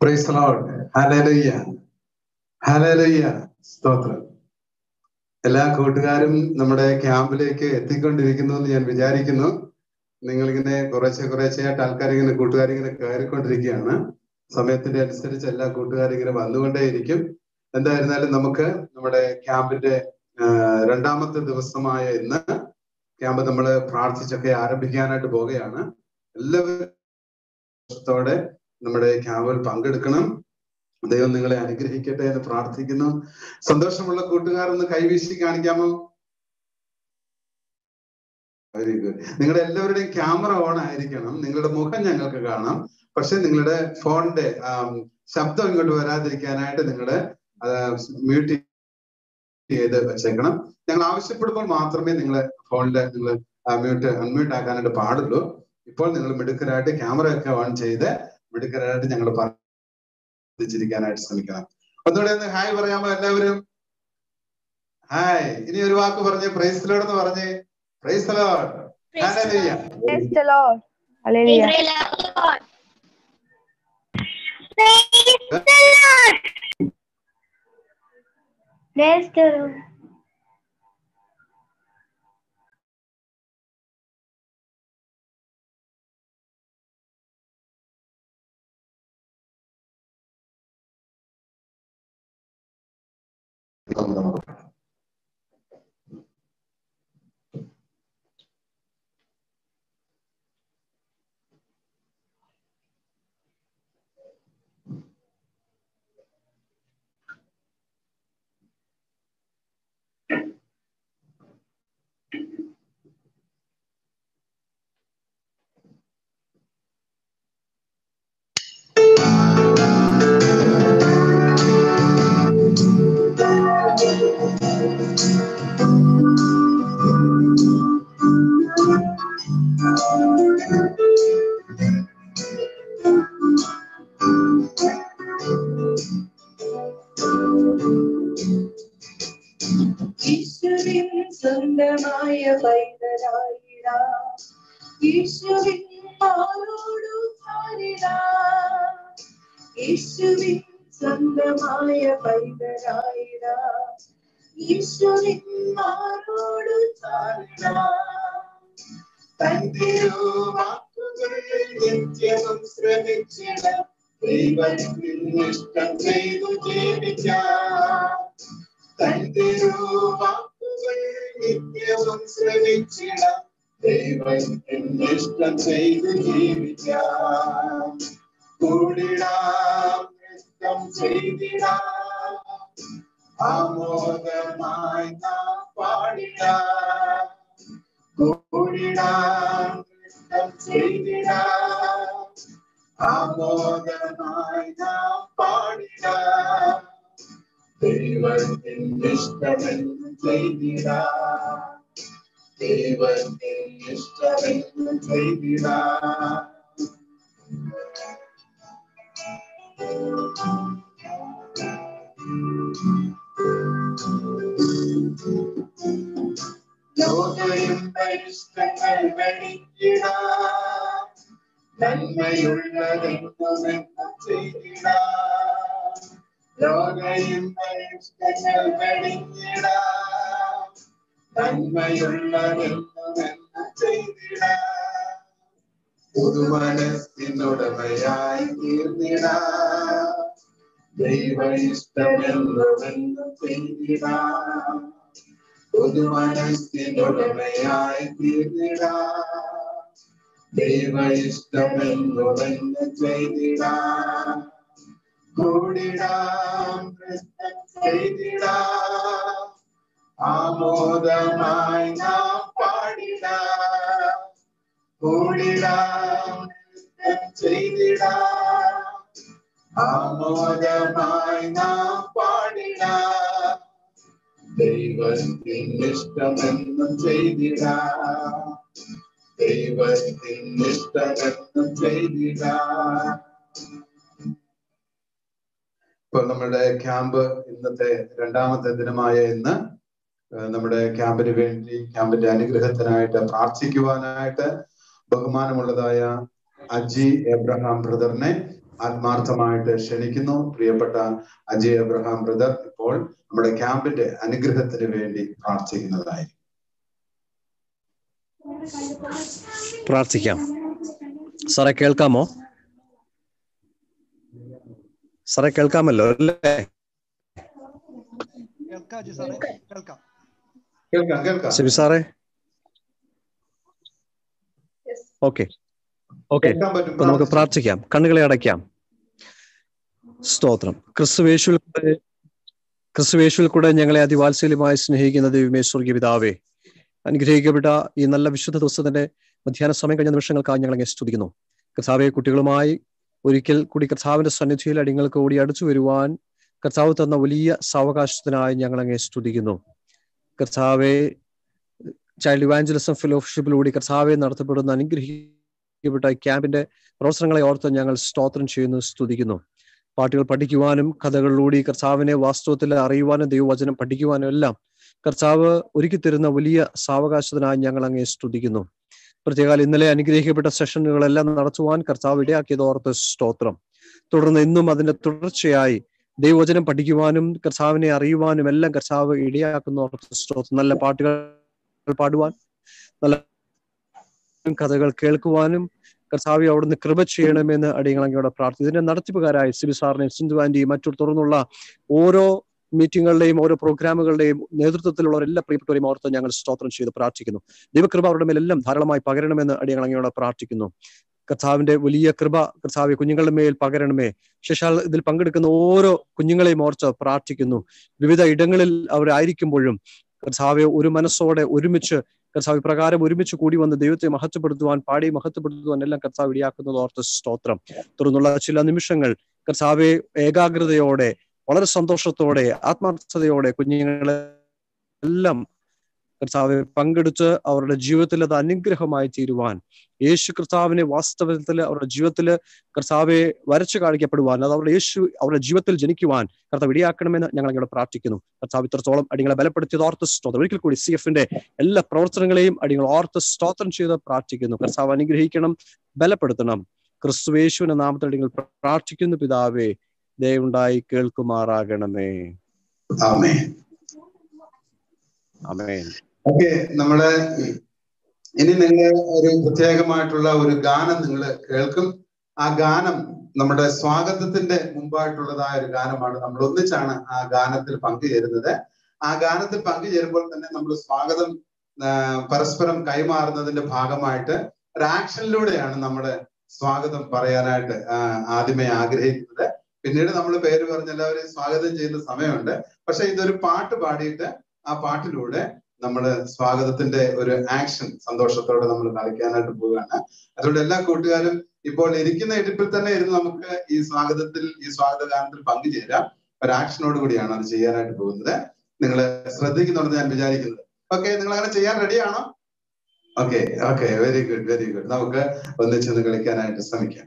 Praise Lord hallelujah hallelujah സ്തോത്രം എല്ലാ കൂട്ടുകാരും നമ്മുടെ ക്യാമ്പിലേക്ക് എത്തിക്കൊണ്ടിരിക്കുന്നു എന്ന് ഞാൻ വിചാരിക്കുന്നു നിങ്ങളിങ്ങനെ കുറേശ്ശെ കുറേശ്ശെയായിട്ട് ആൾക്കാർ ഇങ്ങനെ കൂട്ടുകാരിങ്ങനെ കയറിക്കൊണ്ടിരിക്കുകയാണ് സമയത്തിന്റെ അനുസരിച്ച് എല്ലാ കൂട്ടുകാരും ഇങ്ങനെ വന്നുകൊണ്ടേയിരിക്കും എന്തായിരുന്നാലും നമുക്ക് നമ്മുടെ ക്യാമ്പിന്റെ ആ, രണ്ടാമത്തെ ദിവസമായ ഇന്ന് ക്യാമ്പ് നമ്മൾ പ്രാർത്ഥിച്ചൊക്കെ ആരംഭിക്കാനായിട്ട് പോവുകയാണ് എല്ലാവരും നമ്മുടെ ക്യാമ്പിൽ പങ്കെടുക്കണം ദൈവം നിങ്ങളെ അനുഗ്രഹിക്കട്ടെ എന്ന് പ്രാർത്ഥിക്കുന്നു സന്തോഷമുള്ള കൂട്ടുകാർ ഒന്ന് കൈവീശി കാണിക്കാമോ വെരി ഗുഡ് നിങ്ങളുടെ എല്ലാവരുടെയും ക്യാമറ ഓൺ ആയിരിക്കണം നിങ്ങളുടെ മുഖം ഞങ്ങൾക്ക് കാണാം പക്ഷെ നിങ്ങളുടെ ഫോണിന്റെ ആം, ശബ്ദം ഇങ്ങോട്ട് വരാതിരിക്കാനായിട്ട് നിങ്ങളുടെ മ്യൂട്ട് ചെയ്ത് വെച്ചേക്കണം ഞങ്ങൾ ആവശ്യപ്പെടുമ്പോൾ മാത്രമേ നിങ്ങളെ ഫോണില് നിങ്ങൾ മ്യൂട്ട് അൺമ്യൂട്ട് ആക്കാനായിട്ട് പാടുള്ളൂ ഇപ്പോൾ നിങ്ങൾ മിടുക്കരായിട്ട് ക്യാമറ ഒക്കെ ഓൺ ചെയ്ത് മിടുക്കരായിട്ട് ഞങ്ങൾ പ്രാർത്ഥിച്ചിരിക്കാനായിട്ട് ശ്രമിക്കണം ഒന്നുകൂടെ ഒന്ന് ഹായ് പറയാമോ എല്ലാവരും ഹായ് ഇനി ഒരു വാക്ക് പറഞ്ഞേ പ്രൈസ് ലോഡ് എന്ന് പറഞ്ഞേ praise Lord hallelujah Praise the Lord. Hallelujah. Praise the Lord. ഈശ്വരിൻ സ്വന്തമായ പൈതലായിട ഈശ്വരിൻ ആരോടു ചാരിട യേശുവിൻ സ്വന്തമായ പൈതലായിട ഈശ്വരിൻ ആരോടു ചാരിട തന്റെ വാക്കുകൾ നിത്യവും ശ്രമിച്ചിട ദൈവത്തിൻ ഇഷ്ടം ചെയ്തു ജീവിക്കാം തന്റെ വാക്കുകൾ നിത്യവും ശ്രമിച്ചിടാം ദൈവത്തിന്റെ ഇഷ്ടം ചെയ്ത് ജീവിക്കാം കൂടിടാം ഇഷ്ടം ചെയ്തിടാം ആമോദമായി നാം പാടിടാം കൂടിടാം ഇഷ്ടം ചെയ്തിടാം ആമോദമായി നാം പാടിടാം ദൈവത്തിന്റെ ഇഷ്ടമെന്ന് ചെയ്തിട ദൈവത്തിന്റെ ഇഷ്ടമെന്ന് ചെയ്തിട ലോകയും ഇഷ്ടങ്ങൾ വെടിക്കിട നന്മയുള്ളതെന്നുമെന്ന് ചെയ്തിട ലോകയും ഇഷ്ടങ്ങൾ വെടിഞ്ഞിടാം നന്മയുള്ളതെന്നുമെന്ന് ചെയ്തിടാം പുതുമനസ്സിനുടമയായി തീർന്നിടാം ദൈവ ഇഷ്ടമെന്നുമെന്ന് ചെയ്തിടാം പുതുമനസ്സിനുടമയായി തീർന്നിടാം ദൈവ ഇഷ്ടമെന്നുമെന്ന് ചെയ്തിടാം കൂടിടാം ക്രിസ്തൻ ചെയ്തിടാം ആമോദമായി നാം പാടിടാം കൂടിടാം ക്രിസ്തൻ ചെയ്തിടാം ആമോദമായി നാം പാടിടാം ദൈവത്തിൻ്റെ ഇഷ്ടമെന്നും ചെയ്തിടാം ദൈവത്തിൻ്റെ ഇഷ്ടമെന്നും ചെയ്തിടാം ഇപ്പൊ നമ്മുടെ ക്യാമ്പ് ഇന്നത്തെ രണ്ടാമത്തെ ദിനമായ ഇന്ന് ഏഹ് നമ്മുടെ ക്യാമ്പിന് വേണ്ടി ക്യാമ്പിന്റെ അനുഗ്രഹത്തിനായിട്ട് പ്രാർത്ഥിക്കുവാനായിട്ട് ബഹുമാനമുള്ളതായ അജി എബ്രഹാം ബ്രദറിനെ ആത്മാർത്ഥമായിട്ട് ക്ഷണിക്കുന്നു പ്രിയപ്പെട്ട അജയ് അബ്രഹാം ബ്രദർ ഇപ്പോൾ നമ്മുടെ ക്യാമ്പിന്റെ അനുഗ്രഹത്തിന് വേണ്ടി പ്രാർത്ഥിക്കുന്നതായിരിക്കും പ്രാർത്ഥിക്കാം സാറേ കേൾക്കാമോ സാറേ കേൾക്കാമല്ലോ അല്ലേ കേൾക്കാം അജി സാറേ കേൾക്കാം കേൾക്കാം കേൾക്കാം ശരി സാറേ ഓക്കെ ഓക്കെ കേൾക്കാൻ പറ്റും അപ്പൊ നമുക്ക് പ്രാർത്ഥിക്കാം കണ്ണുകളെ അടയ്ക്കാം സ്തോത്രം ക്രിസ്തുവേശുവിൽ കൂടെ ക്രിസ്തുവേശുവിൽ കൂടെ ഞങ്ങളെ അതിവാത്സല്യമായി സ്നേഹിക്കുന്ന ദൈവമേ സ്വർഗീയ പിതാവേ അനുഗ്രഹിക്കപ്പെട്ട ഈ നല്ല വിശുദ്ധ ദിവസത്തിന്റെ മധ്യാഹ്ന സമയം കഴിഞ്ഞ നിമിഷങ്ങൾക്കായി ഞങ്ങളെ സ്തുതിക്കുന്നു കർത്താവെ കുട്ടികളുമായി ഒരിക്കൽ കൂടി കർത്താവിന്റെ സന്നിധിയിൽ അടിങ്ങൾക്ക് കൂടി അടുത്തു വരുവാൻ കർത്താവ് തന്ന വലിയ സാവകാശത്തിനായി ഞങ്ങൾ അങ്ങേ സ്തുതിക്കുന്നു കർത്താവെ ചൈൽഡ് ഇവാഞ്ചലിസം ഫെലോഷിപ്പിലൂടെ കർത്താവെ നടത്തപ്പെടുന്ന അനുഗ്രഹിക്കപ്പെട്ട ഈ ക്യാമ്പിന്റെ പ്രവർത്തനങ്ങളെ ഓർത്ത് ഞങ്ങൾ സ്തോത്രം ചെയ്യുന്നു സ്തുതിക്കുന്നു പാട്ടുകൾ പഠിക്കുവാനും കഥകളിലൂടെ ഈ കർത്താവിനെ വാസ്തവത്തിൽ അറിയുവാനും ദൈവവചനം പഠിക്കുവാനും എല്ലാം കർത്താവ് ഒരുക്കി തരുന്ന വലിയ സാവകാശത്തിനായി ഞങ്ങൾ അങ്ങേ സ്തുതിക്കുന്നു പ്രത്യേകാൽ ഇന്നലെ അനുഗ്രഹിക്കപ്പെട്ട സെഷനുകളെല്ലാം നടത്തുവാൻ കർത്താവ് ഇടയാക്കിയത് ഓർത്ത് സ്തോത്രം തുടർന്ന് ഇന്നും അതിന്റെ തുടർച്ചയായി ദൈവവചനം പഠിക്കുവാനും കർത്താവിനെ അറിയുവാനും എല്ലാം കർത്താവ് ഇടയാക്കുന്ന ഓർത്ത് സ്തോത്രം നല്ല പാട്ടുകൾ പാടുവാൻ നല്ല കഥകൾ കേൾക്കുവാനും കർത്താവി അവിടുന്ന് കൃപ ചെയ്യണമെന്ന് അടിയങ്ങളങ്ങയോടെ പ്രാർത്ഥിച്ചു ഇതിന്റെ നടത്തിപ്പുകാരായ സിബി സാറിനെയും സിന്ധു ആന്റിയും മറ്റു തുടർന്നുള്ള ഓരോ മീറ്റിങ്ങുകളുടെയും ഓരോ പ്രോഗ്രാമുകളുടെയും നേതൃത്വത്തിലുള്ള എല്ലാ പ്രിയപ്പെട്ടവരെയും ഓർത്ത് ഞങ്ങൾ സ്തോത്രം ചെയ്ത് പ്രാർത്ഥിക്കുന്നു ദൈവകൃപ അവരുടെ മേലെല്ലാം ധാരാളമായി പകരണമെന്ന് അടിയങ്ങളങ്ങയോടെ പ്രാർത്ഥിക്കുന്നു കർത്താവിന്റെ വലിയ കൃപ കർത്താവ് കുഞ്ഞുങ്ങളുടെ മേൽ പകരണമേ ശേഷാൽ ഇതിൽ പങ്കെടുക്കുന്ന ഓരോ കുഞ്ഞുങ്ങളെയും ഓർത്ത് പ്രാർത്ഥിക്കുന്നു വിവിധ ഇടങ്ങളിൽ അവരായിരിക്കുമ്പോഴും കർത്താവെ ഒരു മനസ്സോടെ ഒരുമിച്ച് കർത്താവ് പ്രകാരം ഒരുമിച്ച് കൂടി വന്ന് ദൈവത്തെ മഹത്വപ്പെടുത്തുവാൻ പാടി മഹത്വപ്പെടുത്തുവാൻ എല്ലാം കർത്താവ് ഇടിയാക്കുന്നത് ഓർത്ത് സ്തോത്രം തുടർന്നുള്ള ചില നിമിഷങ്ങൾ കർത്താവെ ഏകാഗ്രതയോടെ വളരെ സന്തോഷത്തോടെ ആത്മാർത്ഥതയോടെ കുഞ്ഞുങ്ങളെ എല്ലാം കർത്താവ് പങ്കെടുത്ത് അവരുടെ ജീവിതത്തിൽ അത് അനുഗ്രഹമായി തീരുവാൻ യേശു കർത്താവിനെ വാസ്തവത്തിൽ അവരുടെ ജീവിതത്തിൽ കർത്താവെ വരച്ചു കാണിക്കപ്പെടുവാൻ അത് അവരുടെ യേശു അവരുടെ ജീവിതത്തിൽ ജനിക്കുവാൻ കർത്താവ് ഇടിയാക്കണമെന്ന് ഞങ്ങൾ അങ്ങോട്ട് പ്രാർത്ഥിക്കുന്നു കർത്താവ് ഇത്രത്തോളം അടിങ്ങളെ ബലപ്പെടുത്തിയത് ഓർത്ത് സ്തോത്രം ഒരിക്കൽ കൂടി സി എഫിന്റെ എല്ലാ പ്രവർത്തനങ്ങളെയും അടിങ്ങൾ ഓർത്ത് സ്തോത്രം ചെയ്ത് പ്രാർത്ഥിക്കുന്നു കർത്താവ് അനുഗ്രഹിക്കണം ബലപ്പെടുത്തണം ക്രിസ്തുവേശുവിന്റെ നാമത്തിൽ അടിങ്ങൾ പ്രാർത്ഥിക്കുന്നു പിതാവേ ദയവുണ്ടായി കേൾക്കുമാറാകണമേ ആമേ അമേൻ ഓക്കെ നമ്മള് ഇനി നിങ്ങൾ ഒരു പ്രത്യേകമായിട്ടുള്ള ഒരു ഗാനം നിങ്ങൾ കേൾക്കും ആ ഗാനം നമ്മുടെ സ്വാഗതത്തിന്റെ മുമ്പായിട്ടുള്ളതായ ഒരു ഗാനമാണ് നമ്മൾ ഒന്നിച്ചാണ് ആ ഗാനത്തിൽ പങ്കുചേരുന്നത് ആ ഗാനത്തിൽ പങ്കുചേരുമ്പോൾ തന്നെ നമ്മൾ സ്വാഗതം ആ, പരസ്പരം കൈമാറുന്നതിന്റെ ഭാഗമായിട്ട് ഒരു ആക്ഷനിലൂടെയാണ് നമ്മുടെ സ്വാഗതം പറയാനായിട്ട് ആ, ആദ്യമേ ആഗ്രഹിക്കുന്നത് പിന്നീട് നമ്മൾ പേര് പറഞ്ഞ് എല്ലാവരെയും സ്വാഗതം ചെയ്യുന്ന സമയമുണ്ട് പക്ഷെ ഇതൊരു പാട്ട് പാടിയിട്ട് ആ പാട്ടിലൂടെ നമ്മൾ സ്വാഗതത്തിന്റെ ഒരു ആക്ഷൻ സന്തോഷത്തോടെ നമ്മൾ കളിക്കാനായിട്ട് പോവുകയാണ് അതുകൊണ്ട് എല്ലാ കൂട്ടുകാരും ഇപ്പോൾ ഇരിക്കുന്ന ഇരിപ്പിൽ തന്നെ ഇരുന്ന് നമുക്ക് ഈ സ്വാഗതത്തിൽ ഈ സ്വാഗത ഗാനത്തിൽ പങ്കുചേരാം ഒരു ആക്ഷനോട് കൂടിയാണ് അത് ചെയ്യാനായിട്ട് പോകുന്നത് നിങ്ങൾ ശ്രദ്ധിക്കുന്നുണ്ടെന്ന് ഞാൻ വിചാരിക്കുന്നത് ഓക്കെ നിങ്ങൾ അങ്ങനെ ചെയ്യാൻ റെഡിയാണോ okay okay very good very good നമുക്ക് ഒന്നിച്ചൊന്ന് കളിക്കാനായിട്ട് ശ്രമിക്കാം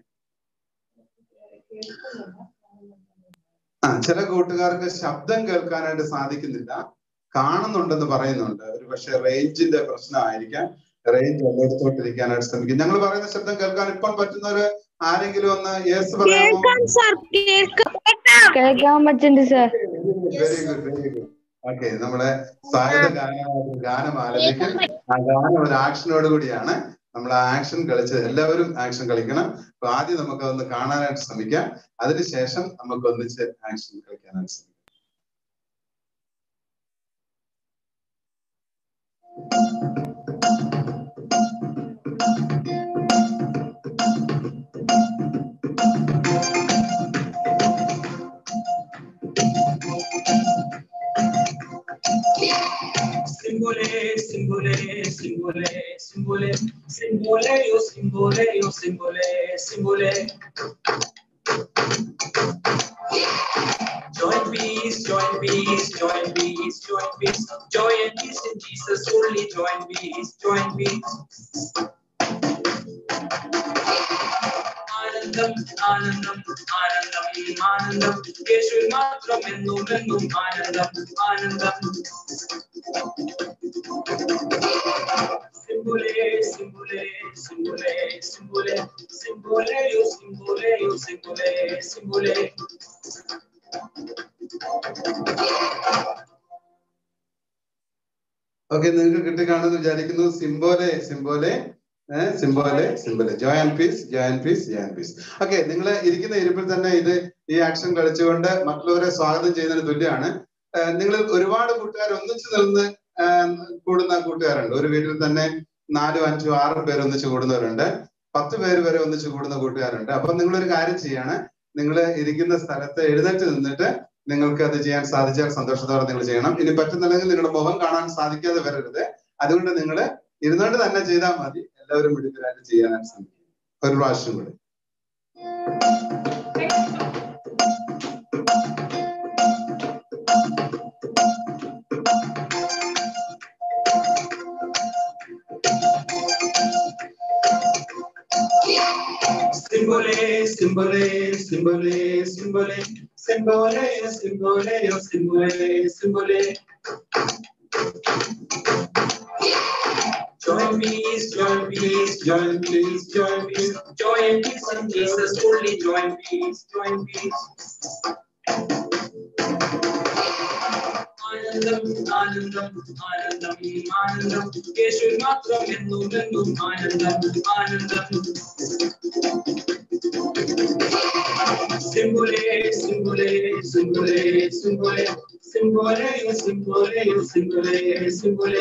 ആ ചില കൂട്ടുകാർക്ക് ശബ്ദം കേൾക്കാനായിട്ട് സാധിക്കുന്നില്ല കാണുന്നുണ്ടെന്ന് പറയുന്നുണ്ട് ഒരു പക്ഷെ റേഞ്ചിന്റെ പ്രശ്നമായിരിക്കാം റേഞ്ച് ഉള്ളിടത്തോട്ടിരിക്കാനായിട്ട് ശ്രമിക്കും ഞങ്ങൾ പറയുന്ന ശബ്ദം കേൾക്കാൻ ഇപ്പം പറ്റുന്നവര് ആരെങ്കിലും ഒന്ന് യെസ് പറയാമോ കേൾക്കാൻ പറ്റുന്നുണ്ട് sir very good very good okay നമ്മുടെ സ്വാഗത ഗാനം ഗാനം ആലപിക്കും ആ ഗാനം ഒരു ആക്ഷനോട് കൂടിയാണ് നമ്മൾ ആ ആക്ഷൻ കളിച്ച് എല്ലാവരും ആക്ഷൻ കളിക്കണം അപ്പൊ ആദ്യം നമുക്ക് അതൊന്ന് കാണാനായിട്ട് ശ്രമിക്കാം അതിനുശേഷം നമുക്ക് ഒന്നിച്ച് ആക്ഷൻ കളിക്കാനായിട്ട് ശ്രമിക്കാം Simbole, simbole, simbole, simbole, simbole, yo simbole, yo simbole, simbole. Join peace, join peace, join peace, join peace, joy and peace in Jesus only. Join peace, join peace. ആനന്ദം ആനന്ദം ആനന്ദം ആനന്ദം യേശുവിൽ മാത്രം എന്നും എന്നും ആനന്ദം ആനന്ദം സിംബുലേ സിംബുലേ simbole, simbole, simbole, you simbole, you simbole, simbole. Okay നിങ്ങൾക്ക് കിട്ടിക്കാണെന്ന് വിചാരിക്കുന്നു സിംബോലെ സിംബോലെ ഏഹ് സിംബോലെ സിംബോലെ joy and peace joy and peace joy and peace okay നിങ്ങൾ ഇരിക്കുന്ന ഇരിപ്പിൽ തന്നെ ഇത് ഈ ആക്ഷൻ കളിച്ചുകൊണ്ട് മറ്റുള്ളവരെ സ്വാഗതം ചെയ്യുന്നതിന് തുല്യമാണ് നിങ്ങൾ ഒരുപാട് കൂട്ടുകാർ ഒന്നിച്ചു നിന്ന് ഏഹ് കൂടുന്ന കൂട്ടുകാരുണ്ട് ഒരു വീട്ടിൽ തന്നെ നാലും അഞ്ചും ആറും പേര് ഒന്നിച്ച് കൂടുന്നവരുണ്ട് പത്ത് പേര് വരെ ഒന്നിച്ച് കൂടുന്ന കൂട്ടുകാരുണ്ട് അപ്പൊ നിങ്ങളൊരു കാര്യം ചെയ്യാണ് നിങ്ങൾ ഇരിക്കുന്ന സ്ഥലത്ത് എഴുന്നേറ്റ് നിന്നിട്ട് നിങ്ങൾക്ക് അത് ചെയ്യാൻ സാധിച്ചാൽ സന്തോഷത്തോടെ നിങ്ങൾ ചെയ്യണം ഇനി പറ്റുന്നില്ലെങ്കിൽ നിങ്ങളുടെ മുഖം കാണാൻ സാധിക്കാതെ വരരുത് അതുകൊണ്ട് നിങ്ങൾ ഇരുന്നുകൊണ്ട് തന്നെ ചെയ്താൽ മതി എല്ലാവരും മിടുക്കരായിട്ട് ചെയ്യാനായിട്ട് ശ്രമിക്കും ഒരു പ്രാവശ്യം കൂടി Simbole, simbole, simbole, simbole, simbole, simbole, simbole, simbole. Join peace, join peace, join peace, join peace, join peace in Jesus, only join peace, join peace. ആനന്ദം ആനന്ദം ആനന്ദം ആനന്ദം യേശു മാത്രം എന്നും എന്നും ആനന്ദം ആനന്ദം Simbole, simbole, simbole, simbole, simbole, simbole, simbole, simbole.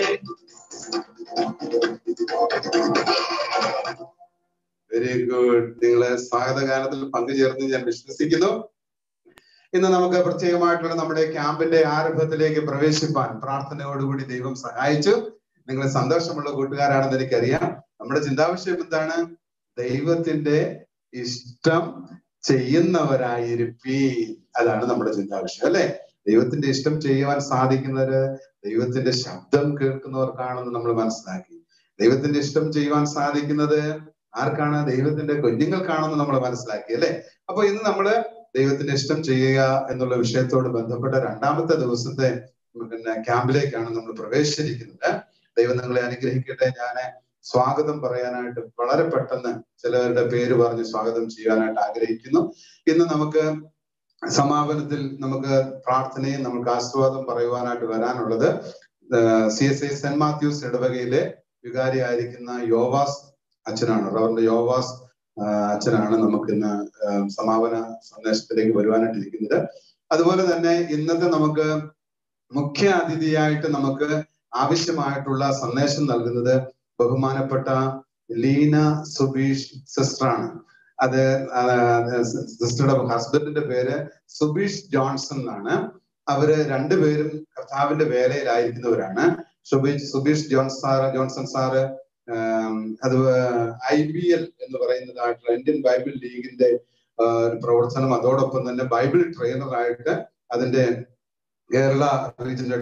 Very good നിങ്ങളെ സ്വാഗതഗാനത്തിൽ പങ്കുചേർന്ന് ഞാൻ വിശ്വസിക്കുന്നു ഇന്ന് നമുക്ക് പ്രത്യേകമായിട്ടുള്ള നമ്മുടെ ക്യാമ്പിന്റെ ആരംഭത്തിലേക്ക് പ്രവേശിപ്പാൻ പ്രാർത്ഥനയോടുകൂടി ദൈവം സഹായിച്ചു നിങ്ങൾ സന്തോഷമുള്ള കൂട്ടുകാരാണെന്ന് എനിക്കറിയാം നമ്മുടെ ചിന്താവിഷയം എന്താണ് ദൈവത്തിന്റെ ഇഷ്ടം ചെയ്യുന്നവരായിരിപ്പീ അതാണ് നമ്മുടെ ചിന്താവിഷയം അല്ലെ ദൈവത്തിന്റെ ഇഷ്ടം ചെയ്യുവാൻ സാധിക്കുന്നത് ദൈവത്തിന്റെ ശബ്ദം കേൾക്കുന്നവർക്കാണെന്ന് നമ്മൾ മനസ്സിലാക്കി ദൈവത്തിന്റെ ഇഷ്ടം ചെയ്യുവാൻ സാധിക്കുന്നത് ആർക്കാണ് ദൈവത്തിന്റെ കുഞ്ഞുങ്ങൾക്കാണെന്ന് നമ്മൾ മനസ്സിലാക്കി അല്ലെ അപ്പൊ ഇന്ന് നമ്മള് ദൈവത്തിന്റെ ഇഷ്ടം ചെയ്യുക എന്നുള്ള വിഷയത്തോട് ബന്ധപ്പെട്ട രണ്ടാമത്തെ ദിവസത്തെ പിന്നെ ക്യാമ്പിലേക്കാണ് നമ്മൾ പ്രവേശിച്ചിരിക്കുന്നത് ദൈവം നിങ്ങളെ അനുഗ്രഹിക്കട്ടെ ഞാൻ സ്വാഗതം പറയാനായിട്ട് വളരെ പെട്ടെന്ന് ചിലവരുടെ പേര് പറഞ്ഞ് സ്വാഗതം ചെയ്യാനായിട്ട് ആഗ്രഹിക്കുന്നു ഇന്ന് നമുക്ക് സമാപനത്തിൽ നമുക്ക് പ്രാർത്ഥനയും നമുക്ക് ആസ്വാദം പറയുവാനായിട്ട് വരാനുള്ളത് C S I Saint Mathews ഇടവകയിലെ വികാരിയായിരിക്കുന്ന യോവാസ് അച്ഛനാണ് റവറിന്റെ യോവാസ് ആ, അച്ഛനാണ് നമുക്ക് ഇന്ന് ആ, സമാപന സന്ദേശത്തിലേക്ക് വരുവാനായിട്ടിരിക്കുന്നത് അതുപോലെ തന്നെ ഇന്നത്തെ നമുക്ക് മുഖ്യ അതിഥിയായിട്ട് നമുക്ക് ആവശ്യമായിട്ടുള്ള സന്ദേശം നൽകുന്നത് ബഹുമാനപ്പെട്ട ലീന സുബീഷ് സിസ്റ്ററാണ് അത് സിസ്റ്ററുടെ ഹസ്ബൻഡിന്റെ പേര് സുബീഷ് ജോൺസൺ എന്നാണ് അവര് രണ്ടുപേരും കർത്താവിന്റെ വേലയിലായിരിക്കുന്നവരാണ് സുബീഷ് സുബീഷ് ജോൺസ് സാറ് ജോൺസൺ സാറ് ആം, അത് ഐ ബി എൽ എന്ന് പറയുന്നതായിട്ടുള്ള ഇന്ത്യൻ ബൈബിൾ ലീഗിന്റെ ആ, ഒരു പ്രവർത്തനം അതോടൊപ്പം തന്നെ ബൈബിൾ ട്രെയിനറായിട്ട് അതിന്റെ കേരള റീജിയന്റെ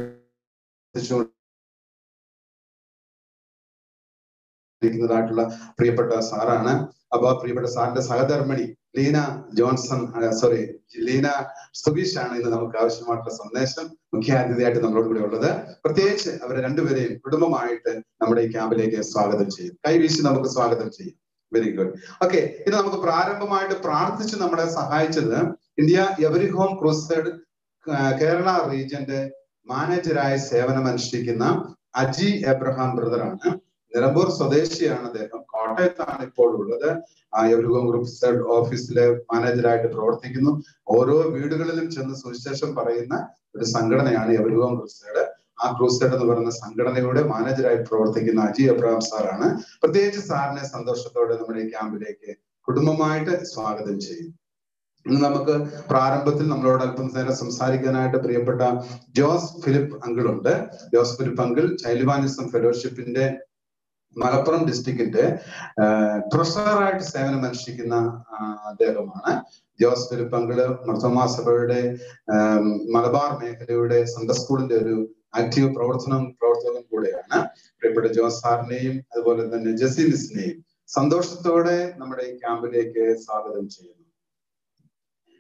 ഇരിക്കുന്നതായിട്ടുള്ള പ്രിയപ്പെട്ട സാറാണ് അപ്പൊ ആ പ്രിയപ്പെട്ട സാറിന്റെ സഹധർമ്മിണി ലീന ജോൺസൺ സോറി ലീന സുബീഷ് ആണ് ഇന്ന് നമുക്ക് ആവശ്യമായിട്ടുള്ള സന്ദേശം മുഖ്യാതിഥിയായിട്ട് നമ്മളോട് കൂടെ ഉള്ളത് പ്രത്യേകിച്ച് അവരെ രണ്ടുപേരെയും കുടുംബമായിട്ട് നമ്മുടെ ഈ ക്യാമ്പിലേക്ക് സ്വാഗതം ചെയ്യും കൈവീശി നമുക്ക് സ്വാഗതം ചെയ്യും വെരി ഗുഡ് ഓക്കെ ഇത് നമുക്ക് പ്രാരംഭമായിട്ട് പ്രാർത്ഥിച്ച് നമ്മളെ സഹായിച്ചത് India every home crusade Kerala റീജിയന്റെ മാനേജരായി സേവനം അനുഷ്ഠിക്കുന്ന അജി എബ്രഹാം ബ്രദറാണ് നിലമ്പൂർ സ്വദേശിയാണ് അദ്ദേഹം കോട്ടയത്താണ് ഇപ്പോൾ ഉള്ളത് ആ എവരിഹോം ഗ്രൂപ്പ് ഓഫീസിലെ മാനേജരായിട്ട് പ്രവർത്തിക്കുന്നു ഓരോ വീടുകളിലും ചെന്ന് സുവിശേഷം പറയുന്ന ഒരു സംഘടനയാണ് എവരിഹോം ക്രൂസൈഡ് ആ ക്രൂസൈഡ് എന്ന് പറയുന്ന സംഘടനയുടെ മാനേജരായി പ്രവർത്തിക്കുന്ന അജി അബ്രഹാം സാറാണ് പ്രത്യേകിച്ച് സാറിനെ സന്തോഷത്തോടെ നമ്മുടെ ഈ ക്യാമ്പിലേക്ക് കുടുംബമായിട്ട് സ്വാഗതം ചെയ്യും ഇന്ന് നമുക്ക് പ്രാരംഭത്തിൽ നമ്മളോട് അല്പം നേരം സംസാരിക്കാനായിട്ട് പ്രിയപ്പെട്ട ജോസ് ഫിലിപ്പ് അങ്കിൾ ഉണ്ട് Jose Philip uncle child evangelism ഫെലോഷിപ്പിന്റെ മലപ്പുറം ഡിസ്ട്രിക്റ്റിന്റെ ട്രഷറായിട്ട് സേവനം അനുഷ്ഠിക്കുന്ന ആ, അദ്ദേഹമാണ് ജോസ് ഫിലിപ്പ് അങ്കിള് മർത്തോമാ സഭയുടെ ആം, മലബാർ മേഖലയുടെ സൺഡേ സ്കൂളിന്റെ ഒരു ആക്റ്റീവ് പ്രവർത്തനം പ്രവർത്തകൻ കൂടെയാണ് പ്രിയപ്പെട്ട ജോസ് സാറിനെയും അതുപോലെ തന്നെ ജെസി മിസിനെയും സന്തോഷത്തോടെ നമ്മുടെ ഈ ക്യാമ്പിലേക്ക് സ്വാഗതം ചെയ്യുന്നു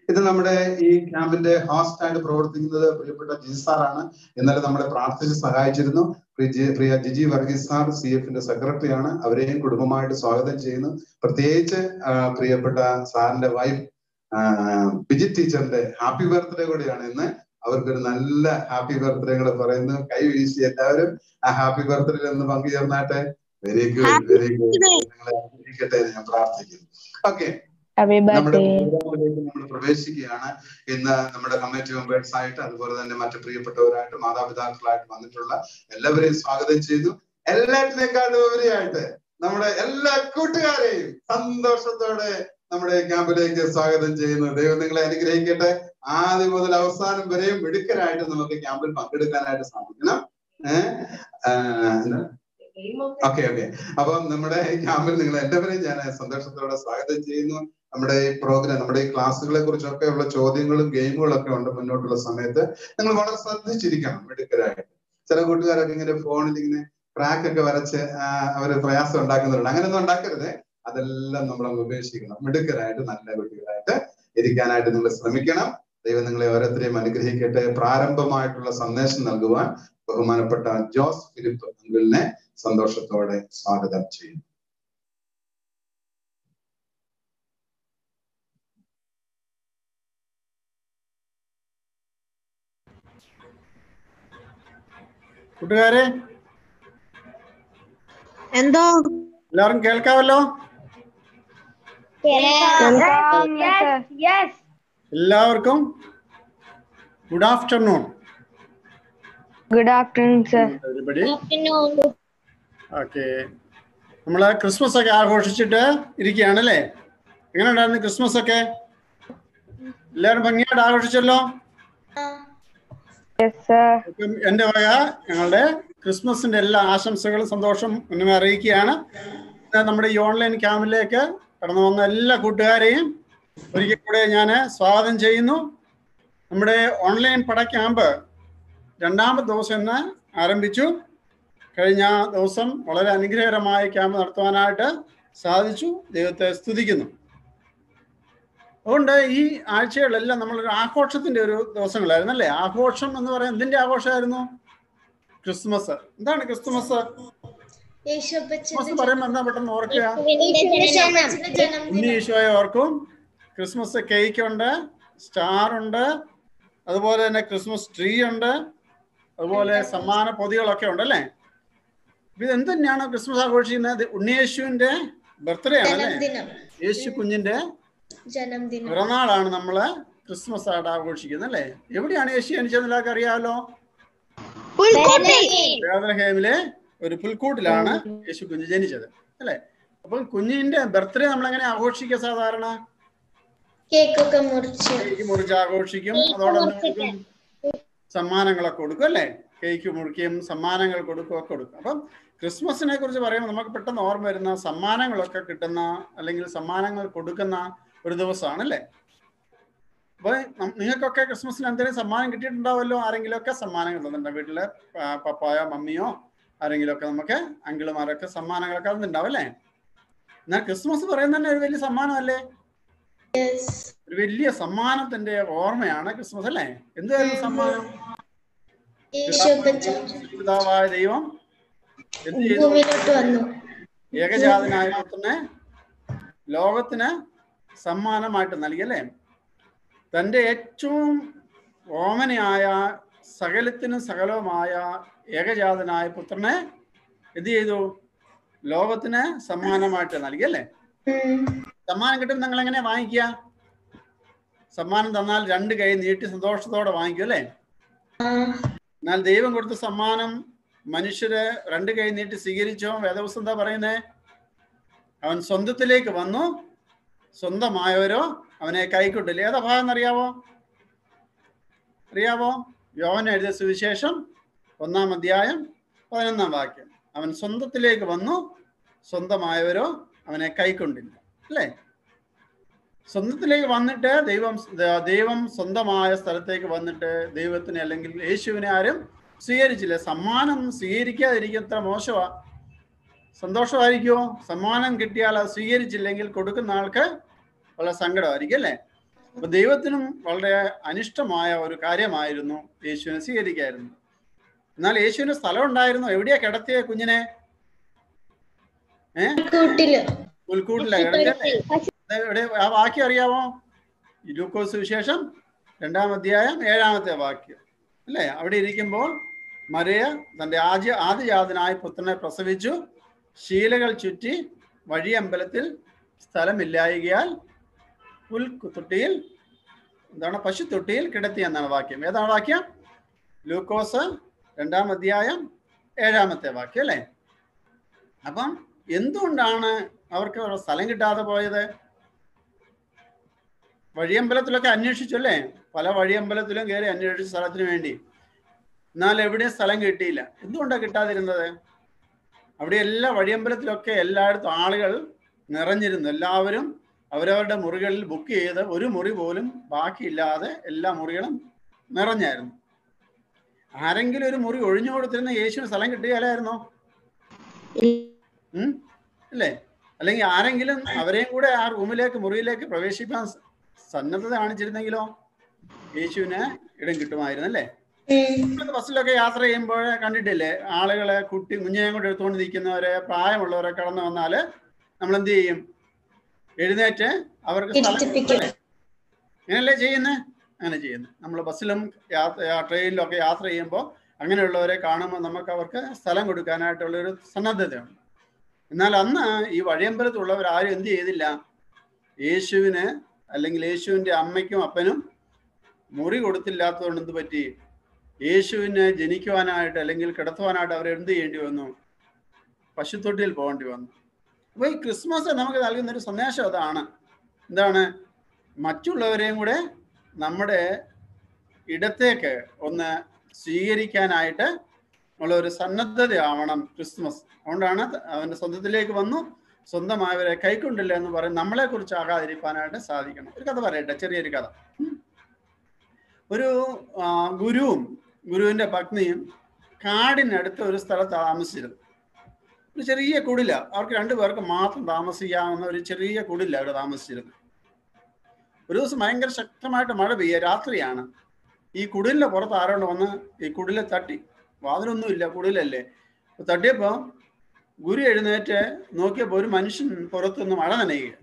ഇത് നമ്മുടെ ഈ ക്യാമ്പിന്റെ ഹോസ്റ്റ് ആയിട്ട് പ്രവർത്തിക്കുന്നത് പ്രിയപ്പെട്ട ജി സാറാണ് ഇന്നലെ നമ്മളെ പ്രാർത്ഥിച്ച് സഹായിച്ചിരുന്നു പ്രിയ ജി- പ്രിയ ജിജി വർഗീസ് സാർ സി എഫിന്റെ സെക്രട്ടറി ആണ് അവരെയും കുടുംബമായിട്ട് സ്വാഗതം ചെയ്യുന്നു പ്രത്യേകിച്ച് ആ, പ്രിയപ്പെട്ട സാറിന്റെ വൈഫ് ബിജി ടീച്ചറിന്റെ ഹാപ്പി ബർത്ത്ഡേ കൂടിയാണ് ഇന്ന് അവർക്കൊരു നല്ല ഹാപ്പി ബർത്ത്ഡേ കൂടെ പറയുന്നു കൈ വീശി എല്ലാവരും ആ ഹാപ്പി ബർത്ത്ഡേയിൽ ഒന്ന് പങ്കുചേർന്നാട്ടെ വെരി ഗുഡ് വെരി ഗുഡ് നിങ്ങളെ അനുഗ്രഹിക്കട്ടെ എന്ന് ഞാൻ പ്രാർത്ഥിക്കുന്നു ഓക്കെ Happy നമ്മുടെ birthday. പ്രോഗ്രാമിലേക്ക് നമ്മൾ പ്രവേശിക്കുകയാണ് ഇന്ന് നമ്മുടെ കമ്മിറ്റി മെമ്പേഴ്സ് ആയിട്ട് അതുപോലെ തന്നെ മറ്റു പ്രിയപ്പെട്ടവരായിട്ട് മാതാപിതാക്കളായിട്ട് വന്നിട്ടുള്ള എല്ലാവരെയും സ്വാഗതം ചെയ്തു എല്ലാറ്റിനേക്കാളും ഉപരിയായിട്ട് നമ്മുടെ എല്ലാ കൂട്ടുകാരെയും സന്തോഷത്തോടെ നമ്മുടെ ക്യാമ്പിലേക്ക് സ്വാഗതം ചെയ്യുന്നു ദൈവം നിങ്ങളെ അനുഗ്രഹിക്കട്ടെ ആദ്യം മുതൽ അവസാനം വരെയും മിടുക്കരായിട്ട് നമുക്ക് ക്യാമ്പിൽ പങ്കെടുക്കാനായിട്ട് സാധിക്കണം ഏഹ് ഓക്കെ ഓക്കെ അപ്പം നമ്മുടെ ഈ ക്യാമ്പിൽ നിങ്ങൾ എല്ലാവരെയും ഞാൻ സന്തോഷത്തോടെ സ്വാഗതം ചെയ്യുന്നു നമ്മുടെ ഈ പ്രോഗ്രാം നമ്മുടെ ഈ ക്ലാസ്സുകളെ കുറിച്ചൊക്കെ ഉള്ള ചോദ്യങ്ങളും ഗെയിമുകളും ഒക്കെ ഉണ്ട് മുന്നോട്ടുള്ള സമയത്ത് നിങ്ങൾ വളരെ ശ്രദ്ധിച്ചിരിക്കണം മിടുക്കരായിട്ട് ചില കൂട്ടുകാരൊക്കെ ഇങ്ങനെ ഫോണിൽ ഇങ്ങനെ ട്രാക്ക് ഒക്കെ വരച്ച് ആ, അവര് പ്രയാസം ഉണ്ടാക്കുന്നുണ്ട് അങ്ങനെയൊന്നും ഉണ്ടാക്കരുത് അതെല്ലാം നമ്മൾ അങ്ങ് ഉപേക്ഷിക്കണം മിടുക്കരായിട്ട് നല്ല കുട്ടികളായിട്ട് ഇരിക്കാനായിട്ട് നിങ്ങൾ ശ്രമിക്കണം ദൈവം നിങ്ങളെ ഓരോരുത്തരെയും അനുഗ്രഹിക്കട്ടെ പ്രാരംഭമായിട്ടുള്ള സന്ദേശം നൽകുവാൻ ബഹുമാനപ്പെട്ട ജോസ് ഫിലിപ്പ് അങ്കിളിനെ സന്തോഷത്തോടെ സ്വാഗതം ചെയ്യുന്നു കൂട്ടുകാരെ എന്തോ എല്ലാവരും കേൾക്കാമല്ലോ Welcome, yes, yes. എല്ലാവർക്കും good afternoon Good afternoon, sir. Everybody okay നമ്മൾ ക്രിസ്മസ് ഒക്കെ ആഘോഷിച്ചിട്ട് ഇരിക്കുകയാണ് അല്ലേ എങ്ങനെ ഉണ്ടായിരുന്നു ക്രിസ്മസ് ഒക്കെ എല്ലാവരും ഭംഗിയായിട്ട് ആഘോഷിച്ചല്ലോ Yes, sir. അപ്പം എൻ്റെ വക ഞങ്ങളുടെ ക്രിസ്മസിന്റെ എല്ലാ ആശംസകളും സന്തോഷം മുന്നമേ അറിയിക്കുകയാണ് ഇന്ന് നമ്മുടെ ഈ ഓൺലൈൻ ക്യാമ്പിലേക്ക് കടന്നു വന്ന എല്ലാ കൂട്ടുകാരെയും ഒരിക്കൽ കൂടെ ഞാൻ സ്വാഗതം ചെയ്യുന്നു നമ്മുടെ ഓൺലൈൻ പഠ ക്യാമ്പ് രണ്ടാമത്തെ ദിവസം ഇന്ന് ആരംഭിച്ചു കഴിഞ്ഞ ദിവസം വളരെ അനുഗ്രഹകരമായ ക്യാമ്പ് നടത്തുവാനായിട്ട് സാധിച്ചു ദൈവത്തെ സ്തുതിക്കുന്നു അതുകൊണ്ട് ഈ ആഴ്ചകളിലെല്ലാം നമ്മളൊരു ആഘോഷത്തിന്റെ ഒരു ദിവസങ്ങളായിരുന്നു അല്ലേ ആഘോഷം എന്ന് പറയാൻ എന്തിന്റെ ആഘോഷമായിരുന്നു ക്രിസ്മസ് എന്താണ് ക്രിസ്മസ് ക്രിസ്മസ് പറയുമ്പോൾ എന്താ പെട്ടെന്ന് ഓർക്കുക ഉണ്ണി ഈശോയെ ഓർക്കും ക്രിസ്മസ് കേക്ക് ഉണ്ട് സ്റ്റാർ ഉണ്ട് അതുപോലെ തന്നെ ക്രിസ്മസ് ട്രീ ഉണ്ട് അതുപോലെ സമ്മാന പൊതികളൊക്കെ ഉണ്ട് അല്ലേ അപ്പൊ ഇത് എന്ത് തന്നെയാണ് ക്രിസ്മസ് ആഘോഷിക്കുന്നത് ഉണ്ണിയേശുവിന്റെ ബർത്ത്ഡേ ആണ് അല്ലേ ജന്മദിനം യേശു കുഞ്ഞിന്റെ ജന്മദിനം പിറന്നാളാണ് നമ്മള് ക്രിസ്മസ് ആയിട്ട് ആഘോഷിക്കുന്നത് അല്ലേ എവിടെയാണ് യേശു ജനിച്ചത് എല്ലാവർക്കും അറിയാമല്ലോ വേദനഹേമിലെ ഒരു പുൽക്കൂട്ടിലാണ് യേശു കുഞ്ഞ് ജനിച്ചത് അല്ലേ അപ്പം കുഞ്ഞിന്റെ ബർത്ത്ഡേ നമ്മൾ എങ്ങനെ ആഘോഷിക്കുക സാധാരണ കേക്കൊക്കെ മുറിച്ച് കേക്ക് മുറിച്ച് ആഘോഷിക്കും അതോടൊപ്പം സമ്മാനങ്ങളൊക്കെ കൊടുക്കും അല്ലേ കേക്ക് മുറിക്കുകയും സമ്മാനങ്ങൾ കൊടുക്കുകയും ഒക്കെ കൊടുക്കും അപ്പം ക്രിസ്മസിനെ കുറിച്ച് പറയുമ്പോൾ നമുക്ക് പെട്ടെന്ന് ഓർമ്മ വരുന്ന സമ്മാനങ്ങളൊക്കെ കിട്ടുന്ന അല്ലെങ്കിൽ സമ്മാനങ്ങൾ കൊടുക്കുന്ന ഒരു ദിവസമാണ് അല്ലേ അപ്പൊ നം- നിങ്ങൾക്കൊക്കെ ക്രിസ്മസിന് എന്തെങ്കിലും സമ്മാനം കിട്ടിയിട്ടുണ്ടാവുമല്ലോ ആരെങ്കിലും ഒക്കെ സമ്മാനങ്ങൾ തന്നിട്ടുണ്ടോ വീട്ടില് പ- പപ്പായോ മമ്മിയോ ആരെങ്കിലും ഒക്കെ നമുക്ക് അങ്കിളുമാരൊക്കെ സമ്മാനങ്ങളൊക്കെ തന്നിട്ടുണ്ടാവും അല്ലേ എന്നാൽ ക്രിസ്മസ് പറയുന്നത് തന്നെ ഒരു വലിയ സമ്മാനമല്ലേ ഒരു വലിയ സമ്മാനത്തിന്റെ ഓർമ്മയാണ് ക്രിസ്മസ് അല്ലേ എന്തായിരുന്നു സമ്മാനം യേശുപ്പച്ചൻ പിതാവായ ദൈവം എന്ത് ചെയ്തു ഭൂമിയിലോട്ട് വന്നു ഏകജാതനായ പുത്രനെ ലോകത്തിന് സമ്മാനമായിട്ട് നൽകി അല്ലേ തൻ്റെ ഏറ്റവും ഓമനയായ സകലത്തിനും സകലവുമായ ഏകജാതനായ പുത്രനെ എന്ത് ചെയ്തു ലോകത്തിന് സമ്മാനമായിട്ട് നൽകി അല്ലേ ഉം. സമ്മാനം കിട്ടുമ്പോൾ നിങ്ങൾ എങ്ങനെയാ വാങ്ങിക്കുക സമ്മാനം തന്നാൽ രണ്ട് കൈ നീട്ടി സന്തോഷത്തോടെ വാങ്ങിക്കും അല്ലേ ആ, എന്നാൽ ദൈവം കൊടുത്ത സമ്മാനം മനുഷ്യര് രണ്ട് കൈ നീട്ടി സ്വീകരിച്ചോ വേദവസം എന്താ പറയുന്നേ അവൻ സ്വന്തത്തിലേക്ക് വന്നു സ്വന്തമായവരോ അവനെ കൈക്കൊണ്ടില്ല ഏതാ ഭാഗം എന്നറിയാവോ അറിയാവോ യോഹന എഴുതിയ സുവിശേഷം ഒന്നാം അധ്യായം പതിനൊന്നാം വാക്യം അവൻ സ്വന്തത്തിലേക്ക് വന്നു സ്വന്തമായവരോ അവനെ കൈക്കൊണ്ടില്ല അല്ലേ സ്വന്തത്തിലേക്ക് വന്നിട്ട് ദൈവം ദൈവം സ്വന്തമായ സ്ഥലത്തേക്ക് വന്നിട്ട് ദൈവത്തിനെ അല്ലെങ്കിൽ യേശുവിനെ ആരും സ്വീകരിച്ചില്ല സമ്മാനം സ്വീകരിക്കാതിരിക്കത്ര മോശമാ സന്തോഷമായിരിക്കുമോ സമ്മാനം കിട്ടിയാൽ അത് സ്വീകരിച്ചില്ലെങ്കിൽ കൊടുക്കുന്ന ആൾക്ക് വളരെ സങ്കടമായിരിക്കും അല്ലേ അപ്പൊ ദൈവത്തിനും വളരെ അനിഷ്ടമായ ഒരു കാര്യമായിരുന്നു യേശുവിനെ സ്വീകരിക്കായിരുന്നു എന്നാൽ യേശുവിന് സ്ഥലം ഉണ്ടായിരുന്നു എവിടെയാ കിടത്തിയ കുഞ്ഞിനെ ഏ കൂട്ടില് പുൽക്കൂട്ടില കിടത്തിയല്ലേ അത് എവിടെ ആ വാക്യം അറിയാമോ ലൂക്കോസ് വിശേഷം രണ്ടാം അധ്യായം ഏഴാമത്തെ വാക്യം അല്ലേ അവിടെ ഇരിക്കുമ്പോൾ മറിയ തന്റെ ആദ്യ ആദ്യജാതനായ പുത്രനെ പ്രസവിച്ചു ശീലകൾ ചുറ്റി വഴിയമ്പലത്തിൽ സ്ഥലമില്ലായികയാൽ പുൽ തൊട്ടിയിൽ എന്താണ് പശുത്തൊട്ടിയിൽ കിടത്തി എന്നാണ് വാക്യം ഏതാണ് വാക്യം ലൂക്കോസ് രണ്ടാം അധ്യായം ഏഴാമത്തെ വാക്യം അല്ലേ അപ്പം എന്തുകൊണ്ടാണ് അവർക്ക് ഒരു സ്ഥലം കിട്ടാതെ പോയത് വഴിയമ്പലത്തിലൊക്കെ അന്വേഷിച്ചു അല്ലേ പല വഴിയമ്പലത്തിലും കയറി അന്വേഷിച്ച സ്ഥലത്തിന് വേണ്ടി എന്നാൽ എവിടെയും സ്ഥലം കിട്ടിയില്ല എന്തുകൊണ്ടാണ് കിട്ടാതിരുന്നത് അവിടെ എല്ലാ വഴിയമ്പലത്തിലൊക്കെ എല്ലായിടത്തും ആളുകൾ നിറഞ്ഞിരുന്നു എല്ലാവരും അവരവരുടെ മുറികളിൽ ബുക്ക് ചെയ്ത് ഒരു മുറി പോലും ബാക്കിയില്ലാതെ എല്ലാ മുറികളും നിറഞ്ഞായിരുന്നു ആരെങ്കിലും ഒരു മുറി ഒഴിഞ്ഞു കൊടുത്തിരുന്ന യേശുവിന് സ്ഥലം കിട്ടുകയല്ലായിരുന്നോ ഉം അല്ലേ അല്ലെങ്കിൽ ആരെങ്കിലും അവരെയും കൂടെ ആ റൂമിലേക്ക് മുറിയിലേക്ക് പ്രവേശിപ്പാൻ സ- സന്നദ്ധത കാണിച്ചിരുന്നെങ്കിലോ യേശുവിന് ഇടം കിട്ടുമായിരുന്നു അല്ലേ നമ്മളൊക്കെ ബസ്സിലൊക്കെ യാത്ര ചെയ്യുമ്പോൾ കണ്ടിട്ടില്ലേ ആളുകളെ കുട്ടി കുഞ്ഞിനെയും കൊണ്ട് എടുത്തുകൊണ്ട് നിൽക്കുന്നവരെ പ്രായമുള്ളവരെ കടന്നു വന്നാല് നമ്മൾ എന്ത് ചെയ്യും എഴുന്നേറ്റ് അവർക്ക് സ്ഥലം ഇരുത്തിപ്പിക്കും. കൊടുക്കും. അങ്ങനെയല്ലേ ചെയ്യുന്നത് അങ്ങനെ ചെയ്യുന്നത് നമ്മൾ ബസ്സിലും യാത്ര ട്രെയിനിലും ഒക്കെ യാത്ര ചെയ്യുമ്പോൾ അങ്ങനെയുള്ളവരെ കാണുമ്പോൾ നമുക്ക് അവർക്ക് സ്ഥലം കൊടുക്കാനായിട്ടുള്ളൊരു സന്നദ്ധതയുണ്ട് എന്നാൽ അന്ന് ഈ വഴിയമ്പലത്തുള്ളവർ ആരും എന്ത് ചെയ്തില്ല യേശുവിന് അല്ലെങ്കിൽ യേശുവിൻ്റെ അമ്മയ്ക്കും അപ്പനും മുറി കൊടുത്തില്ലാത്തതുകൊണ്ട് എന്ത് പറ്റി യേശുവിനെ ജനിക്കുവാനായിട്ട് അല്ലെങ്കിൽ കിടത്തുവാനായിട്ട് അവർ എന്ത് ചെയ്യേണ്ടി വന്നു പശുത്തൊട്ടിയിൽ പോകേണ്ടി വന്നു അപ്പോൾ ഈ ക്രിസ്മസ് നമുക്ക് നൽകുന്ന ഒരു സന്ദേശം അതാണ് എന്താണ് മറ്റുള്ളവരെയും കൂടെ നമ്മുടെ ഇടത്തേക്ക് ഒന്ന് സ്വീകരിക്കാനായിട്ട് ഉള്ള ഒരു സന്നദ്ധതയാവണം ക്രിസ്മസ് അതുകൊണ്ടാണ് അവൻ്റെ സ്വന്തത്തിലേക്ക് വന്നു സ്വന്തമായവരെ കൈക്കൊണ്ടില്ല എന്ന് പറയും നമ്മളെ കുറിച്ച് ആകാതിരിക്കാനായിട്ട് സാധിക്കണം ഒരു കഥ പറയട്ടെ ചെറിയൊരു കഥ ഉം. ഒരു ആ, ഗുരുവും ഗുരുവിന്റെ പത്നിയും കാടിനടുത്ത് ഒരു സ്ഥലത്ത് താമസിച്ചിരുന്നു ഒരു ചെറിയ കുടില അവർക്ക് രണ്ടു പേർക്ക് മാത്രം താമസിക്കാവുന്ന ഒരു ചെറിയ കുടില അവിടെ താമസിച്ചിരുന്നു ഒരു ദിവസം ഭയങ്കര ശക്തമായിട്ട് മഴ പെയ്യ രാത്രിയാണ് ഈ കുടിലിന്റെ പുറത്ത് ആരോണ്ട് വന്ന് ഈ കുടിലെ തട്ടി വാതിലൊന്നുമില്ല കുടിലല്ലേ അപ്പൊ തട്ടിയപ്പോ ഗുരു എഴുന്നേറ്റ് നോക്കിയപ്പോൾ ഒരു മനുഷ്യൻ പുറത്തുനിന്ന് മഴ നനയുക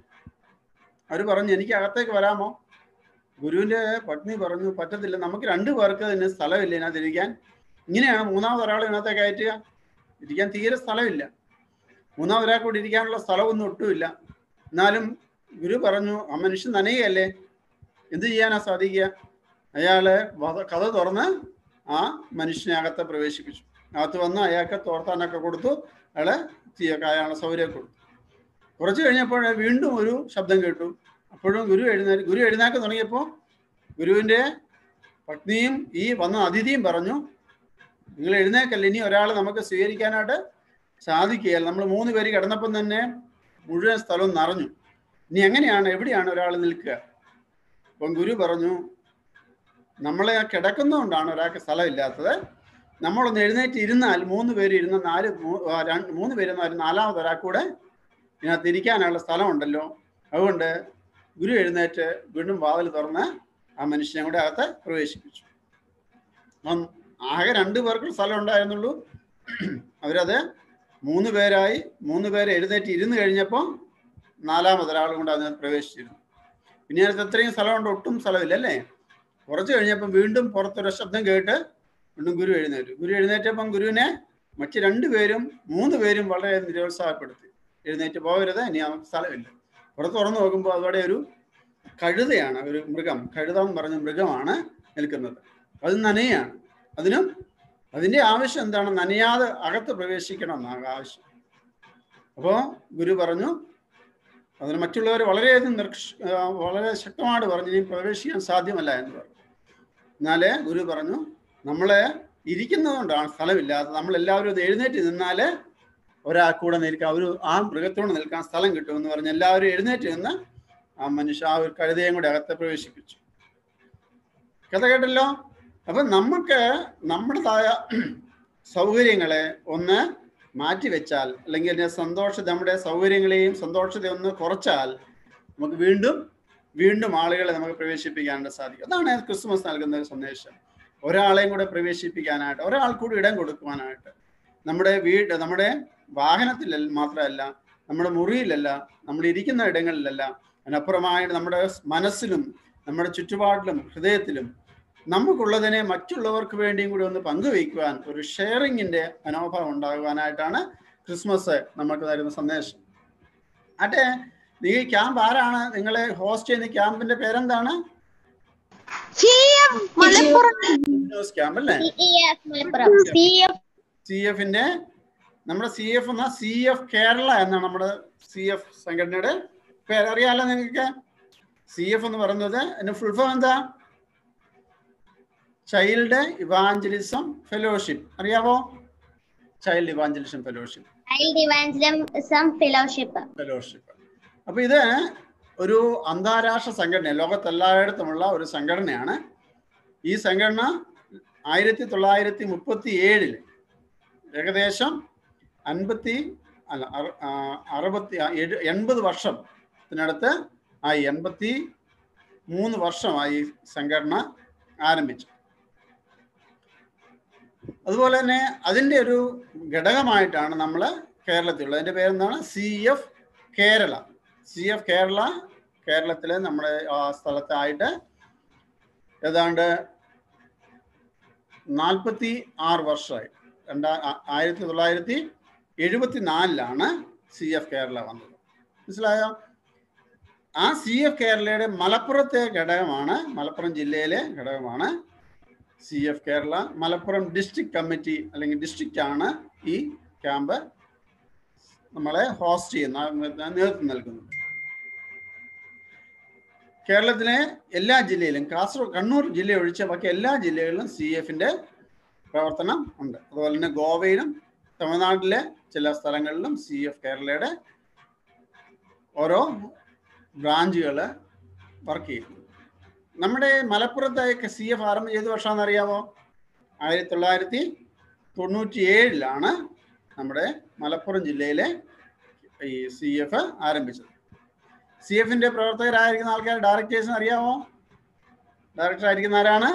അവർ പറഞ്ഞു എനിക്ക് അകത്തേക്ക് വരാമോ ഗുരുവിന്റെ പത്നി പറഞ്ഞു പറ്റത്തില്ല നമുക്ക് രണ്ടു പേർക്ക് തന്നെ സ്ഥലമില്ല ഇതിനകത്ത് ഇരിക്കാൻ ഇങ്ങനെയാണ് മൂന്നാമത് ഒരാൾ ഇതിനകത്ത് കയറ്റുക ഇരിക്കാൻ തീരെ സ്ഥലമില്ല മൂന്നാമത് ഒരാൾക്ക് കൂടി ഇരിക്കാനുള്ള സ്ഥലമൊന്നും ഒട്ടുമില്ല എന്നാലും ഗുരു പറഞ്ഞു ആ മനുഷ്യൻ നനയുകയല്ലേ എന്ത് ചെയ്യാനാ സാധിക്കുക അയാള് വധ- കഥ തുറന്ന് ആ മനുഷ്യനെ അകത്ത് പ്രവേശിപ്പിച്ചു അകത്ത് വന്ന് അയാൾക്ക് തോർത്താനൊക്കെ കൊടുത്തു അയാളെ തീയൊക്കെ അയാളുടെ സൗകര്യം കൊടുത്തു കുറച്ച് കഴിഞ്ഞപ്പോൾ വീണ്ടും ഒരു ശബ്ദം കേട്ടു അപ്പോഴും ഗുരു എഴുന്നേ ഗുരു എഴുന്നേക്കാൻ തുടങ്ങിയപ്പോൾ ഗുരുവിന്റെ പത്നിയും ഈ വന്ന അതിഥിയും പറഞ്ഞു നിങ്ങൾ എഴുന്നേക്കല്ല ഇനി ഒരാൾ നമുക്ക് സ്വീകരിക്കാനായിട്ട് സാധിക്കുകയില്ല നമ്മൾ മൂന്ന് പേര് കിടന്നപ്പം തന്നെ മുഴുവൻ സ്ഥലവും നിറഞ്ഞു ഇനി എങ്ങനെയാണ് എവിടെയാണ് ഒരാൾ നിൽക്കുക അപ്പം ഗുരു പറഞ്ഞു നമ്മളെ കിടക്കുന്നതുകൊണ്ടാണ് ഒരാൾക്ക് സ്ഥലമില്ലാത്തത് നമ്മളൊന്ന് എഴുന്നേറ്റ് ഇരുന്നാൽ മൂന്ന് പേര് ഇരുന്ന നാല് മൂ- ആ, രണ്ട് മൂന്ന് പേര് ഇരുന്നാൽ നാലാമത് ഒരാൾ കൂടെ ഇതിനകത്ത് ഇരിക്കാനുള്ള സ്ഥലമുണ്ടല്ലോ അതുകൊണ്ട് ഗുരു എഴുന്നേറ്റ് വീണ്ടും വാതിൽ തുറന്ന് ആ മനുഷ്യനെ കൂടെ അകത്ത് പ്രവേശിപ്പിച്ചു അപ്പം ആകെ രണ്ടു പേർക്ക് സ്ഥലം ഉണ്ടായിരുന്നുള്ളൂ അവരത് മൂന്ന് പേരായി മൂന്ന് പേര് എഴുന്നേറ്റ് ഇരുന്ന് കഴിഞ്ഞപ്പോൾ നാലാമത് ഒരാളും കൊണ്ട് അതിനകത്ത് പ്രവേശിച്ചിരുന്നു പിന്നെ അതിനകത്ത് എത്രയും സ്ഥലമുണ്ട് ഒട്ടും സ്ഥലമില്ല അല്ലേ കുറച്ച് കഴിഞ്ഞപ്പം വീണ്ടും പുറത്തൊരു ശബ്ദം കേട്ട് വീണ്ടും ഗുരു എഴുന്നേറ്റു ഗുരു എഴുന്നേറ്റപ്പം ഗുരുവിനെ മറ്റ് രണ്ടുപേരും മൂന്ന് പേരും വളരെ നിരുത്സാഹപ്പെടുത്തി എഴുന്നേറ്റ് പോകരുത് ഇനി അവർക്ക് സ്ഥലമില്ല പുറത്ത് തുറന്നു നോക്കുമ്പോൾ അതോടെ ഒരു കഴുതയാണ് ഒരു മൃഗം കഴുത എന്ന് പറഞ്ഞ മൃഗമാണ് നിൽക്കുന്നത് അത് നനയാണ് അതിനും അതിന്റെ ആവശ്യം എന്താണ് നനയാതെ അകത്ത് പ്രവേശിക്കണം എന്നാണ് ആവശ്യം അപ്പോൾ ഗുരു പറഞ്ഞു അതിന് മറ്റുള്ളവർ വളരെയധികം നിർക്ഷ ആ, വളരെ ശക്തമായിട്ട് പറഞ്ഞു ഇനി പ്രവേശിക്കാൻ സാധ്യമല്ല എന്ന് പറഞ്ഞു എന്നാല് ഗുരു പറഞ്ഞു നമ്മളെ ഇരിക്കുന്നതുകൊണ്ടാണ് സ്ഥലമില്ലാത്തത് നമ്മൾ എല്ലാവരും ഇത് എഴുന്നേറ്റ് നിന്നാല് ഒരാൾ കൂടെ നിൽക്കാൻ ഒരു ആ മൃഗത്തോട് നിൽക്കാൻ സ്ഥലം കിട്ടുമെന്ന് പറഞ്ഞ് എല്ലാവരും എഴുന്നേറ്റ് നിന്ന് ആ മനുഷ്യ ആ ഒരു കഴുതയും കൂടെ അകത്ത് പ്രവേശിപ്പിച്ചു കഥ കേട്ടല്ലോ അപ്പൊ നമുക്ക് നമ്മുടേതായ സൗകര്യങ്ങളെ ഒന്ന് മാറ്റിവെച്ചാൽ അല്ലെങ്കിൽ അതിന്റെ സന്തോഷ നമ്മുടെ സൗകര്യങ്ങളെയും സന്തോഷത്തെ ഒന്ന് കുറച്ചാൽ നമുക്ക് വീണ്ടും വീണ്ടും ആളുകളെ നമുക്ക് പ്രവേശിപ്പിക്കാനായിട്ട് സാധിക്കും അതാണ് ക്രിസ്മസ് നൽകുന്ന ഒരു സന്ദേശം ഒരാളെയും കൂടെ പ്രവേശിപ്പിക്കാനായിട്ട് ഒരാൾ കൂടി ഇടം കൊടുക്കുവാനായിട്ട് നമ്മുടെ വീട് നമ്മുടെ വാഹനത്തിൽ മാത്രമല്ല നമ്മുടെ മുറിയിലല്ല നമ്മൾ ഇരിക്കുന്ന ഇടങ്ങളിലല്ല അതിനപ്പുറമായിട്ട് നമ്മുടെ മനസ്സിലും നമ്മുടെ ചുറ്റുപാടിലും ഹൃദയത്തിലും നമുക്കുള്ളതിനെ മറ്റുള്ളവർക്ക് വേണ്ടിയും കൂടി ഒന്ന് പങ്കുവയ്ക്കുവാൻ ഒരു ഷെയറിങ്ങിന്റെ മനോഭാവം ഉണ്ടാകുവാനായിട്ടാണ് ക്രിസ്മസ് നമുക്ക് തരുന്ന സന്ദേശം അട്ടെ ഈ ക്യാമ്പ് ആരാണ് നിങ്ങളെ ഹോസ്റ്റ് ചെയ്യുന്ന ക്യാമ്പിന്റെ പേരെന്താണ് ന്യൂസ് ക്യാമ്പ് അല്ലേ സി എഫിന്റെ നമ്മുടെ സി എഫ് എന്ന സി എഫ് കേരള എന്നാണ് നമ്മുടെ സി എഫ് സംഘടനയുടെ പേരറിയാലോ നിങ്ങൾക്ക് സി എഫ് എന്ന് പറയുന്നത് അതിന്റെ ഫുൾ ഫോം എന്താ ചൈൽഡ് ഇവാഞ്ചലിസം ഫെലോഷിപ്പ് അറിയാവോ child evangelism fellowship fellowship fellowship അപ്പൊ ഇത് ഒരു അന്താരാഷ്ട്ര സംഘടന ലോകത്തെല്ലായിടത്തുമുള്ള ഒരു സംഘടനയാണ് ഈ സംഘടന ആയിരത്തി തൊള്ളായിരത്തി മുപ്പത്തി ഏഴില് ഏകദേശം അൻപത്തി അല്ല അറു- ആ, അറുപത്തി ആ, എഴു- എൺപത് വർഷത്തിനടുത്ത് ആയി എൺപത്തി മൂന്ന് വർഷമായി ഈ സംഘടന ആരംഭിച്ചു അതുപോലെ തന്നെ അതിൻ്റെ ഒരു ഘടകമായിട്ടാണ് നമ്മൾ കേരളത്തിലുള്ളത് അതിൻ്റെ പേരെന്താണ് C F Kerala C F Kerala കേരളത്തിലെ നമ്മുടെ ആ സ്ഥലത്തായിട്ട് ഏതാണ്ട് നാൽപ്പത്തി ആറ് വർഷമായി രണ്ടാ ആ- ആയിരത്തി തൊള്ളായിരത്തി എഴുപത്തി നാലിലാണ് സി എഫ് കേരള വന്നത് മനസ്സിലായോ ആ സി എഫ് കേരളയുടെ മലപ്പുറത്തെ ഘടകമാണ് മലപ്പുറം ജില്ലയിലെ ഘടകമാണ് C F Kerala Malappuram district committee അല്ലെങ്കിൽ ഡിസ്ട്രിക്റ്റ് ആണ് ഈ ക്യാമ്പ് നമ്മളെ ഹോസ്റ്റ് ചെയ്യുന്ന നേതൃത്വം നൽകുന്നത് കേരളത്തിലെ എല്ലാ ജില്ലയിലും കാസർഗോഡ് കണ്ണൂർ ജില്ല ഒഴിച്ച ബാക്കി എല്ലാ ജില്ലകളിലും സി എഫിന്റെ പ്രവർത്തനം ഉണ്ട് അതുപോലെ തന്നെ ഗോവയിലും തമിഴ്നാട്ടിലെ ചില സ്ഥലങ്ങളിലും സി എഫ് കേരളയുടെ ഓരോ ബ്രാഞ്ചുകൾ വർക്ക് ചെയ്യുന്നു നമ്മുടെ മലപ്പുറത്തെ സി എഫ് ആരംഭിച്ച ഏത് വർഷമാണെന്ന് അറിയാമോ ആയിരത്തി തൊള്ളായിരത്തി തൊണ്ണൂറ്റി ഏഴിലാണ് നമ്മുടെ മലപ്പുറം ജില്ലയിലെ ഈ സി എഫ് ആരംഭിച്ചത് സി എഫിന്റെ പ്രവർത്തകരായിരിക്കുന്ന ആൾക്കാർ ഡയറക്ടേഴ്സിന് അറിയാമോ ഡയറക്ടർ ആയിരിക്കുന്ന ആരാണ്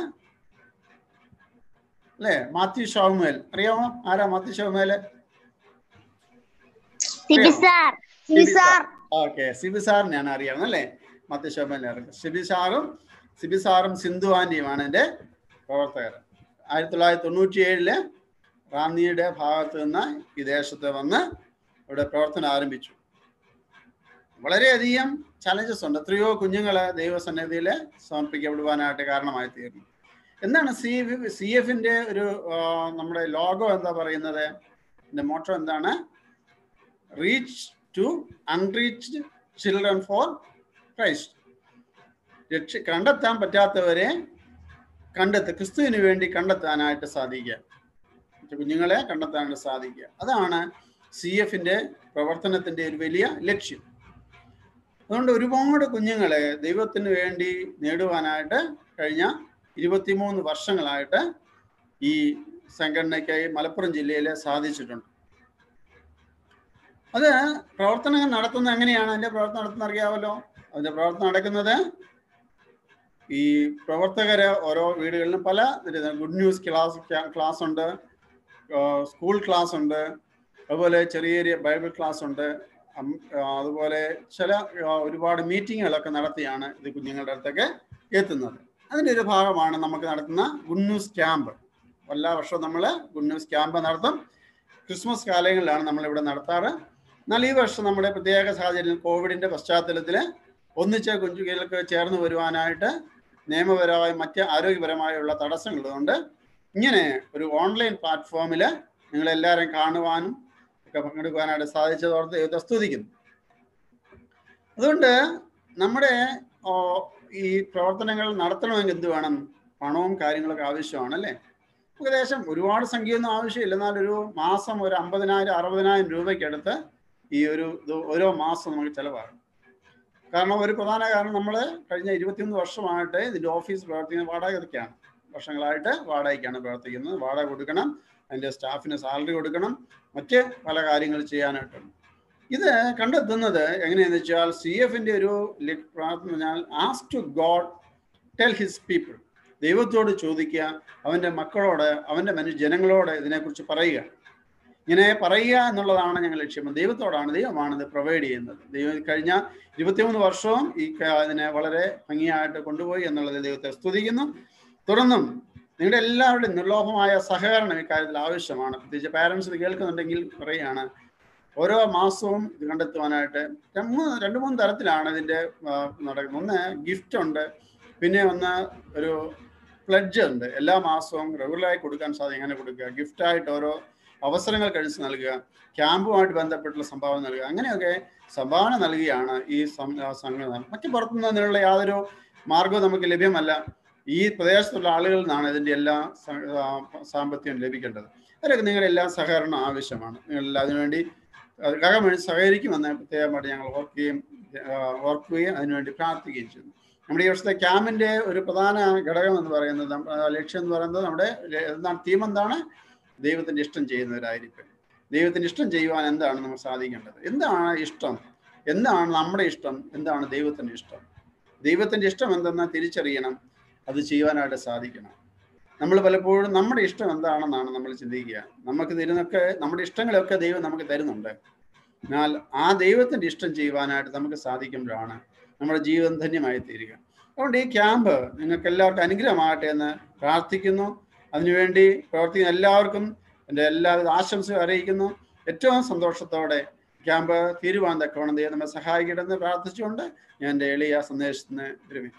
അല്ലേ മാത്യു ഷൗമേൽ അറിയാമോ ആരാ മാത്യു ഷൗമേല് ഓക്കെ സിബി സാറിനെയാണ് അറിയാവുന്നത് അല്ലേ മാത്യു ഷൗമേലിനെ അറിയാം സിബി സാറും സിബി സാറും സിന്ധു ആന്റിയുമാണ് എൻ്റെ പ്രവർത്തകർ ആയിരത്തി തൊള്ളായിരത്തി തൊണ്ണൂറ്റി ഏഴില് റാന്നിയുടെ ഭാഗത്ത് നിന്ന് ഈ ദേശത്ത് വന്ന് ഇവിടെ പ്രവർത്തനം ആരംഭിച്ചു വളരെയധികം ചലഞ്ചസ് ഉണ്ട് എത്രയോ കുഞ്ഞുങ്ങളെ ദൈവസന്നിധിയിൽ സമർപ്പിക്കപ്പെടുവാനായിട്ട് കാരണമായി തീർന്നു എന്താണ് സി സി എഫിന്റെ ഒരു ആ, നമ്മുടെ ലോഗോ എന്താ പറയുന്നത് എൻ്റെ മോട്ടോ എന്താണ് reach to unreached children for Christ രക്ഷ കണ്ടെത്താൻ പറ്റാത്തവരെ കണ്ടെത്ത ക്രിസ്തുവിന് വേണ്ടി കണ്ടെത്താനായിട്ട് സാധിക്കുക കുഞ്ഞുങ്ങളെ കണ്ടെത്താനായിട്ട് സാധിക്കുക അതാണ് സി എഫിന്റെ പ്രവർത്തനത്തിന്റെ ഒരു വലിയ ലക്ഷ്യം അതുകൊണ്ട് ഒരുപാട് കുഞ്ഞുങ്ങളെ ദൈവത്തിന് വേണ്ടി നേടുവാനായിട്ട് കഴിഞ്ഞ ഇരുപത്തിമൂന്ന് വർഷങ്ങളായിട്ട് ഈ സംഘടനയ്ക്കായി മലപ്പുറം ജില്ലയിൽ സാധിച്ചിട്ടുണ്ട് അത് പ്രവർത്തനങ്ങൾ നടത്തുന്നത് എങ്ങനെയാണ് അതിന്റെ പ്രവർത്തനം നടത്തുന്നത് അറിയാമല്ലോ അതിന്റെ പ്രവർത്തനം നടക്കുന്നത് ഈ പ്രവർത്തകര് ഓരോ വീടുകളിലും പല ഗുഡ് ന്യൂസ് ക്ലാസ് ക്ലാസ് ഉണ്ട് സ്കൂൾ ക്ലാസ് ഉണ്ട് അതുപോലെ ചെറിയ ചെറിയ ബൈബിൾ ക്ലാസ് ഉണ്ട് അം- ആ, അതുപോലെ ചില ആ, ഒരുപാട് മീറ്റിങ്ങുകളൊക്കെ നടത്തിയാണ് ഇത് കുഞ്ഞുങ്ങളുടെ അടുത്തൊക്കെ എത്തുന്നത് അതിൻ്റെ ഒരു ഭാഗമാണ് നമുക്ക് നടത്തുന്ന ഗുഡ് ന്യൂസ് ക്യാമ്പ് എല്ലാ വർഷവും നമ്മൾ ഗുഡ് ന്യൂസ് ക്യാമ്പ് നടത്തും ക്രിസ്മസ് കാലങ്ങളിലാണ് നമ്മൾ ഇവിടെ നടത്താറ് എന്നാൽ ഈ വർഷം നമ്മുടെ പ്രത്യേക സാഹചര്യം കോവിഡിന്റെ പശ്ചാത്തലത്തിൽ ഒന്നിച്ച് കുഞ്ഞുങ്ങൾക്ക് ചേർന്ന് വരുവാനായിട്ട് നിയമപരമായ മറ്റ് ആരോഗ്യപരമായുള്ള തടസ്സങ്ങളുണ്ട് ഇങ്ങനെ ഒരു ഓൺലൈൻ പ്ലാറ്റ്ഫോമിൽ നിങ്ങളെല്ലാവരും കാണുവാനും ഒക്കെ പങ്കെടുക്കുവാനായിട്ട് സാധിച്ചതോർത്ത് ദൈവത്തെ സ്തുതിക്കുന്നു അതുകൊണ്ട് നമ്മുടെ ഓ, ഈ പ്രവർത്തനങ്ങൾ നടത്തണമെങ്കിൽ എന്ത് വേണം പണവും കാര്യങ്ങളൊക്കെ ആവശ്യമാണ് അല്ലേ ഏകദേശം ഒരുപാട് സംഖ്യയൊന്നും ആവശ്യമില്ല എന്നാൽ ഒരു മാസം ഒരു അമ്പതിനായിരം അറുപതിനായിരം രൂപയ്ക്കടുത്ത് ഈ ഒരു ഇത് ഓരോ മാസം നമുക്ക് ചിലവാകും കാരണം ഒരു പ്രധാന കാരണം നമ്മൾ കഴിഞ്ഞ ഇരുപത്തിയൊന്ന് വർഷമായിട്ട് ഇതിന്റെ ഓഫീസ് പ്രവർത്തിക്കുന്ന വാടകയ്ക്കാണ് വർഷങ്ങളായിട്ട് വാടകയ്ക്കാണ് പ്രവർത്തിക്കുന്നത് വാടക കൊടുക്കണം അതിന്റെ സ്റ്റാഫിന് സാലറി കൊടുക്കണം മറ്റ് പല കാര്യങ്ങൾ ചെയ്യാനായിട്ടുണ്ട് ഇത് കണ്ടെത്തുന്നത് എങ്ങനെയാന്ന് വെച്ചാൽ സി എഫിന്റെ ഒരു ലി- പ്രാർത്ഥന പറഞ്ഞാൽ as to God tell his people ദൈവത്തോട് ചോദിക്കുക അവൻ്റെ മക്കളോട് അവൻ്റെ മനു ജനങ്ങളോട് ഇതിനെക്കുറിച്ച് പറയുക ഇങ്ങനെ പറയുക എന്നുള്ളതാണ് ഞങ്ങൾ ലക്ഷ്യം ദൈവത്തോടാണ് ദൈവമാണ് ഇത് പ്രൊവൈഡ് ചെയ്യുന്നത് ദൈവം കഴിഞ്ഞ ഇരുപത്തിമൂന്ന് വർഷവും ഈ ക- അതിനെ വളരെ ഭംഗിയായിട്ട് കൊണ്ടുപോയി എന്നുള്ളത് ദൈവത്തെ സ്തുതിക്കുന്നു തുടർന്നും നിങ്ങളുടെ എല്ലാവരുടെയും നിർലോഭമായ സഹകരണം ഇക്കാര്യത്തിൽ ആവശ്യമാണ് പ്രത്യേകിച്ച് പാരൻസ് ഇത് കേൾക്കുന്നുണ്ടെങ്കിൽ പറയുകയാണ് ഓരോ മാസവും ഇത് കണ്ടെത്തുവാനായിട്ട് ര- മൂന്ന് രണ്ട് മൂന്ന് തരത്തിലാണ് ഇതിൻ്റെ ആ, നടക്കുന്നത് ഒന്ന് ഗിഫ്റ്റ് ഉണ്ട് പിന്നെ ഒന്ന് ഒരു പ്ലഡ്ജ് ഉണ്ട് എല്ലാ മാസവും റെഗുലറായി കൊടുക്കാൻ സാധിക്കും എങ്ങനെ കൊടുക്കുക ഗിഫ്റ്റായിട്ട് ഓരോ അവസരങ്ങൾ കഴിച്ച് നൽകുക ക്യാമ്പുമായിട്ട് ബന്ധപ്പെട്ടുള്ള സംഭാവന നൽകുക അങ്ങനെയൊക്കെ സംഭാവന നൽകിയാണ് ഈ സം- ആ സംഘടന മറ്റു പുറത്തുനിന്ന് അതിനുള്ള യാതൊരു മാർഗവും നമുക്ക് ലഭ്യമല്ല ഈ പ്രദേശത്തുള്ള ആളുകളിൽ നിന്നാണ് ഇതിൻ്റെ എല്ലാ സ- ആ, സാമ്പത്തികം ലഭിക്കേണ്ടത് അതിലൊക്കെ നിങ്ങളുടെ എല്ലാ സഹകരണം ആവശ്യമാണ് നിങ്ങൾ അതിനുവേണ്ടി കകം വേണ്ടി സഹകരിക്കുമെന്ന് പ്രത്യേകമായിട്ട് ഞങ്ങൾ ഓർക്കുകയും ആ, ഓർക്കുകയും അതിനുവേണ്ടി പ്രാർത്ഥിക്കുകയും ചെയ്യുന്നു നമ്മുടെ ഈ വർഷത്തെ ക്യാമ്പിന്റെ ഒരു പ്രധാന ഘടകം എന്ന് പറയുന്നത് നമ്മ- ആ, ലക്ഷ്യം എന്ന് പറയുന്നത് നമ്മുടെ ല- എന്താണ് തീം എന്താണ് ദൈവത്തിന്റെ ഇഷ്ടം ചെയ്യുന്നവരായിരിക്കും ദൈവത്തിന്റെ ഇഷ്ടം ചെയ്യുവാൻ എന്താണ് നമുക്ക് സാധിക്കേണ്ടത് എന്താണ് ഇഷ്ടം എന്താണ് നമ്മുടെ ഇഷ്ടം എന്താണ് ദൈവത്തിന്റെ ഇഷ്ടം ദൈവത്തിന്റെ ഇഷ്ടം എന്തെന്ന് തിരിച്ചറിയണം അത് ചെയ്യുവാനായിട്ട് സാധിക്കണം നമ്മൾ പലപ്പോഴും നമ്മുടെ ഇഷ്ടം എന്താണെന്നാണ് നമ്മൾ ചിന്തിക്കുക നമുക്ക് തരുന്നൊക്കെ നമ്മുടെ ഇഷ്ടങ്ങളൊക്കെ ദൈവം നമുക്ക് തരുന്നുണ്ട് എന്നാൽ ആ ദൈവത്തിന്റെ ഇഷ്ടം ചെയ്യുവാനായിട്ട് നമുക്ക് സാധിക്കുമ്പോഴാണ് നമ്മുടെ ജീവിതം ധന്യമായി തീരുക അതുകൊണ്ട് ഈ ക്യാമ്പ് നിങ്ങൾക്ക് എല്ലാവർക്കും അനുഗ്രഹമാകട്ടെ എന്ന് പ്രാർത്ഥിക്കുന്നു അതിനുവേണ്ടി പ്രവർത്തിക്കുന്ന എല്ലാവർക്കും എൻ്റെ എല്ലാവിധ ആശംസകൾ അറിയിക്കുന്നു ഏറ്റവും സന്തോഷത്തോടെ ക്യാമ്പ് തീരുവാൻ തക്കവണ്ണം ദൈവം നമ്മെ സഹായിക്കട്ടെ എന്ന് പ്രാർത്ഥിച്ചുകൊണ്ട് ഞാൻ എൻ്റെ എളിയ സന്ദേശത്തിന് വിരമിക്കും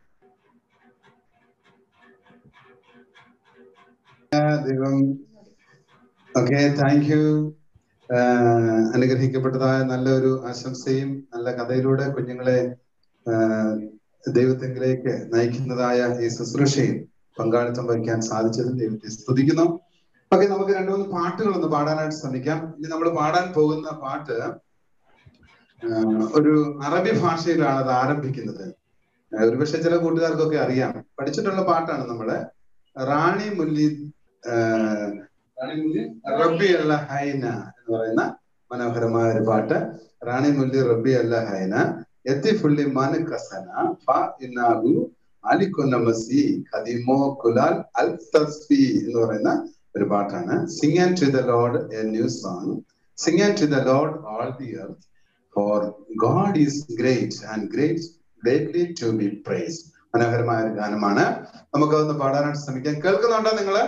ദൈവം ഓക്കെ താങ്ക് യു അനുഗ്രഹിക്കപ്പെട്ടതായ നല്ലൊരു ആശംസയും നല്ല കഥയിലൂടെ കുഞ്ഞുങ്ങളെ ആ, ദൈവത്തെങ്കിലേക്ക് നയിക്കുന്നതായ ഈ ശുശ്രൂഷയിൽ പങ്കാളിത്തം വഹിക്കാൻ സാധിച്ചതിൽ ദൈവത്തെ സ്തുതിക്കുന്നു ഓക്കെ നമുക്ക് രണ്ടു മൂന്ന് പാട്ടുകൾ ഒന്ന് പാടാനായിട്ട് ശ്രമിക്കാം ഇനി നമ്മൾ പാടാൻ പോകുന്ന പാട്ട് ആ, ഒരു അറബി ഭാഷയിലാണ് അത് ആരംഭിക്കുന്നത് ആ, ഒരുപക്ഷെ ചില കൂട്ടുകാർക്കൊക്കെ അറിയാം പഠിച്ചിട്ടുള്ള പാട്ടാണ് നമ്മള് റാണി മുല്ലി ആ, റാണി മുല്ലി റബ്ബി അല്ല ഹൈന എന്ന് പറയുന്ന മനോഹരമായ ഒരു പാട്ട് റാണി മുല്ലി റബ്ബി അല്ല ഹൈന എത്തി ഫുള്ളി മൻ കസന ഫ ഇന്നാഹു അലിക്കുന്ന മസി ഖദിമോ കുലാൽ അൽ തസ്ഫി എന്ന് പറയുന്ന ഒരു പാട്ടാണ് sing and to the Lord a new song sing and to the Lord all the earth for God is great and great greatly to be praise മനോഹരമായ ഒരു ഗാനമാണ് നമുക്ക് അതൊന്ന് പാടാനായിട്ട് ശ്രമിക്കാം കേൾക്കുന്നുണ്ടോ നിങ്ങള്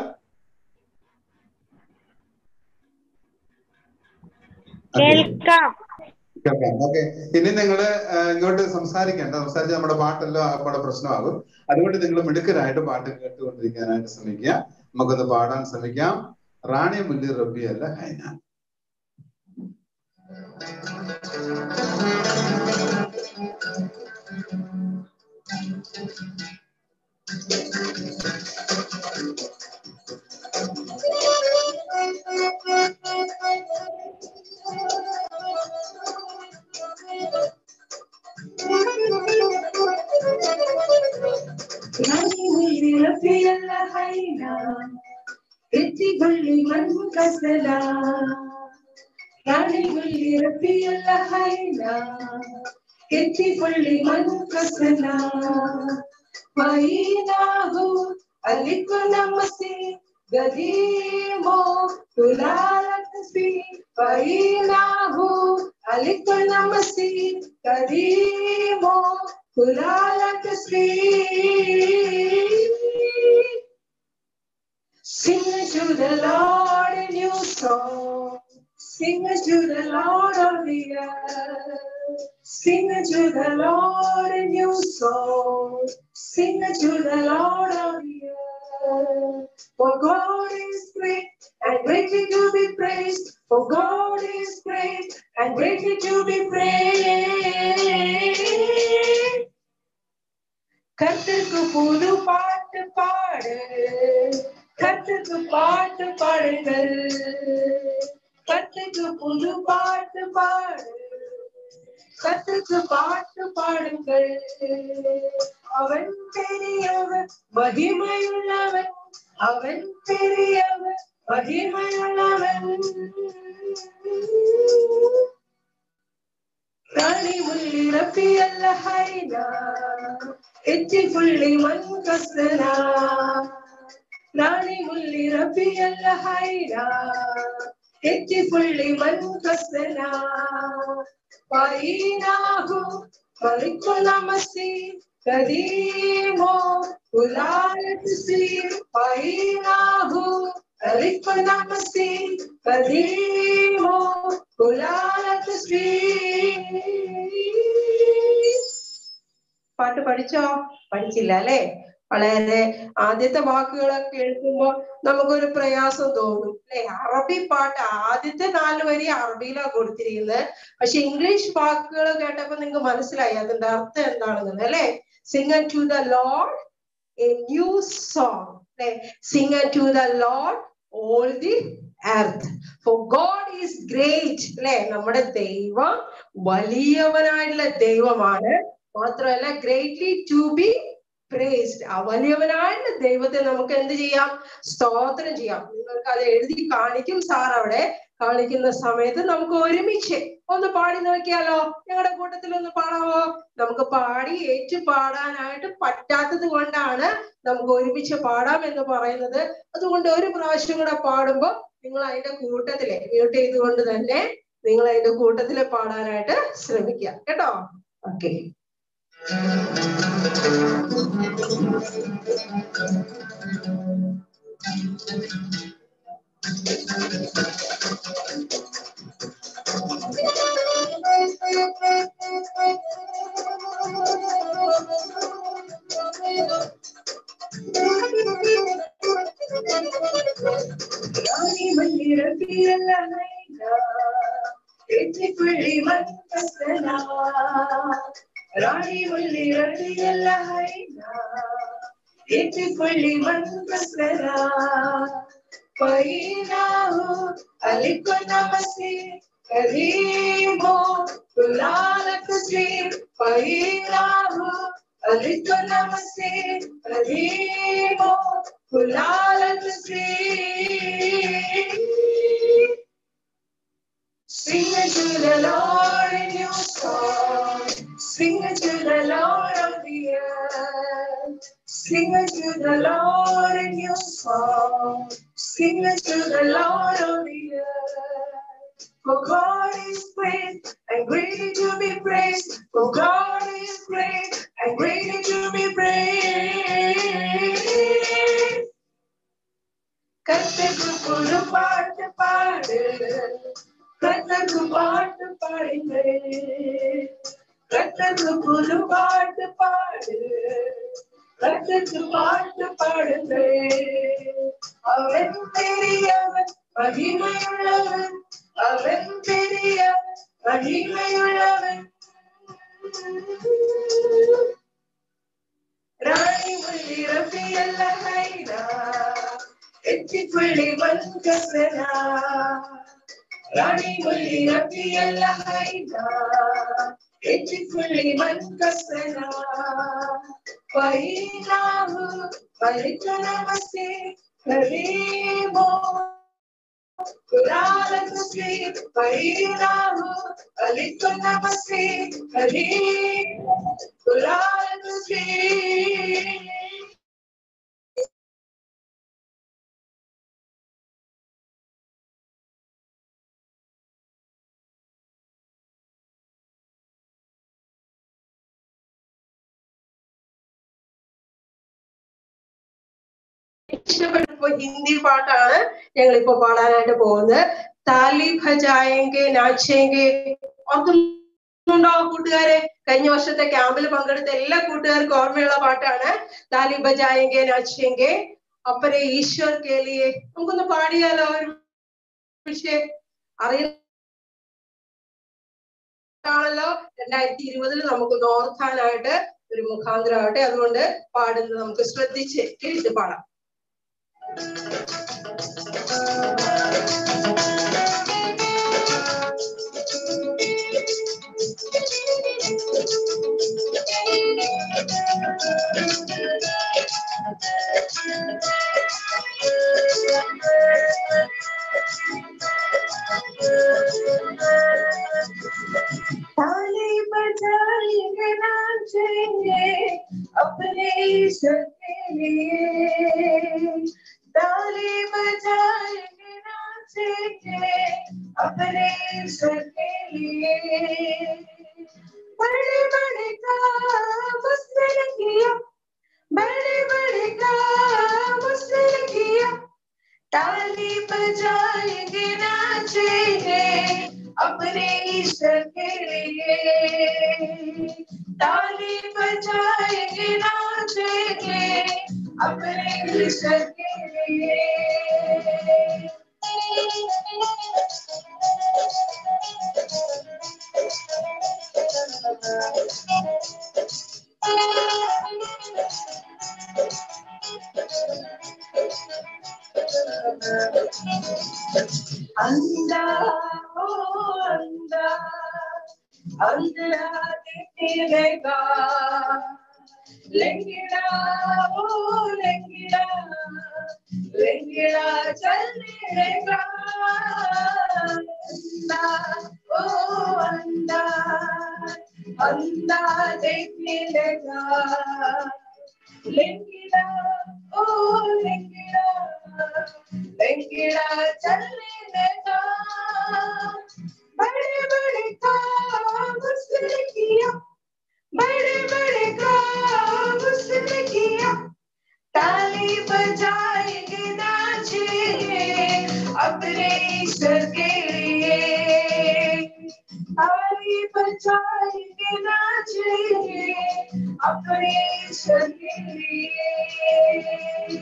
കേൾക്കാം കേൾക്കാം ഓക്കെ ഇനി നിങ്ങള് ആ, ഇങ്ങോട്ട് സംസാരിക്കേണ്ട സംസാരിച്ച് നമ്മുടെ പാട്ടെല്ലാം ആകപ്പാടെ പ്രശ്നമാകും അതുകൊണ്ട് നിങ്ങൾ മിടുക്കരായിട്ട് പാട്ട് കേട്ടുകൊണ്ടിരിക്കാനായിട്ട് ശ്രമിക്കുക നമുക്കൊന്ന് പാടാൻ ശ്രമിക്കാം റാണി മുല്ലി റബ്ബി അല്ല ഹൈന Gadimo, Tulalatasi, Painahu, Alikunamasi, Gadimo, Tulalatasi. Sing to the Lord a new song. Sing to the Lord of the earth. Sing to the Lord a new song. Sing to the Lord of the earth. For God is great and greatly to be praised. For God is great and greatly to be praised. கர்த்தருக்கு புது பாட்டு பாடு கர்த்தருக்கு பாட்டு பாடுங்கள் கர்த்தருக்கு புது பாட்டு பாடு கர்த்தருக்கு பாட்டு பாடுங்கள் அவன் பெரியவர் மகிமையுள்ளவன் அவன் பெரியவர் மகிமையுள்ளவன் റാണി മുല്ലി റബിയല്ല ഹൈന എത്തി പുള്ളി മൻകസന റാണി മുല്ലി റബിയല്ല ഹൈന എത്തി പുള്ളി മൻകസന പൈനാഹു മലിക്കുലമസി കദീമോ ഉലാലത്സി പൈനാഹു മലിക്കുലമസി കദീമോ ഉലാലത്സി പാട്ട് പഠിച്ചോ പഠിച്ചില്ല അല്ലേ വളരെ ആദ്യത്തെ വാക്കുകളൊക്കെ കേൾക്കുമ്പോൾ നമുക്കൊരു പ്രയാസം തോന്നും അല്ലെ അറബി പാട്ട് ആദ്യത്തെ നാല് വരി അറബിയിലാണ് കൊടുത്തിരിക്കുന്നത് പക്ഷെ ഇംഗ്ലീഷ് വാക്കുകൾ കേട്ടപ്പോ നിങ്ങൾക്ക് മനസ്സിലായി അതിന്റെ അർത്ഥം എന്താണെന്നുള്ളത് അല്ലെ sing to the Lord a new song അല്ലെ sing to the Lord all the earth for God is great അല്ലെ നമ്മുടെ ദൈവം വലിയവനായിട്ടുള്ള ദൈവമാണ് മാത്രമല്ല ഗ്രേറ്റ്ലി ടു ബി പ്രേസ്ഡ് ആ വലിയവനായിട്ടുള്ള ദൈവത്തെ നമുക്ക് എന്ത് ചെയ്യാം സ്തോത്രം ചെയ്യാം നിങ്ങൾക്ക് അത് എഴുതി കാണിക്കും സാർ അവിടെ കാണിക്കുന്ന സമയത്ത് നമുക്ക് ഒരുമിച്ച് ഒന്ന് പാടി നോക്കിയാലോ ഞങ്ങളുടെ കൂട്ടത്തിൽ ഒന്ന് പാടാവോ നമുക്ക് പാടി ഏറ്റു പാടാനായിട്ട് പറ്റാത്തത് കൊണ്ടാണ് നമുക്ക് ഒരുമിച്ച് പാടാം എന്ന് പറയുന്നത് അതുകൊണ്ട് ഒരു പ്രാവശ്യം കൂടെ പാടുമ്പോ നിങ്ങൾ അതിന്റെ കൂട്ടത്തിലെ മ്യൂട്ട് ചെയ്തുകൊണ്ട് തന്നെ നിങ്ങൾ അതിന്റെ കൂട്ടത്തില് പാടാനായിട്ട് ശ്രമിക്കുക കേട്ടോ ഓക്കെ ராணி மல்லி ரபியல்ல ஹைனா எத்தி புள்ளி மன்கசனா ராணி மல்லி ரபியல்ல ஹைனா எத்தி புள்ளி மன்கசனா பைனாஹு அலிக்கு நமசி கரீமோ துலாலக்கு ஸ்ரீ பைனாஹு அலிக்கு நமசி கரீமோ துலாலக்கு Sri Sing it to the Lord in your song. Sing it to the Lord of the earth. Sing it to the Lord in your song. Sing it to the Lord of the earth. For God is great and greatly to be praised. For God is great and greatly to be praised. கத்தக்கு புது பாட்டு பாடு கத்தக்கு பாட்டு பாடுங்க கத்தக்கு புது பாட்டு பாடு கத்தக்கு பாட்டு பாடுங்க அவன் பெரியவன் மகிமையுள்ளவன் அவன் பெரியவன் மகிமையுள்ளவன் ராணி முள்ளி ரபியல்ல ஹைனா எத்தி புள்ளி மன்கசனா ராணி முள்ளி ரபியல்ல ஹைனா எத்தி புள்ளி மன்கசனா பைனாஹு பலிக்க நமஸ்தே கரீமோ குலாலக்கு ஸ்ரீ பைனாஹு பலிக்க நமஸ்தே கரீமோ குலாலக்கு ஸ்ரீ ഇഷ്ടപ്പെട്ടപ്പോ ഹിന്ദി പാട്ടാണ് ഞങ്ങൾ ഇപ്പൊ പാടാനായിട്ട് പോകുന്നത് താലി ഭജായെങ്കെ നാച്ചെങ്കെ ഓർക്കുന്നുണ്ടോ കൂട്ടുകാരെ കഴിഞ്ഞ വർഷത്തെ ക്യാമ്പിൽ പങ്കെടുത്ത എല്ലാ കൂട്ടുകാർക്കും ഓർമ്മയുള്ള പാട്ടാണ് താലി ബജായെങ്കെ നാച്ചെങ്കെ അപ്പരെ ഈശ്വർ കേലിയെ നമുക്കൊന്ന് പാടിയാലോ ഒരു പക്ഷേ അറിയാണല്ലോ രണ്ടായിരത്തി ഇരുപതിൽ നമുക്ക് ഓർക്കാനായിട്ട് ഒരു മുഖാന്തരമാവട്ടെ അതുകൊണ്ട് പാടുന്നത് നമുക്ക് ശ്രദ്ധിച്ച് കേട്ട് പാടാം താലി बजाएंगे नाचेंगे अपने ईश्वर के लिए ताली बजाएंगे नाचेंगे अपने ईश्वर के लिए बड़े बड़े काम उसने किया बड़े बड़े काम उसने किया ताली बजाएंगे नाचेंगे अपने ईश्वर के लिए ताली बजाएंगे नाचेंगे अपने ईश्वर के लिए अंधा ओ अंधा अंधा दिखेगा लेंगड़ा ओ लेंगड़ा लेंगड़ा चलने लगा अंधा ओ अंधा अंधा देखने लगा लेंगड़ा ओ लेंगड़ा लेंगड़ा चलने लगा बड़े बड़े काम उसने किया बड़े बड़े काम उसने किया ताली बजाएंगे नाचेंगे अपने ईश्वर के लिए ताली बजाएंगे नाचेंगे अपने ईश्वर के लिए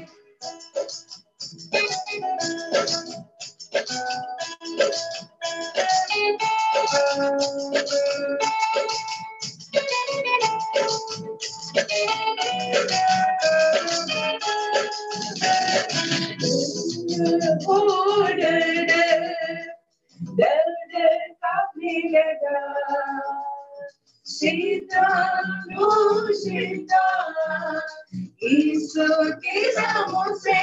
ओ डर डर डर डर कांपने लगा शैतान ओ शैतान यीशु के नामों से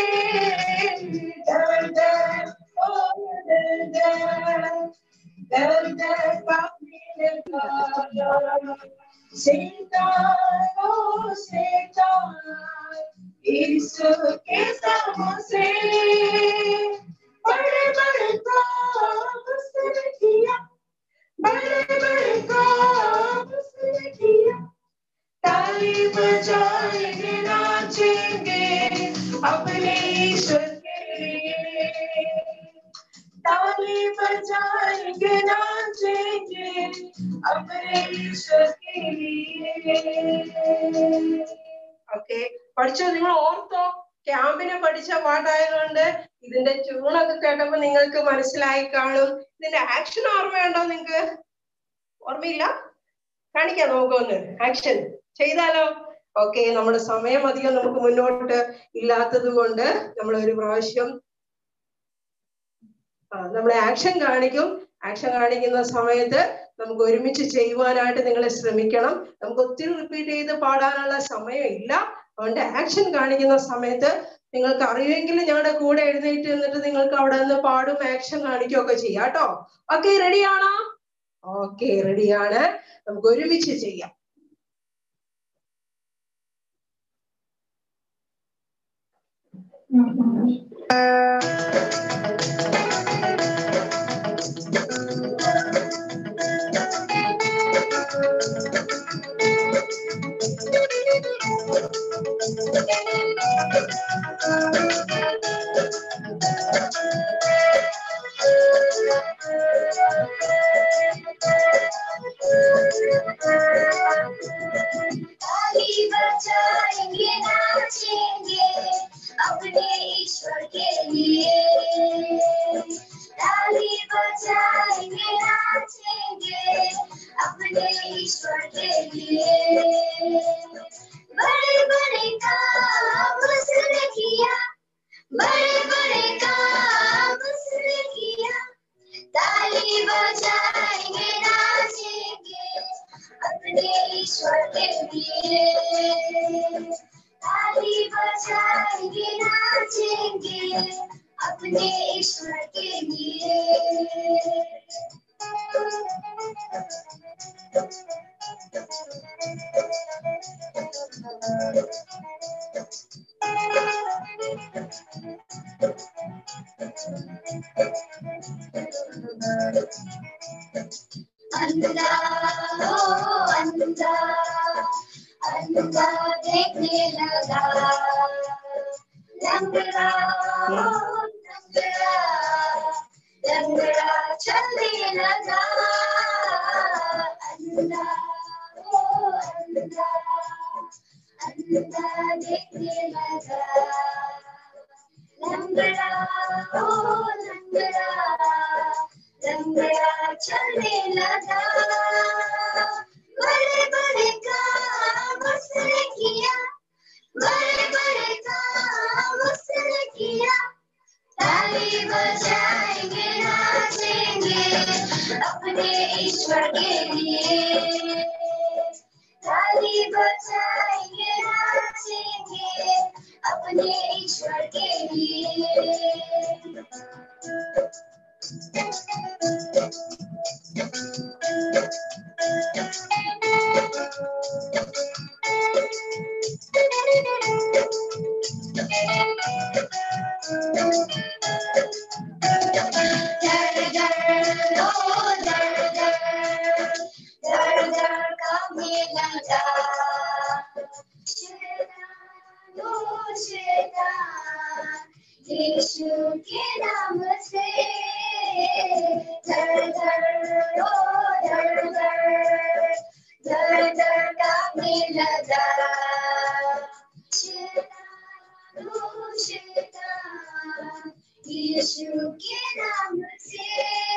डर डर ओ डर डर डर डर कांपने लगा शैतान ओ शैतान यीशु के नामों से बड़े बड़े काम उसने किया बड़े बड़े काम उसने किया ताली बजाएंगे नाचेंगे अपने ईश्वर के लिए ताली बजाएंगे नाचेंगे अपने ईश्वर के लिए ഓക്കെ പഠിച്ചോ നിങ്ങൾ ഓർത്തോ ക്യാമ്പിന് പഠിച്ച പാട്ടായതുകൊണ്ട് ഇതിന്റെ ട്യൂണൊക്കെ കേട്ടപ്പോ നിങ്ങൾക്ക് മനസ്സിലായി കാണും ഇതിന്റെ ആക്ഷൻ ഓർമ്മയുണ്ടോ നിങ്ങക്ക് ഓർമ്മയില്ല കാണിക്കാം നമുക്കൊന്ന് ആക്ഷൻ ചെയ്താലോ ഓക്കെ നമ്മുടെ സമയം അധികം നമുക്ക് മുന്നോട്ട് ഇല്ലാത്തത് കൊണ്ട് നമ്മൾ ഒരു പ്രാവശ്യം ആ നമ്മൾ ആക്ഷൻ കാണിക്കും ആക്ഷൻ കാണിക്കുന്ന സമയത്ത് നമുക്ക് ഒരുമിച്ച് ചെയ്യുവാനായിട്ട് നിങ്ങൾ ശ്രമിക്കണം നമുക്ക് ഒത്തിരി റിപ്പീറ്റ് ചെയ്ത് പാടാനുള്ള സമയം ഇല്ല അതുകൊണ്ട് ആക്ഷൻ കാണിക്കുന്ന സമയത്ത് നിങ്ങൾക്ക് അറിയുമെങ്കിൽ ഞങ്ങളുടെ കൂടെ എഴുന്നേറ്റ് നിന്നിട്ട് നിങ്ങൾക്ക് അവിടെ നിന്ന് പാടും ആക്ഷൻ കാണിക്കുകയൊക്കെ ചെയ്യാം കേട്ടോ ഓക്കെ റെഡിയാണോ ഓക്കെ റെഡിയാണ് നമുക്ക് ഒരുമിച്ച് ചെയ്യാം ताली बजाएंगे नाचेंगे अपने ईश्वर के लिए ताली बजाएंगे नाचेंगे अपने ईश्वर के लिए बड़े बड़े काम उसने किया बड़े बड़े काम उसने किया ताली बजाएंगे नाचेंगे अपने ईश्वर के लिए ताली बजाएंगे नाचेंगे अपने ईश्वर के लिए अंधा हो अंधा अंधा देखने लगा लंगड़ा हो लंगड़ा लंगड़ा चलने लगा अंधा हो अंधा अंधा देखने लगा लंगड़ा हो लंगड़ा लंगड़ा चलने लगा बड़े बड़े काम उसने किया बड़े बड़े काम उसने किया ताली बजाएंगे नाचेंगे अपने ईश्वर के लिए ताली बजाएंगे नाचेंगे अपने ईश्वर के लिए डर डर ओ डर डर डर डर कांपने लगा शैतान ओ शैतान यीशु के नाम से डर डर ओ डर डर डर डर कांपने लगा शैतान ओ शैतान यीशु के नाम से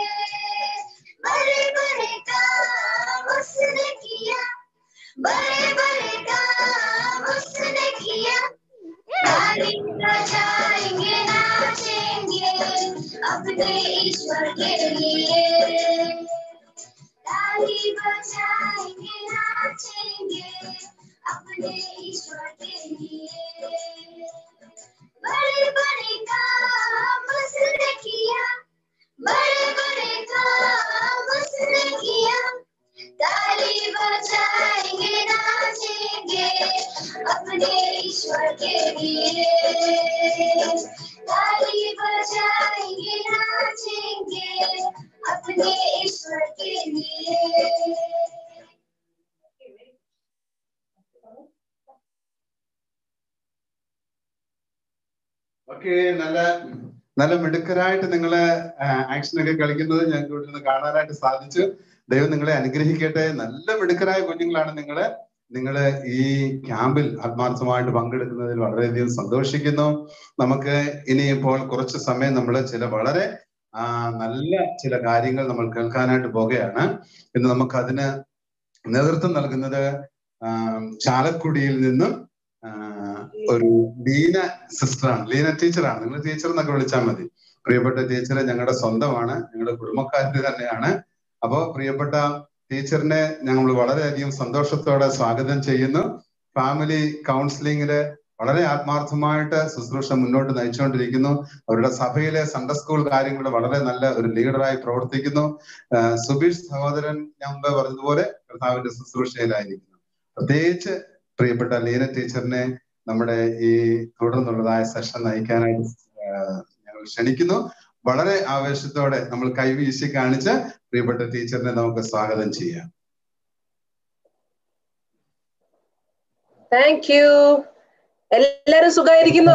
बड़े बड़े काम उसने किया बड़े बड़े काम उसने किया ताली बजाएंगे नाचेंगे अपने ईश्वर के लिए ताली बजाएंगे नाचेंगे अपने ईश्वर के लिए बड़े बड़े काम उसने किया बड़े बड़े काम उसने किया ताली बजाएंगे नाचेंगे अपने ईश्वर के लिए ताली बजाएंगे नाचेंगे अपने ईश्वर के लिए ഓക്കെ നല്ല നല്ല മിടുക്കരായിട്ട് നിങ്ങള് ആക്ഷൻ ഒക്കെ കളിക്കുന്നത് ഞങ്ങൾക്ക് ഇവിടെ നിന്ന് കാണാനായിട്ട് സാധിച്ചു ദൈവം നിങ്ങളെ അനുഗ്രഹിക്കട്ടെ നല്ല മിടുക്കരായ കുഞ്ഞുങ്ങളാണ് നിങ്ങള് നിങ്ങള് ഈ ക്യാമ്പിൽ ആത്മാർത്ഥമായിട്ട് പങ്കെടുക്കുന്നതിൽ വളരെയധികം സന്തോഷിക്കുന്നു നമുക്ക് ഇനിയിപ്പോൾ കുറച്ച് സമയം നമ്മൾ ചില വളരെ ആ, നല്ല ചില കാര്യങ്ങൾ നമ്മൾ കേൾക്കാനായിട്ട് പോകുകയാണ് ഇന്ന് നമുക്ക് അതിന് നേതൃത്വം നൽകുന്നത് ആ, ചാലക്കുടിയിൽ നിന്നും ആ, ഒരു ലീന സിസ്റ്ററാണ് ലീന ടീച്ചറാണ് നിങ്ങൾ ടീച്ചർ എന്നൊക്കെ വിളിച്ചാൽ മതി പ്രിയപ്പെട്ട ടീച്ചർ ഞങ്ങളുടെ സ്വന്തമാണ് ഞങ്ങളുടെ കുടുംബക്കാരുടെ തന്നെയാണ് അപ്പോ പ്രിയപ്പെട്ട ടീച്ചറിനെ ഞങ്ങൾ വളരെയധികം സന്തോഷത്തോടെ സ്വാഗതം ചെയ്യുന്നു ഫാമിലി കൗൺസിലിംഗില് വളരെ ആത്മാർത്ഥമായിട്ട് ശുശ്രൂഷ മുന്നോട്ട് നയിച്ചുകൊണ്ടിരിക്കുന്നു അവരുടെ സഭയിലെ സൺഡേ സ്കൂൾ കാര്യങ്ങളുടെ വളരെ നല്ല ഒരു ലീഡറായി പ്രവർത്തിക്കുന്നു ആ, സുബീഷ് സഹോദരൻ ഞാൻ മുമ്പേ പറഞ്ഞതുപോലെ കർത്താവിന്റെ ശുശ്രൂഷയിലായിരിക്കുന്നു പ്രത്യേകിച്ച് പ്രിയപ്പെട്ട ലീന ടീച്ചറിനെ നമ്മുടെ ഈ തുടർന്നുള്ളതായ സെഷൻ നയിക്കാനായിട്ട് ആ, ഞങ്ങൾ ക്ഷണിക്കുന്നു വളരെ ആവേശത്തോടെ നമ്മൾ കൈവീശി കാണിച്ച് പ്രിയപ്പെട്ട ടീച്ചറിനെ നമുക്ക് സ്വാഗതം ചെയ്യാം താങ്ക് യു എല്ലാരും സുഖമായിരിക്കുന്നോ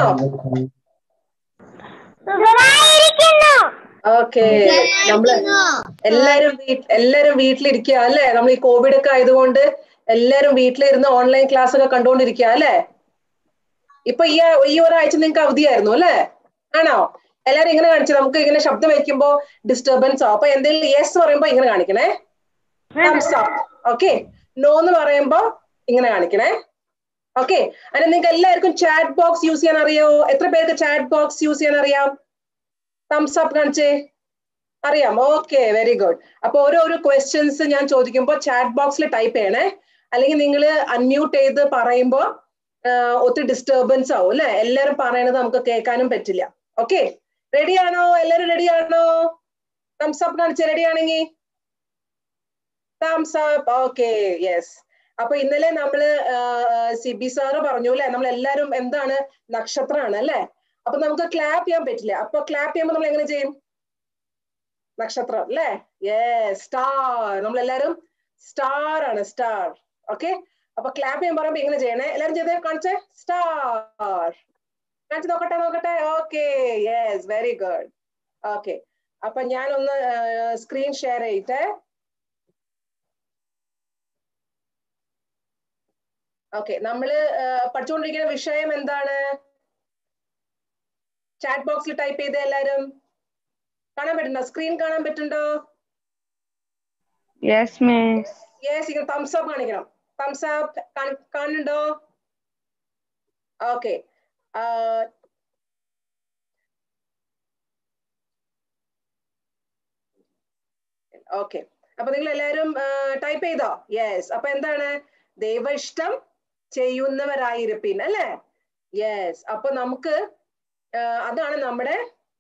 ഓക്കെ നമ്മള് എല്ലാരും വീ- എല്ലാരും വീട്ടിലിരിക്കുക അല്ലെ നമ്മൾ ഈ കോവിഡ് ഒക്കെ ആയതുകൊണ്ട് എല്ലാരും വീട്ടിലിരുന്ന് ഓൺലൈൻ ക്ലാസ് ഒക്കെ കണ്ടുകൊണ്ടിരിക്കുക അല്ലെ ഇപ്പൊ ഈ ഈ ഒരാഴ്ച നിങ്ങൾക്ക് അവധിയായിരുന്നു അല്ലെ ആണോ എല്ലാരും ഇങ്ങനെ കാണിച്ചു നമുക്ക് ഇങ്ങനെ ശബ്ദം വെക്കുമ്പോ ഡിസ്റ്റർബൻസ് ആവും അപ്പൊ എന്തെങ്കിലും യെസ് പറയുമ്പോ ഇങ്ങനെ കാണിക്കണേ ഓക്കെ നോ എന്ന് പറയുമ്പോ ഇങ്ങനെ കാണിക്കണേ ഓക്കെ അതിന് നിങ്ങൾക്ക് എല്ലാവർക്കും ചാറ്റ് ബോക്സ് യൂസ് ചെയ്യാൻ അറിയോ എത്ര പേർക്ക് ചാറ്റ് ബോക്സ് യൂസ് ചെയ്യാൻ അറിയാം തംസ് അപ്പ് കാണിച്ചേ അറിയാം ഓക്കെ വെരി ഗുഡ് അപ്പൊ ഓരോരോ ക്വസ്റ്റ്യൻസ് ഞാൻ ചോദിക്കുമ്പോൾ ചാറ്റ് ബോക്സിൽ ടൈപ്പ് ചെയ്യണേ അല്ലെങ്കിൽ നിങ്ങൾ അൺമ്യൂട്ട് ചെയ്ത് പറയുമ്പോ ആഹ് ഒത്തിരി ഡിസ്റ്റർബൻസ് ആവും അല്ലെ എല്ലാരും പറയണത് നമുക്ക് കേൾക്കാനും പറ്റില്ല ഓക്കെ റെഡി ആണോ എല്ലാരും റെഡി ആണോ തംസ് അപ്പ് കാണിച്ച റെഡി ആണെങ്കിൽ തംസ് അപ്പ് ഓക്കെ യെസ് അപ്പൊ ഇന്നലെ നമ്മള് സിബി സാറ് പറഞ്ഞു അല്ലെ നമ്മൾ എല്ലാരും എന്താണ് നക്ഷത്രമാണ് അല്ലെ അപ്പൊ നമുക്ക് ക്ലാപ്പ് ചെയ്യാൻ പറ്റില്ല അപ്പൊ ക്ലാപ്പ് ചെയ്യുമ്പോൾ നമ്മൾ എങ്ങനെ ചെയ്യും നക്ഷത്രം അല്ലേ യെസ് സ്റ്റാർ നമ്മൾ എല്ലാരും സ്റ്റാർ ആണ് സ്റ്റാർ ഓക്കെ അപ്പൊ ക്ലാപ്പ് ചെയ്യാൻ പറയുമ്പോ എങ്ങനെ ചെയ്യണേ എല്ലാരും ചെയ്തേ കാണിച്ചേ സ്റ്റാർ കാണിച്ചു നോക്കട്ടെ നോക്കട്ടെ okay yes very good okay അപ്പൊ ഞാനൊന്ന് സ്ക്രീൻ ഷെയർ ചെയ്യട്ടെ ഓക്കെ നമ്മള് പഠിച്ചുകൊണ്ടിരിക്കുന്ന വിഷയം എന്താണ് ചാറ്റ് ബോക്സിൽ ടൈപ്പ് ചെയ്ത് എല്ലാരും കാണാൻ പറ്റുന്നുണ്ടോ സ്ക്രീൻ കാണാൻ പറ്റുന്നുണ്ടോ യെസ് മിസ് യെസ് ഇങ്ങനെ തംസ് അപ്പ് കാണിക്കണം തംസ് അപ്പ് കാണുന്നുണ്ടോ ഓക്കെ ഓക്കെ അപ്പൊ നിങ്ങൾ എല്ലാവരും ടൈപ്പ് ചെയ്തോ യെസ് അപ്പൊ എന്താണ് ദൈവ ഇഷ്ടം ചെയ്യുന്നവരായിരിപ്പിൻ അല്ലേ യെസ് അപ്പൊ നമുക്ക് അതാണ് നമ്മുടെ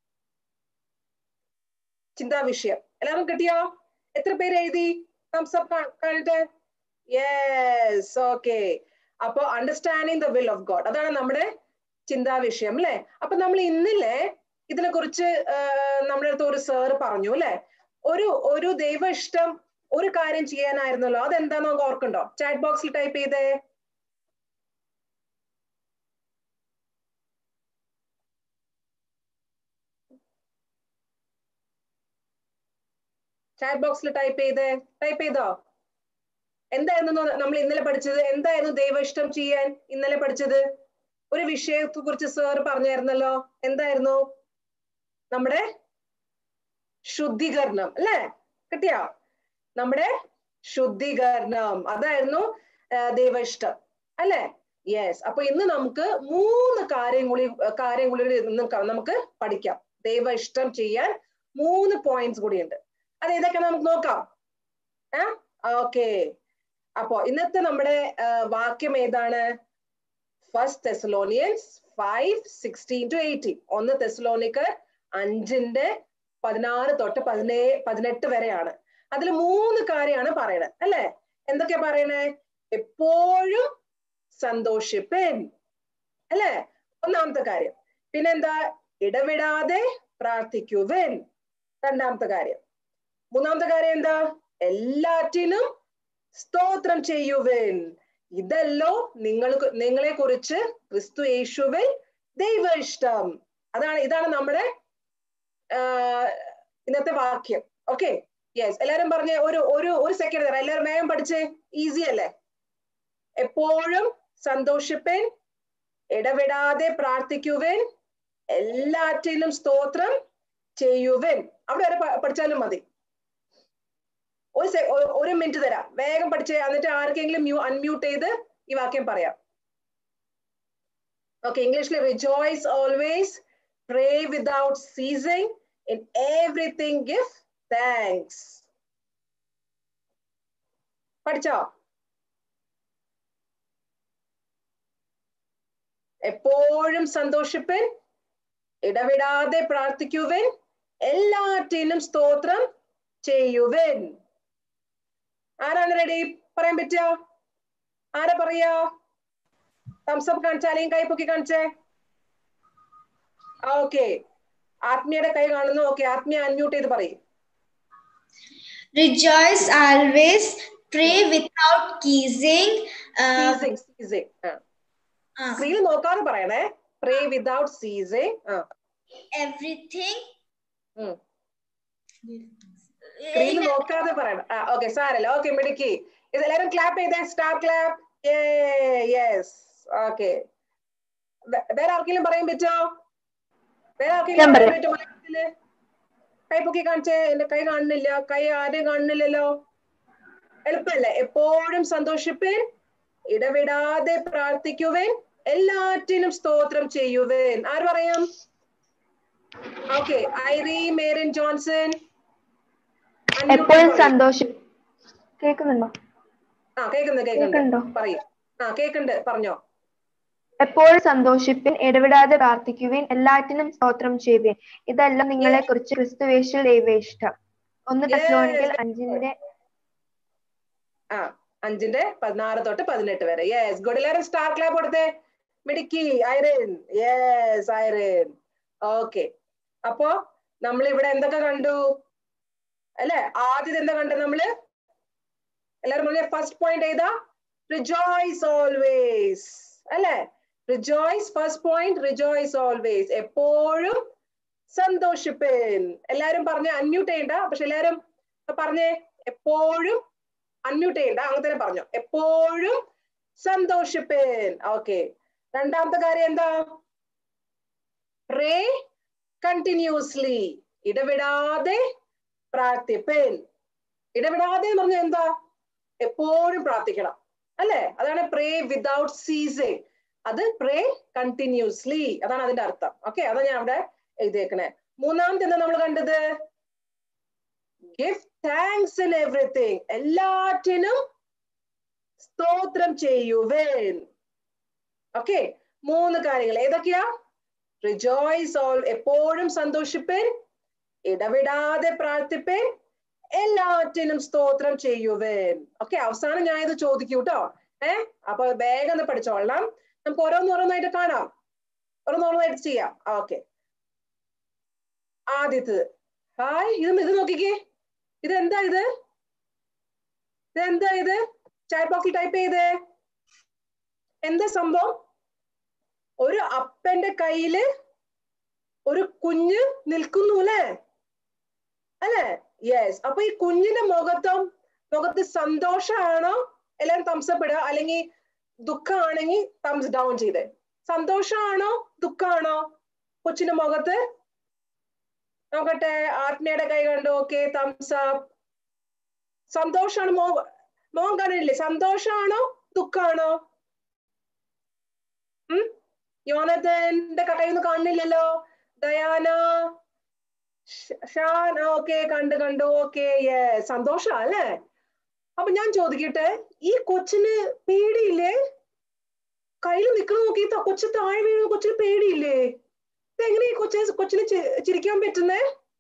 ചിന്താ വിഷയം എല്ലാവരും കിട്ടിയോ എത്ര പേര് എഴുതി തംസ് അപ്പ് കാണട്ടെ യെസ് ഓക്കെ അപ്പൊ understanding the will of God അതാണ് നമ്മുടെ ചിന്താ വിഷയം അല്ലെ അപ്പൊ നമ്മൾ ഇന്നലെ ഇതിനെ കുറിച്ച് നമ്മുടെ അടുത്ത് ഒരു സാറ് പറഞ്ഞു അല്ലെ ഒരു ഒരു ദൈവ ഇഷ്ടം ഒരു കാര്യം ചെയ്യാനായിരുന്നല്ലോ അതെന്താന്ന് നമുക്ക് ഓർക്കുണ്ടോ ചാറ്റ് ബോക്സിൽ ടൈപ്പ് ചെയ്തേ ചാറ്റ് ബോക്സിൽ ടൈപ്പ് ചെയ്തേ ടൈപ്പ് ചെയ്തോ എന്തായിരുന്നു നമ്മൾ ഇന്നലെ പഠിച്ചത് എന്തായിരുന്നു ദൈവ ഇഷ്ടം ചെയ്യാൻ ഇന്നലെ പഠിച്ചത് ഒരു വിഷയത്തെ കുറിച്ച് സാർ പറഞ്ഞായിരുന്നല്ലോ എന്തായിരുന്നു നമ്മുടെ ശുദ്ധീകരണം അല്ലേ കിട്ടിയോ നമ്മുടെ ശുദ്ധീകരണം അതായിരുന്നു ദൈവ ഇഷ്ടം അല്ലേ യെസ് അപ്പൊ ഇന്ന് നമുക്ക് മൂന്ന് കാര്യം കൂടി കാര്യം കൂടി നമുക്ക് പഠിക്കാം ദൈവ ഇഷ്ടം ചെയ്യാൻ മൂന്ന് പോയിന്റ്സ് കൂടിയുണ്ട് അത് ഏതൊക്കെ നമുക്ക് നോക്കാം ഓക്കെ അപ്പോ ഇന്നത്തെ നമ്മുടെ വാക്യം ഏതാണ് first Thessalonians five sixteen to eighteen ഒന്ന് തെസലോണിക്ക് അഞ്ചിന്റെ പതിനാറ് തൊട്ട് പതിനേ പതിനെട്ട് വരെയാണ് അതിൽ മൂന്ന് കാര്യമാണ് പറയണത് അല്ലെ എന്തൊക്കെയാ പറയണേ എപ്പോഴും സന്തോഷിപ്പൻ അല്ലെ ഒന്നാമത്തെ കാര്യം പിന്നെന്താ ഇടവിടാതെ പ്രാർത്ഥിക്കുവൻ രണ്ടാമത്തെ കാര്യം മൂന്നാമത്തെ കാര്യം എന്താ എല്ലാറ്റിനും സ്തോത്രം ചെയ്യുവൻ ഇതല്ലോ നിങ്ങൾക്ക് നിങ്ങളെ കുറിച്ച് ക്രിസ്തു യേശുവിൽ ദൈവ ഇഷ്ടം അതാണ് ഇതാണ് നമ്മുടെ ഇന്നത്തെ വാക്യം ഓക്കെ യെസ് എല്ലാരും പറഞ്ഞ ഒരു ഒരു ഒരു സെക്കൻഡ് തരാം എല്ലാവരും വേഗം പഠിച്ച് ഈസി അല്ലേ എപ്പോഴും സന്തോഷിപ്പൻ ഇടവിടാതെ പ്രാർത്ഥിക്കുവൻ എല്ലാറ്റിനും സ്തോത്രം ചെയ്യുവൻ അവിടെ വരെ പഠിച്ചാലും മതി ഒരു ഒരു മിനിറ്റ് തരാം വേഗം പഠിച്ച് എന്നിട്ട് ആർക്കെങ്കിലും മ്യൂ അൺമ്യൂട്ട് ചെയ്ത് ഈ വാക്യം പറയാം ഓക്കെ ഇംഗ്ലീഷിൽ rejoice always pray without ceasing in everything give thanks പഠിച്ചോ എപ്പോഴും സന്തോഷിപ്പൻ ഇടവിടാതെ പ്രാർത്ഥിക്കുവൻ എല്ലാറ്റിനും സ്തോത്രം ചെയ്യുവൻ ആരാണ് റെഡി പറയാൻ പറ്റുക ആരാ പറയാ തംസപ്പ് കാണിച്ച അല്ലെങ്കിൽ കൈ പൊക്കി കാണിച്ചേ ഓക്കെ ആത്മീയുടെ കൈ കാണുന്നു ഓക്കെ ആത്മീയ അൺമ്യൂട്ട് ചെയ്ത് പറയും Rejoice always, pray without ceasing. സ്ക്രീനിൽ നോക്കാതെ പറയണേ പ്രേ വിതൗട്ട് സീസിങ് Everything. സ്ക്രീനിൽ നോക്കാതെ പറയണം ആ ഓക്കെ സാരല്ല ഓക്കെ മിടുക്കി ഇതെല്ലാരും ക്ലാപ്പ് ചെയ്തേ സ്റ്റാർ ക്ലാപ്പ് യെസ് ഓക്കെ വേറെ ആർക്കെങ്കിലും പറയാൻ പറ്റോ വേറെ ആർക്കെങ്കിലും പറയാൻ പറ്റുമോ മലയാളത്തില് കൈ പൊക്കി കാണിച്ചേ എന്റെ കൈ കാണുന്നില്ല കൈ ആരെയും കാണുന്നില്ലല്ലോ എളുപ്പല്ലേ എപ്പോഴും സന്തോഷിപ്പേൻ ഇടവിടാതെ പ്രാർത്ഥിക്കുവേൻ എല്ലാറ്റിനും സ്തോത്രം ചെയ്യുവേൻ ആര് പറയാം ഓക്കെ ഐറി മേരൻ ജോൺസൺ എപ്പോഴും സന്തോഷം കേൾക്കുന്നുണ്ടോ ആ കേൾക്കുന്നു കേൾക്കുന്നുണ്ട് പറയൂ ആ കേൾക്കുന്നുണ്ട് പറഞ്ഞോ എപ്പോഴും സന്തോഷിപ്പിൻ ഇടവിടാതെ പ്രാർത്ഥിക്കുവിൻ എല്ലാറ്റിനും സ്തോത്രം ചെയ്യുവിൻ ഇതെല്ലാം നിങ്ങളെ കുറിച്ച് ക്രിസ്തുവേശിൽ ദൈവേഷ്ടം ഒന്ന് തെസ്ലോണിക്കൽ അഞ്ചിന്റെ ആ അഞ്ചിന്റെ പതിനാറ് തൊട്ട് പതിനെട്ട് വരെ യെസ് ഗുഡ് എല്ലാവരും സ്റ്റാർ ക്ലാപ്പ് കൊടുത്തേ മിടുക്കി ഐറിൻ യെസ് ഐറിൻ ഓക്കെ അപ്പോ നമ്മൾ ഇവിടെ എന്തൊക്കെ കണ്ടു അല്ലെ ആദ്യത്തെ എന്താ കണ്ടത് നമ്മള് എല്ലാരും പറഞ്ഞ ഫസ്റ്റ് പോയിന്റ് ഏതാ റിജോയ്സ് ഓൾവേസ് അല്ലെ rejoice first point rejoice always എപ്പോഴും സന്തോഷിപ്പേൻ എല്ലാരും പറഞ്ഞ അൺമ്യൂട്ട് ചെയ്യണ്ട പക്ഷെ എല്ലാരും പറഞ്ഞേ എപ്പോഴും അൺമ്യൂട്ട് ചെയ്യണ്ട അങ്ങനെ തന്നെ പറഞ്ഞു എപ്പോഴും സന്തോഷിപ്പേൻ ഓക്കെ രണ്ടാമത്തെ കാര്യം എന്താ പ്രേ കണ്ടിന്യൂസ്ലി ഇടവിടാതെ പ്രാർത്ഥിപ്പേൻ ഇടവിടാതെ എന്ന് പറഞ്ഞാൽ എന്താ എപ്പോഴും പ്രാർത്ഥിക്കണം അല്ലെ അതാണ് പ്രേ വിതൗട്ട് സീസിങ് അത് പ്രേ കണ്ടിന്യൂസ്ലി അതാണ് അതിന്റെ അർത്ഥം ഓക്കെ അതാണ് ഞാൻ അവിടെ എഴുതിയേക്കണേ മൂന്നാമത്തെ എന്താ നമ്മൾ കണ്ടത് ഗിവ് താങ്ക്സ് ഇൻ എവറിത്തിങ് എല്ലാറ്റിനും സ്തോത്രം ചെയ്യുവേൻ ഓക്കെ മൂന്ന് കാര്യങ്ങൾ ഏതൊക്കെയാ റിജോയ്സ് ഓൾ എപ്പോഴും സന്തോഷിപ്പേൻ ഇടവിടാതെ പ്രാർത്ഥിപ്പേൻ എല്ലാറ്റിനും സ്തോത്രം ചെയ്യുവേൻ ഓക്കെ അവസാനം ഞാൻ ഇത് ചോദിക്കൂ കേട്ടോ ഏ അപ്പൊ വേഗം ഒന്ന് പഠിച്ചോളാം നമുക്ക് ഓരോന്നോരോന്നായിട്ട് കാണാം ഓരോന്നോരോന്നായിട്ട് ചെയ്യാം ഓക്കെ ആദ്യത്തത് ഹായ് ഇത് ഇത് നോക്കിക്കേ ഇത് എന്താ ഇത് ഇത് എന്താ ഇത് ചാറ്റ് ബോക്സിൽ ടൈപ്പ് ചെയ്തേ എന്താ സംഭവം ഒരു അപ്പന്റെ കയ്യില് ഒരു കുഞ്ഞ് നിൽക്കുന്നു അല്ലേ അല്ലേ യെസ് അപ്പൊ ഈ കുഞ്ഞിന്റെ മുഖത്തും മുഖത്ത് സന്തോഷമാണോ എല്ലാരും തംസപ്പ് ഇടുക അല്ലെങ്കിൽ ദുഃഖമാണെങ്കിൽ തംസ് ഡൗൺ ചെയ്തേ സന്തോഷമാണോ ദുഃഖമാണോ കൊച്ചിന്റെ മുഖത്ത് നോക്കട്ടെ ആത്മയുടെ കൈ കണ്ടു ഓക്കെ തംസ് അപ്പ് സന്തോഷാണ് മോ മോൻ കാണില്ലേ സന്തോഷാണോ ദുഃഖാണോ ഉം യോനത്തന്റെ കടയൊന്നും കാണുന്നില്ലല്ലോ ദയാന ഷാൻ ഓക്കെ കണ്ടു കണ്ടു ഓക്കെ സന്തോഷ അല്ലേ അപ്പൊ ഞാൻ ചോദിക്കട്ടെ ഈ കൊച്ചിന് പേടിയില്ലേ കയ്യിൽ നിൽക്കുന്ന നോക്കി കൊച്ചു താഴെ വീഴുന്ന കൊച്ചിന് പേടിയില്ലേ എങ്ങനെ ഈ കൊച്ചിന് കൊച്ചിന് ചിരിക്കാൻ പറ്റുന്നേ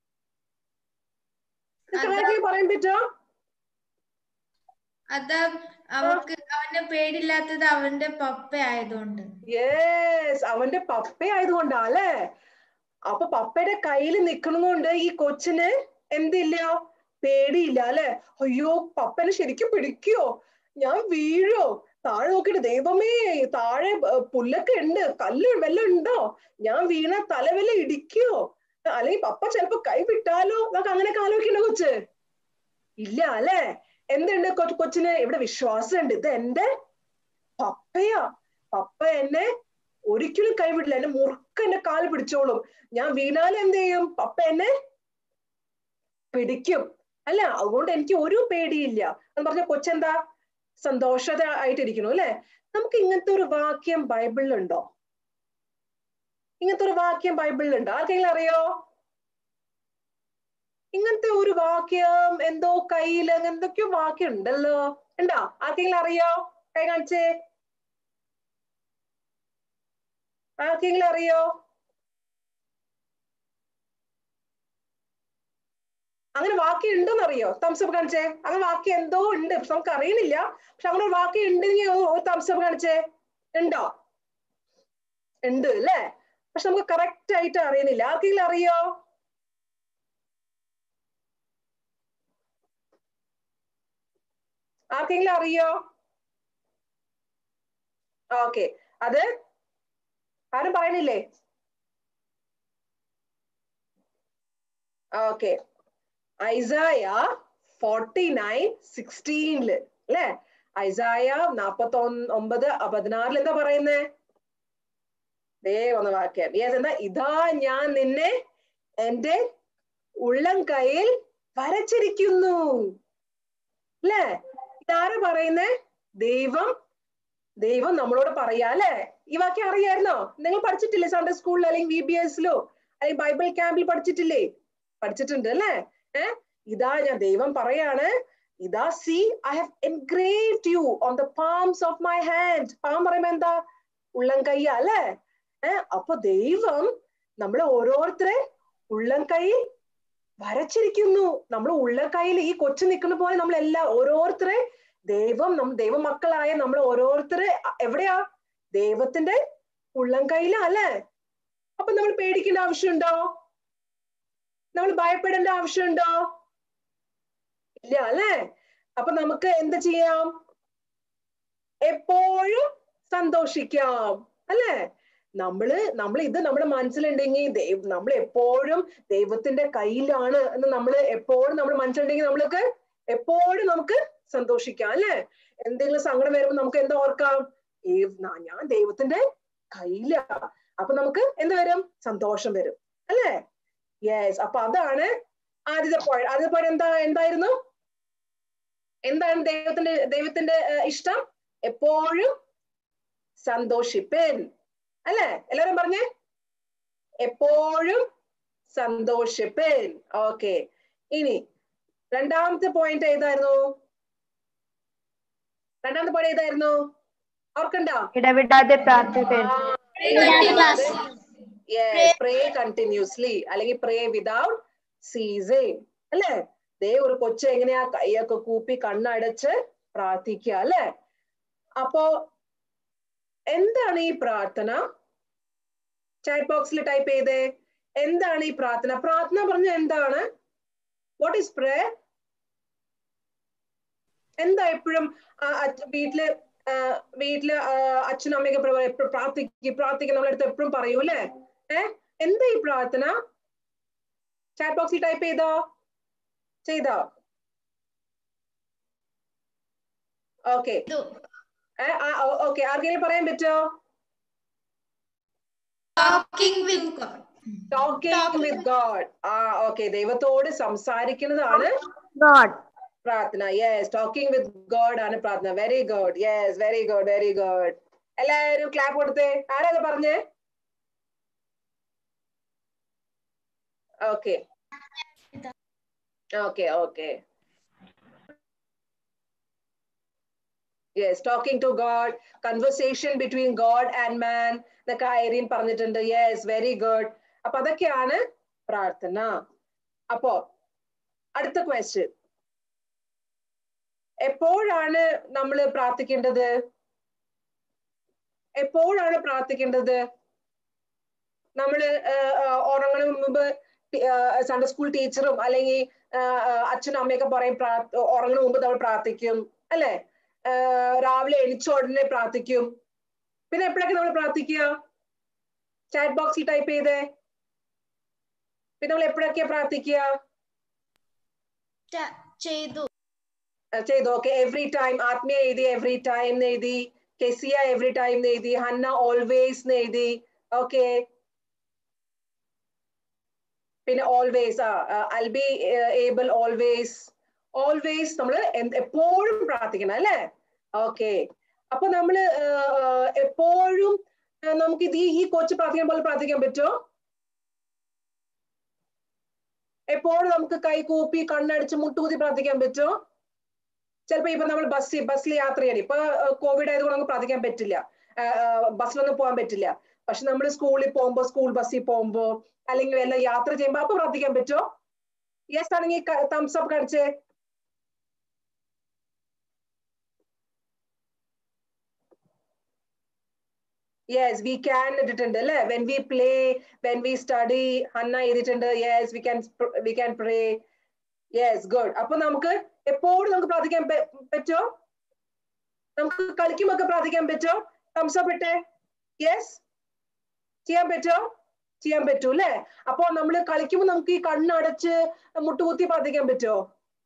പറയാൻ പറ്റോ അത് അവർക്ക് അവന് പേടില്ലാത്തത് അവന്റെ പപ്പ ആയതുകൊണ്ട് യെസ് അവന്റെ പപ്പ ആയതുകൊണ്ടാ അല്ലേ അപ്പൊ പപ്പയുടെ കയ്യിൽ നിക്കണതുകൊണ്ട് ഈ കൊച്ചിന് എന്തില്ല പേടിയില്ല അല്ലെ അയ്യോ പപ്പനെ ശരിക്കും പിടിക്കോ ഞാൻ വീഴോ താഴെ നോക്കിട്ട് ദൈവമേ താഴെ പുല്ലൊക്കെ ഉണ്ട് കല്ല് വല്ലതും ഉണ്ടോ ഞാൻ വീണ തല വല്ല ഇടിക്കോ അല്ലെങ്കിൽ പപ്പ ചിലപ്പോ കൈ വിട്ടാലോ നമുക്ക് അങ്ങനെയൊക്കെ ആലോചിക്കണ്ട കൊച്ച് ഇല്ല അല്ലെ എന്തുണ്ട് കൊച്ചിന് ഇവിടെ വിശ്വാസമുണ്ട് ഇത് എന്റെ പപ്പയാ പപ്പ എന്നെ ഒരിക്കലും കൈവിടില്ല എന്നെ മുറുക്ക എന്റെ കാൽ പിടിച്ചോളും ഞാൻ വീണാൽ എന്ത് ചെയ്യും പപ്പ എന്നെ പിടിക്കും അല്ല അതുകൊണ്ട് എനിക്ക് ഒരു പേടിയില്ല എന്ന് പറഞ്ഞ കൊച്ചെന്താ സന്തോഷത ആയിട്ടിരിക്കണു അല്ലെ നമുക്ക് ഇങ്ങനത്തെ ഒരു വാക്യം ബൈബിളിലുണ്ടോ ഇങ്ങനത്തെ ഒരു വാക്യം ബൈബിളിലുണ്ടോ ആർക്കെങ്കിലും അറിയോ ഇങ്ങനത്തെ ഒരു വാക്യം എന്തോ കയ്യിൽ എന്തൊക്കെയോ വാക്യം ഉണ്ടല്ലോ ഉണ്ടോ ആർക്കെങ്കിലും അറിയോ കൈ കാണിച്ചേ ആർക്കെങ്കിലും അറിയോ അങ്ങനെ വാക്യം ഉണ്ടെന്ന് അറിയോ തംസപ്പ് കാണിച്ചേ അങ്ങനെ വാക്യം എന്തോ ഉണ്ട് പക്ഷെ നമുക്ക് അറിയണില്ല പക്ഷെ അങ്ങനെ ഒരു വാക്യം ഉണ്ടെങ്കിൽ ഒരു തംസപ്പ് കാണിച്ചേ ഉണ്ടോ ഉണ്ട് അല്ലേ പക്ഷെ നമുക്ക് കറക്റ്റ് ആയിട്ട് അറിയുന്നില്ല ആർക്കെങ്കിലും അറിയോ ആർക്കെങ്കിലും അറിയോ ഓക്കെ അത് ആരും പറയണില്ലേ ഓക്കെ ഐസായ ഫോർട്ടി നയൻ സിക്സ്റ്റീനില് അല്ലെ ഐസായ നാപ്പത്തി ഒമ്പത് പതിനാറിൽ എന്താ പറയുന്നേ ദേ ഒന്ന് വാക്യം യെസ് എന്താ ഇതാ ഞാൻ നിന്നെ എന്റെ ഉള്ളം കയ്യിൽ വരച്ചിരിക്കുന്നു അല്ലേ ഇതാരാ പറയുന്നേ ദൈവം ദൈവം നമ്മളോട് പറയാ അല്ലെ ഈ വാക്യം അറിയായിരുന്നോ നിങ്ങൾ പഠിച്ചിട്ടില്ലേ സൺഡേ സ്കൂളിൽ അല്ലെങ്കിൽ വി ബി എസിലോ അല്ലെങ്കിൽ ബൈബിൾ ക്യാമ്പിൽ പഠിച്ചിട്ടില്ലേ പഠിച്ചിട്ടുണ്ട് അല്ലേ ഏഹ് ഇതാ ഞാൻ ദൈവം പറയാണ് ഇതാ see I have engraved you on the palms of my hand palm പറയുമ്പോ എന്താ ഉള്ളം കയ്യ അല്ലേ ഏഹ് അപ്പൊ ദൈവം നമ്മളെ ഓരോരുത്തരെ ഉള്ളം കൈയിൽ വരച്ചിരിക്കുന്നു നമ്മൾ ഉള്ള കയ്യിൽ ഈ കൊച്ചു നിൽക്കുന്ന പോലെ നമ്മൾ എല്ലാ ഓരോരുത്തരെ ദൈവം നം ദൈവമക്കളായ നമ്മൾ ഓരോരുത്തര് എവിടെയാ ദൈവത്തിന്റെ ഉള്ളം കയ്യിലാ അല്ലേ അപ്പൊ നമ്മൾ പേടിക്കേണ്ട ആവശ്യമുണ്ടോ നമ്മൾ ഭയപ്പെടേണ്ട ആവശ്യമുണ്ടോ ഇല്ല അല്ലേ അപ്പൊ നമുക്ക് എന്ത് ചെയ്യാം എപ്പോഴും സന്തോഷിക്കാം അല്ലേ നമ്മള് നമ്മൾ ഇത് നമ്മുടെ മനസ്സിലുണ്ടെങ്കിൽ ദൈവ നമ്മൾ എപ്പോഴും ദൈവത്തിന്റെ കയ്യിലാണ് എന്ന് നമ്മൾ എപ്പോഴും നമ്മുടെ മനസ്സിലുണ്ടെങ്കിൽ നമ്മൾക്ക് എപ്പോഴും നമുക്ക് സന്തോഷിക്കാം അല്ലേ എന്തെങ്കിലും സങ്കടം വരുമ്പോൾ നമുക്ക് എന്താ ഓർക്കാം ദൈവ- നാ- ഞാൻ ദൈവത്തിന്റെ കയ്യിലാ അപ്പൊ നമുക്ക് എന്ത് വരും സന്തോഷം വരും അല്ലേ യെസ് അപ്പൊ അതാണ് ആദ്യത്തെ പോയിന്റ് ആദ്യത്തെ പോയിന്റ് എന്താ എന്തായിരുന്നു എന്താണ് ദൈവത്തിന്റെ ദൈവത്തിന്റെ ഏഹ്, ഇഷ്ടം എപ്പോഴും സന്തോഷിപ്പൻ അല്ലേ എല്ലാരും പറഞ്ഞേ എപ്പോഴും സന്തോഷിപ്പൻ ഓക്കെ ഇനി രണ്ടാമത്തെ പോയിന്റ് ഏതായിരുന്നു രണ്ടാമത്തെ പോയിന്റ് ഏതായിരുന്നു ഓർക്കണ്ടോ ഇടവിടാതെ പ്രാർത്ഥിപ്പൻ പ്രേ കണ്ടിന്യൂസ്ലി അല്ലെങ്കിൽ പ്രേ വിതൗട്ട് സീസിങ് അല്ലേ ദേ ഒരു കൊച്ചു എങ്ങനെയാ കൈയൊക്കെ കൂപ്പി കണ്ണടച്ച് പ്രാർത്ഥിക്കുക അല്ലേ അപ്പോ എന്താണ് ഈ പ്രാർത്ഥന ചാറ്റ് ബോക്സിൽ ടൈപ്പ് ചെയ്തേ എന്താണ് ഈ പ്രാർത്ഥന പ്രാർത്ഥന പറഞ്ഞ എന്താണ് വാട്ട് ഈസ് പ്രേ എന്താ എപ്പോഴും വീട്ടില് ആ, വീട്ടില് ആ, അച്ഛനും അമ്മയൊക്കെ പ്ര- എപ്പഴും പ്രാർത്ഥിക്കും പ്രാർത്ഥിക്കും നമ്മളടുത്ത് എപ്പോഴും പറയൂ അല്ലേ ഏ എന്താ ഈ പ്രാർത്ഥന ചാറ്റ് ബോക്സിൽ ടൈപ്പ് ചെയ്തോ ചെയ്തോ ഓക്കെ ഓക്കെ ആർക്കെങ്കിലും പറയാൻ പറ്റോ talking with God talking with God ആ ഓക്കെ ദൈവത്തോട് സംസാരിക്കുന്നതാണ് പ്രാർത്ഥന യെസ് ടോക്കിംഗ് വിത്ത് ഗോഡ് ആണ് പ്രാർത്ഥന very good yes very good very good എല്ലാവരും ക്ലാപ്പ് കൊടുത്തേ ആരാ അത് പറഞ്ഞേ okay okay okay yes talking to God conversation between God and man എന്നൊക്കെ ഐറിൻ പറഞ്ഞിട്ടുണ്ട് യെസ് വെരി ഗുഡ് അപ്പൊ അതൊക്കെയാണ് പ്രാർത്ഥന അപ്പോ അടുത്ത ക്വസ്റ്റ്യൻ എപ്പോഴാണ് നമ്മൾ പ്രാർത്ഥിക്കേണ്ടത് എപ്പോഴാണ് പ്രാർത്ഥിക്കേണ്ടത് നമ്മള് ഉറങ്ങണ മുമ്പ് സൺഡേ സ്കൂൾ ടീച്ചറും അല്ലെങ്കിൽ അച്ഛനും അമ്മയൊക്കെ പറയും പ്രാ- ഉറങ്ങണ മുമ്പ് നമ്മൾ പ്രാർത്ഥിക്കും അല്ലെ രാവിലെ എണിച്ച ഉടനെ പ്രാർത്ഥിക്കും പിന്നെ എപ്പോഴൊക്കെ നമ്മൾ പ്രാർത്ഥിക്കുക ചാറ്റ് ബോക്സിൽ ടൈപ്പ് ചെയ്തേ പിന്നെ നമ്മൾ എപ്പോഴൊക്കെയാ പ്രാർത്ഥിക്കുക ചെയ്തു അഹ് ചെയ്തു ഓക്കെ എവറി ടൈം ആത്മീയ എഴുതി എവറി ടൈം എഴുതി കെസിയ എവറി ടൈം എഴുതി ഹന്ന ഓൾവേസ് എഴുതി ഓക്കെ പിന്നെ ഓൾവേസ് ആ all be able always always നമ്മൾ എപ്പോഴും പ്രാർത്ഥിക്കണം അല്ലേ ഓക്കെ അപ്പൊ നമ്മള് ആഹ്, ആഹ്, എപ്പോഴും ആഹ്, നമുക്ക് ഇത് ഈ- ഈ കൊച്ചു പ്രാർത്ഥിക്കാൻ പോലെ പ്രാർത്ഥിക്കാൻ പറ്റുമോ എപ്പോഴും നമുക്ക് കൈ കൂപ്പി കണ്ണടിച്ച് മുട്ടുകുത്തി പ്രാർത്ഥിക്കാൻ പറ്റുമോ ചിലപ്പോ ഇപ്പൊ നമ്മൾ ബസ് ബസ്സിൽ യാത്ര ചെയ്യണം ഇപ്പൊ കോവിഡ് ആയതുകൊണ്ട് നമുക്ക് പ്രാർത്ഥിക്കാൻ പറ്റില്ല ആഹ് ആഹ് ബസ്സിലൊന്നും പോകാൻ പറ്റില്ല പക്ഷെ നമ്മൾ സ്കൂളിൽ പോകുമ്പോ സ്കൂൾ ബസ്സിൽ പോകുമ്പോ അല്ലെങ്കിൽ വല്ല യാത്ര ചെയ്യുമ്പോ അപ്പൊ പ്രാർത്ഥിക്കാൻ പറ്റുമോ യെസ് ആണെങ്കിൽ തംസ് അപ്പ് കാണിച്ചേ യെസ് വി ക്യാൻ ഇട്ടിട്ടുണ്ട് അല്ലെ when we play when we study Hannah എഴുതിയിട്ടുണ്ട് yes we can we can pray yes good അപ്പൊ നമുക്ക് എപ്പോഴും നമുക്ക് പ്രാർത്ഥിക്കാൻ പ- പറ്റോ നമുക്ക് കളിക്കുമ്പൊക്കെ പ്രാർത്ഥിക്കാൻ പറ്റോ തംസ് അപ്പ് ഇട്ടേ യെസ് ചെയ്യാൻ പറ്റോ ചെയ്യാൻ പറ്റൂ അല്ലെ അപ്പൊ നമ്മൾ കളിക്കുമ്പോൾ നമുക്ക് ഈ കണ്ണടച്ച് മുട്ടുകുത്തി പ്രാർത്ഥിക്കാൻ പറ്റോ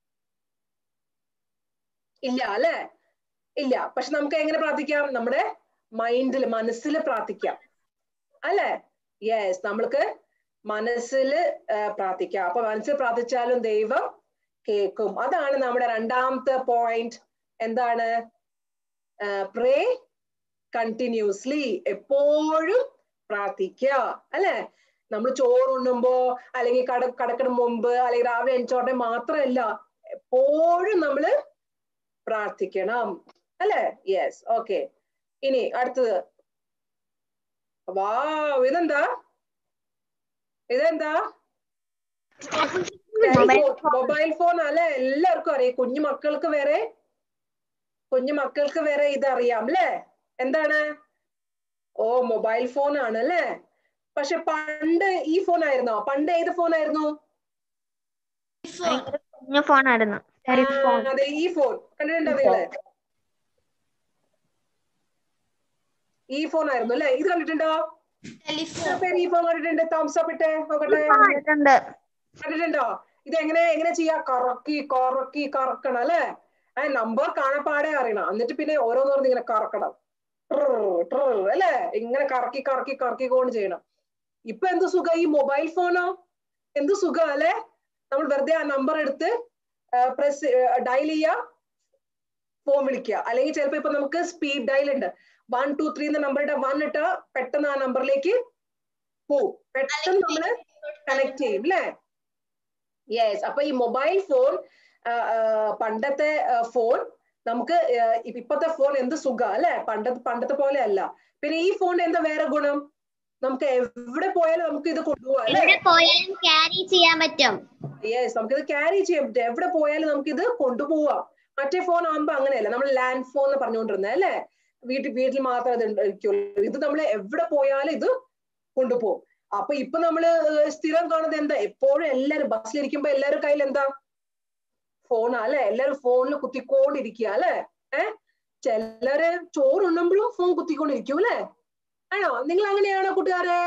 ഇല്ല അല്ലെ ഇല്ല പക്ഷെ നമുക്ക് എങ്ങനെ പ്രാർത്ഥിക്കാം നമ്മുടെ മൈൻഡിൽ മനസ്സിൽ പ്രാർത്ഥിക്കാം അല്ലെ യെസ് നമ്മൾക്ക് മനസ്സിൽ പ്രാർത്ഥിക്കാം അപ്പൊ മനസ്സിൽ പ്രാർത്ഥിച്ചാലും ദൈവം കേൾക്കും അതാണ് നമ്മുടെ രണ്ടാമത്തെ പോയിന്റ് എന്താണ് പ്രേ കണ്ടിന്യൂസ്ലി എപ്പോഴും പ്രാർത്ഥിക്കുക അല്ലെ നമ്മൾ ചോറുണ്ണുമ്പോ അല്ലെങ്കിൽ കട കടക്കണ മുമ്പ് അല്ലെങ്കിൽ രാവിലെ എണിച്ചോട്ടെ മാത്രമല്ല എപ്പോഴും നമ്മള് പ്രാർത്ഥിക്കണം അല്ലെ യെസ് ഓക്കെ ഇനി അടുത്തത് വാ ഇതെന്താ ഇതെന്താ മൊബൈൽ ഫോൺ അല്ലെ എല്ലാവർക്കും അറിയാം കുഞ്ഞു മക്കൾക്ക് വരെ കുഞ്ഞു മക്കൾക്ക് വരെ ഇതറിയാം അല്ലേ എന്താണ് ഓ മൊബൈൽ ഫോൺ ആണ് അല്ലേ പക്ഷെ പണ്ട് ഈ ഫോൺ ആയിരുന്നോ പണ്ട് ഏത് ഫോൺ ആയിരുന്നു കുഞ്ഞു ഫോണായിരുന്നു ആ, അതെ ഈ ഫോൺ കണ്ടിട്ടുണ്ടോ നിങ്ങള് ഈ ഫോൺ ആയിരുന്നു അല്ലേ ഇത് കണ്ടിട്ടുണ്ടോ എത്ര പേര് ഈ ഫോൺ കണ്ടിട്ടുണ്ട് തംസ് അപ്പ് ഇട്ടേ നോക്കട്ടെ കണ്ടിട്ടുണ്ട് കണ്ടിട്ടുണ്ടോ ഇത് എങ്ങനെ എങ്ങനെ ചെയ്യാ കറക്കി കറക്കി കറക്കണം അല്ലേ ആ നമ്പർ കാണപ്പാടെ അറിയണം എന്നിട്ട് പിന്നെ ഓരോന്നോരോന്ന് ഇങ്ങനെ കറക്കണം ട്രർ, ട്രർ, അല്ലേ ഇങ്ങനെ കറക്കി കറക്കി കറക്കി കൊണ്ട് ചെയ്യണം ഇപ്പൊ എന്ത് സുഖം ഈ മൊബൈൽ ഫോണോ എന്ത് സുഖം അല്ലേ നമ്മൾ വെറുതെ ആ നമ്പർ എടുത്ത് പ്രസ് ഡയൽ ചെയ്യുക ഫോൺ വിളിക്കുക അല്ലെങ്കിൽ ചിലപ്പോ ഇപ്പൊ നമുക്ക് സ്പീഡ് ഡയൽ ഉണ്ട് വൺ ടു ത്രീ എന്ന നമ്പർ ഇട്ട വൺ ഇട്ട പെട്ടെന്ന് ആ നമ്പറിലേക്ക് പോവും പെട്ടെന്ന് നമ്മള് കണക്ട് ചെയ്യും അല്ലേ യെസ് അപ്പൊ ഈ മൊബൈൽ ഫോൺ പണ്ടത്തെ ഫോൺ നമുക്ക് ആ, ഇപ്പ- ഇപ്പത്തെ ഫോൺ എന്ത് സുഖ അല്ലെ പണ്ടത്തെ പണ്ടത്തെ പോലെ അല്ല പിന്നെ ഈ ഫോൺ എന്താ വേറെ ഗുണം നമുക്ക് എവിടെ പോയാലും നമുക്ക് ഇത് കൊണ്ടുപോകാം അല്ലെ എവിടെ പോയാലും ക്യാരി ചെയ്യാൻ പറ്റും യെസ് നമുക്കിത് ക്യാരി ചെയ്യാൻ പറ്റും എവിടെ പോയാലും നമുക്കിത് കൊണ്ടുപോവാം മറ്റേ ഫോൺ ആകുമ്പോ അങ്ങനെയല്ല നമ്മൾ ലാൻഡ് ഫോൺ എന്ന് പറഞ്ഞുകൊണ്ടിരുന്നത് അല്ലേ വീട്ടിൽ വീട്ടിൽ മാത്രമേ ഇത് ഉണ്ടായിരിക്കുള്ളൂ ഇത് നമ്മൾ എവിടെ പോയാലും ഇത് കൊണ്ടുപോകും അപ്പൊ ഇപ്പൊ നമ്മള് ഏഹ് സ്ഥിരം കാണുന്നത് എന്താ എപ്പോഴും എല്ലാരും ബസ്സിലിരിക്കുമ്പോ എല്ലാവരും കയ്യിൽ എന്താ ഫോണാ അല്ലെ എല്ലാരും ഫോണിൽ കുത്തിക്കൊണ്ടിരിക്കുക അല്ലെ ഏഹ് ചിലര് ചോറുണ്ണുമ്പോഴും ഫോൺ കുത്തിക്കൊണ്ടിരിക്കും അല്ലെ ആണോ നിങ്ങൾ അങ്ങനെയാണോ കൂട്ടുകാരെ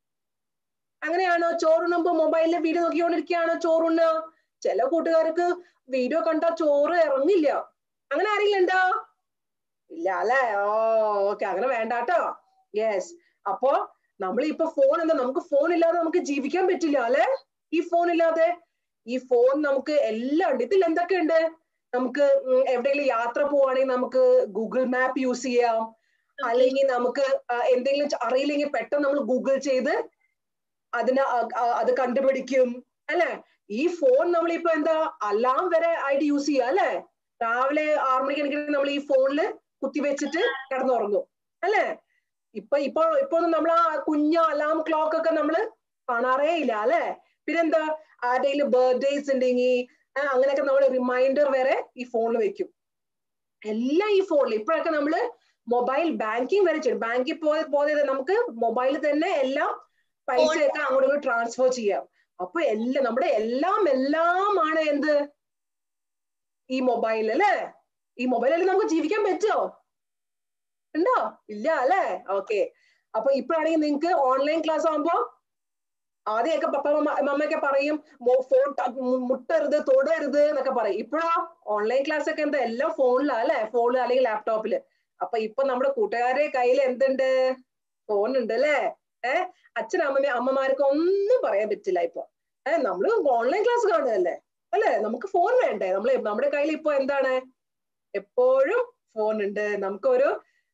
അങ്ങനെയാണോ ചോറുണ്ണുമ്പോ മൊബൈലിൽ വീഡിയോ നോക്കിക്കൊണ്ടിരിക്കുകയാണോ ചോറുണ്ണ ചില കൂട്ടുകാർക്ക് വീഡിയോ കണ്ടാ ചോറ് ഇറങ്ങില്ല അങ്ങനെ ആരെങ്കിലും ഉണ്ടോ ഇല്ല അല്ലെ ഓ ഓക്കെ അങ്ങനെ വേണ്ട കേട്ടോ യെസ് അപ്പോ നമ്മൾ ഇപ്പൊ ഫോൺ എന്താ നമുക്ക് ഫോൺ ഇല്ലാതെ നമുക്ക് ജീവിക്കാൻ പറ്റില്ല അല്ലെ ഈ ഫോൺ ഇല്ലാതെ ഈ ഫോൺ നമുക്ക് എല്ലാം ഉണ്ട് ഇതിൽ എന്തൊക്കെ ഉണ്ട് നമുക്ക് ഉം എവിടെയെങ്കിലും യാത്ര പോവാണെങ്കിൽ നമുക്ക് ഗൂഗിൾ മാപ്പ് യൂസ് ചെയ്യാം അല്ലെങ്കിൽ നമുക്ക് ആ, എന്തെങ്കിലും ച- അറിയില്ലെങ്കിൽ പെട്ടെന്ന് നമ്മൾ ഗൂഗിൾ ചെയ്ത് അതിന് അ- അ- അത് കണ്ടുപിടിക്കും അല്ലെ ഈ ഫോൺ നമ്മളിപ്പോ എന്താ അലാം വരെ ആയിട്ട് യൂസ് ചെയ്യാം അല്ലെ രാവിലെ ആറു മണിക്ക് എനിക്ക് നമ്മൾ ഈ ഫോണില് കുത്തിവെച്ചിട്ട് കിടന്നുറങ്ങും അല്ലെ ഇപ്പൊ ഇപ്പൊ ഇപ്പൊ നമ്മൾ ആ കുഞ്ഞ അലാം ക്ലോക്ക് ഒക്കെ നമ്മള് കാണാറേ ഇല്ല അല്ലെ പിന്നെന്താ ആരുടെയും ബർത്ത്ഡേസ് ഉണ്ടെങ്കിൽ അങ്ങനെയൊക്കെ നമ്മൾ റിമൈൻഡർ വരെ ഈ ഫോണിൽ വെക്കും എല്ലാം ഈ ഫോണിൽ ഇപ്പോഴൊക്കെ നമ്മള് മൊബൈൽ ബാങ്കിങ് വരെ ചെയ്യും ബാങ്കിൽ പോയ പോയത് നമുക്ക് മൊബൈലിൽ തന്നെ എല്ലാം പൈസയൊക്കെ അങ്ങോട്ട് ഇങ്ങോട്ട് ട്രാൻസ്ഫർ ചെയ്യാം അപ്പൊ എല്ലാം നമ്മുടെ എല്ലാം എല്ലാമാണ് എന്ത് ഈ മൊബൈൽ അല്ലേ ഈ മൊബൈലിൽ നമുക്ക് ജീവിക്കാൻ പറ്റുമോ ഉണ്ടോ ഇല്ല അല്ലേ ഓക്കെ അപ്പൊ ഇപ്പോഴാണെങ്കിൽ നിങ്ങൾക്ക് ഓൺലൈൻ ക്ലാസ് ആകുമ്പോ ആദ്യമൊക്കെ പപ്പ മമ്മ- മമ്മയൊക്കെ പറയും ഫോൺ മുട്ടരുത് തൊടരുത് എന്നൊക്കെ പറയും ഇപ്പോഴോ ഓൺലൈൻ ക്ലാസ് ഒക്കെ എന്താ എല്ലാം ഫോണിലാ അല്ലെ ഫോണിൽ അല്ലെങ്കിൽ ലാപ്ടോപ്പില് അപ്പൊ ഇപ്പൊ നമ്മുടെ കൂട്ടുകാരുടെ കയ്യിൽ എന്തുണ്ട് ഫോൺ ഉണ്ട് അല്ലേ ഏഹ് അച്ഛനമ്മ അമ്മമാർക്ക് ഒന്നും പറയാൻ പറ്റില്ല ഇപ്പൊ ഏഹ് നമ്മള് ഓൺലൈൻ ക്ലാസ് കാണുകയല്ലേ അല്ലെ നമുക്ക് ഫോൺ വേണ്ടേ നമ്മൾ നമ്മുടെ കയ്യിൽ ഇപ്പൊ എന്താണ് എപ്പോഴും ഫോൺ ഉണ്ട് നമുക്കൊരു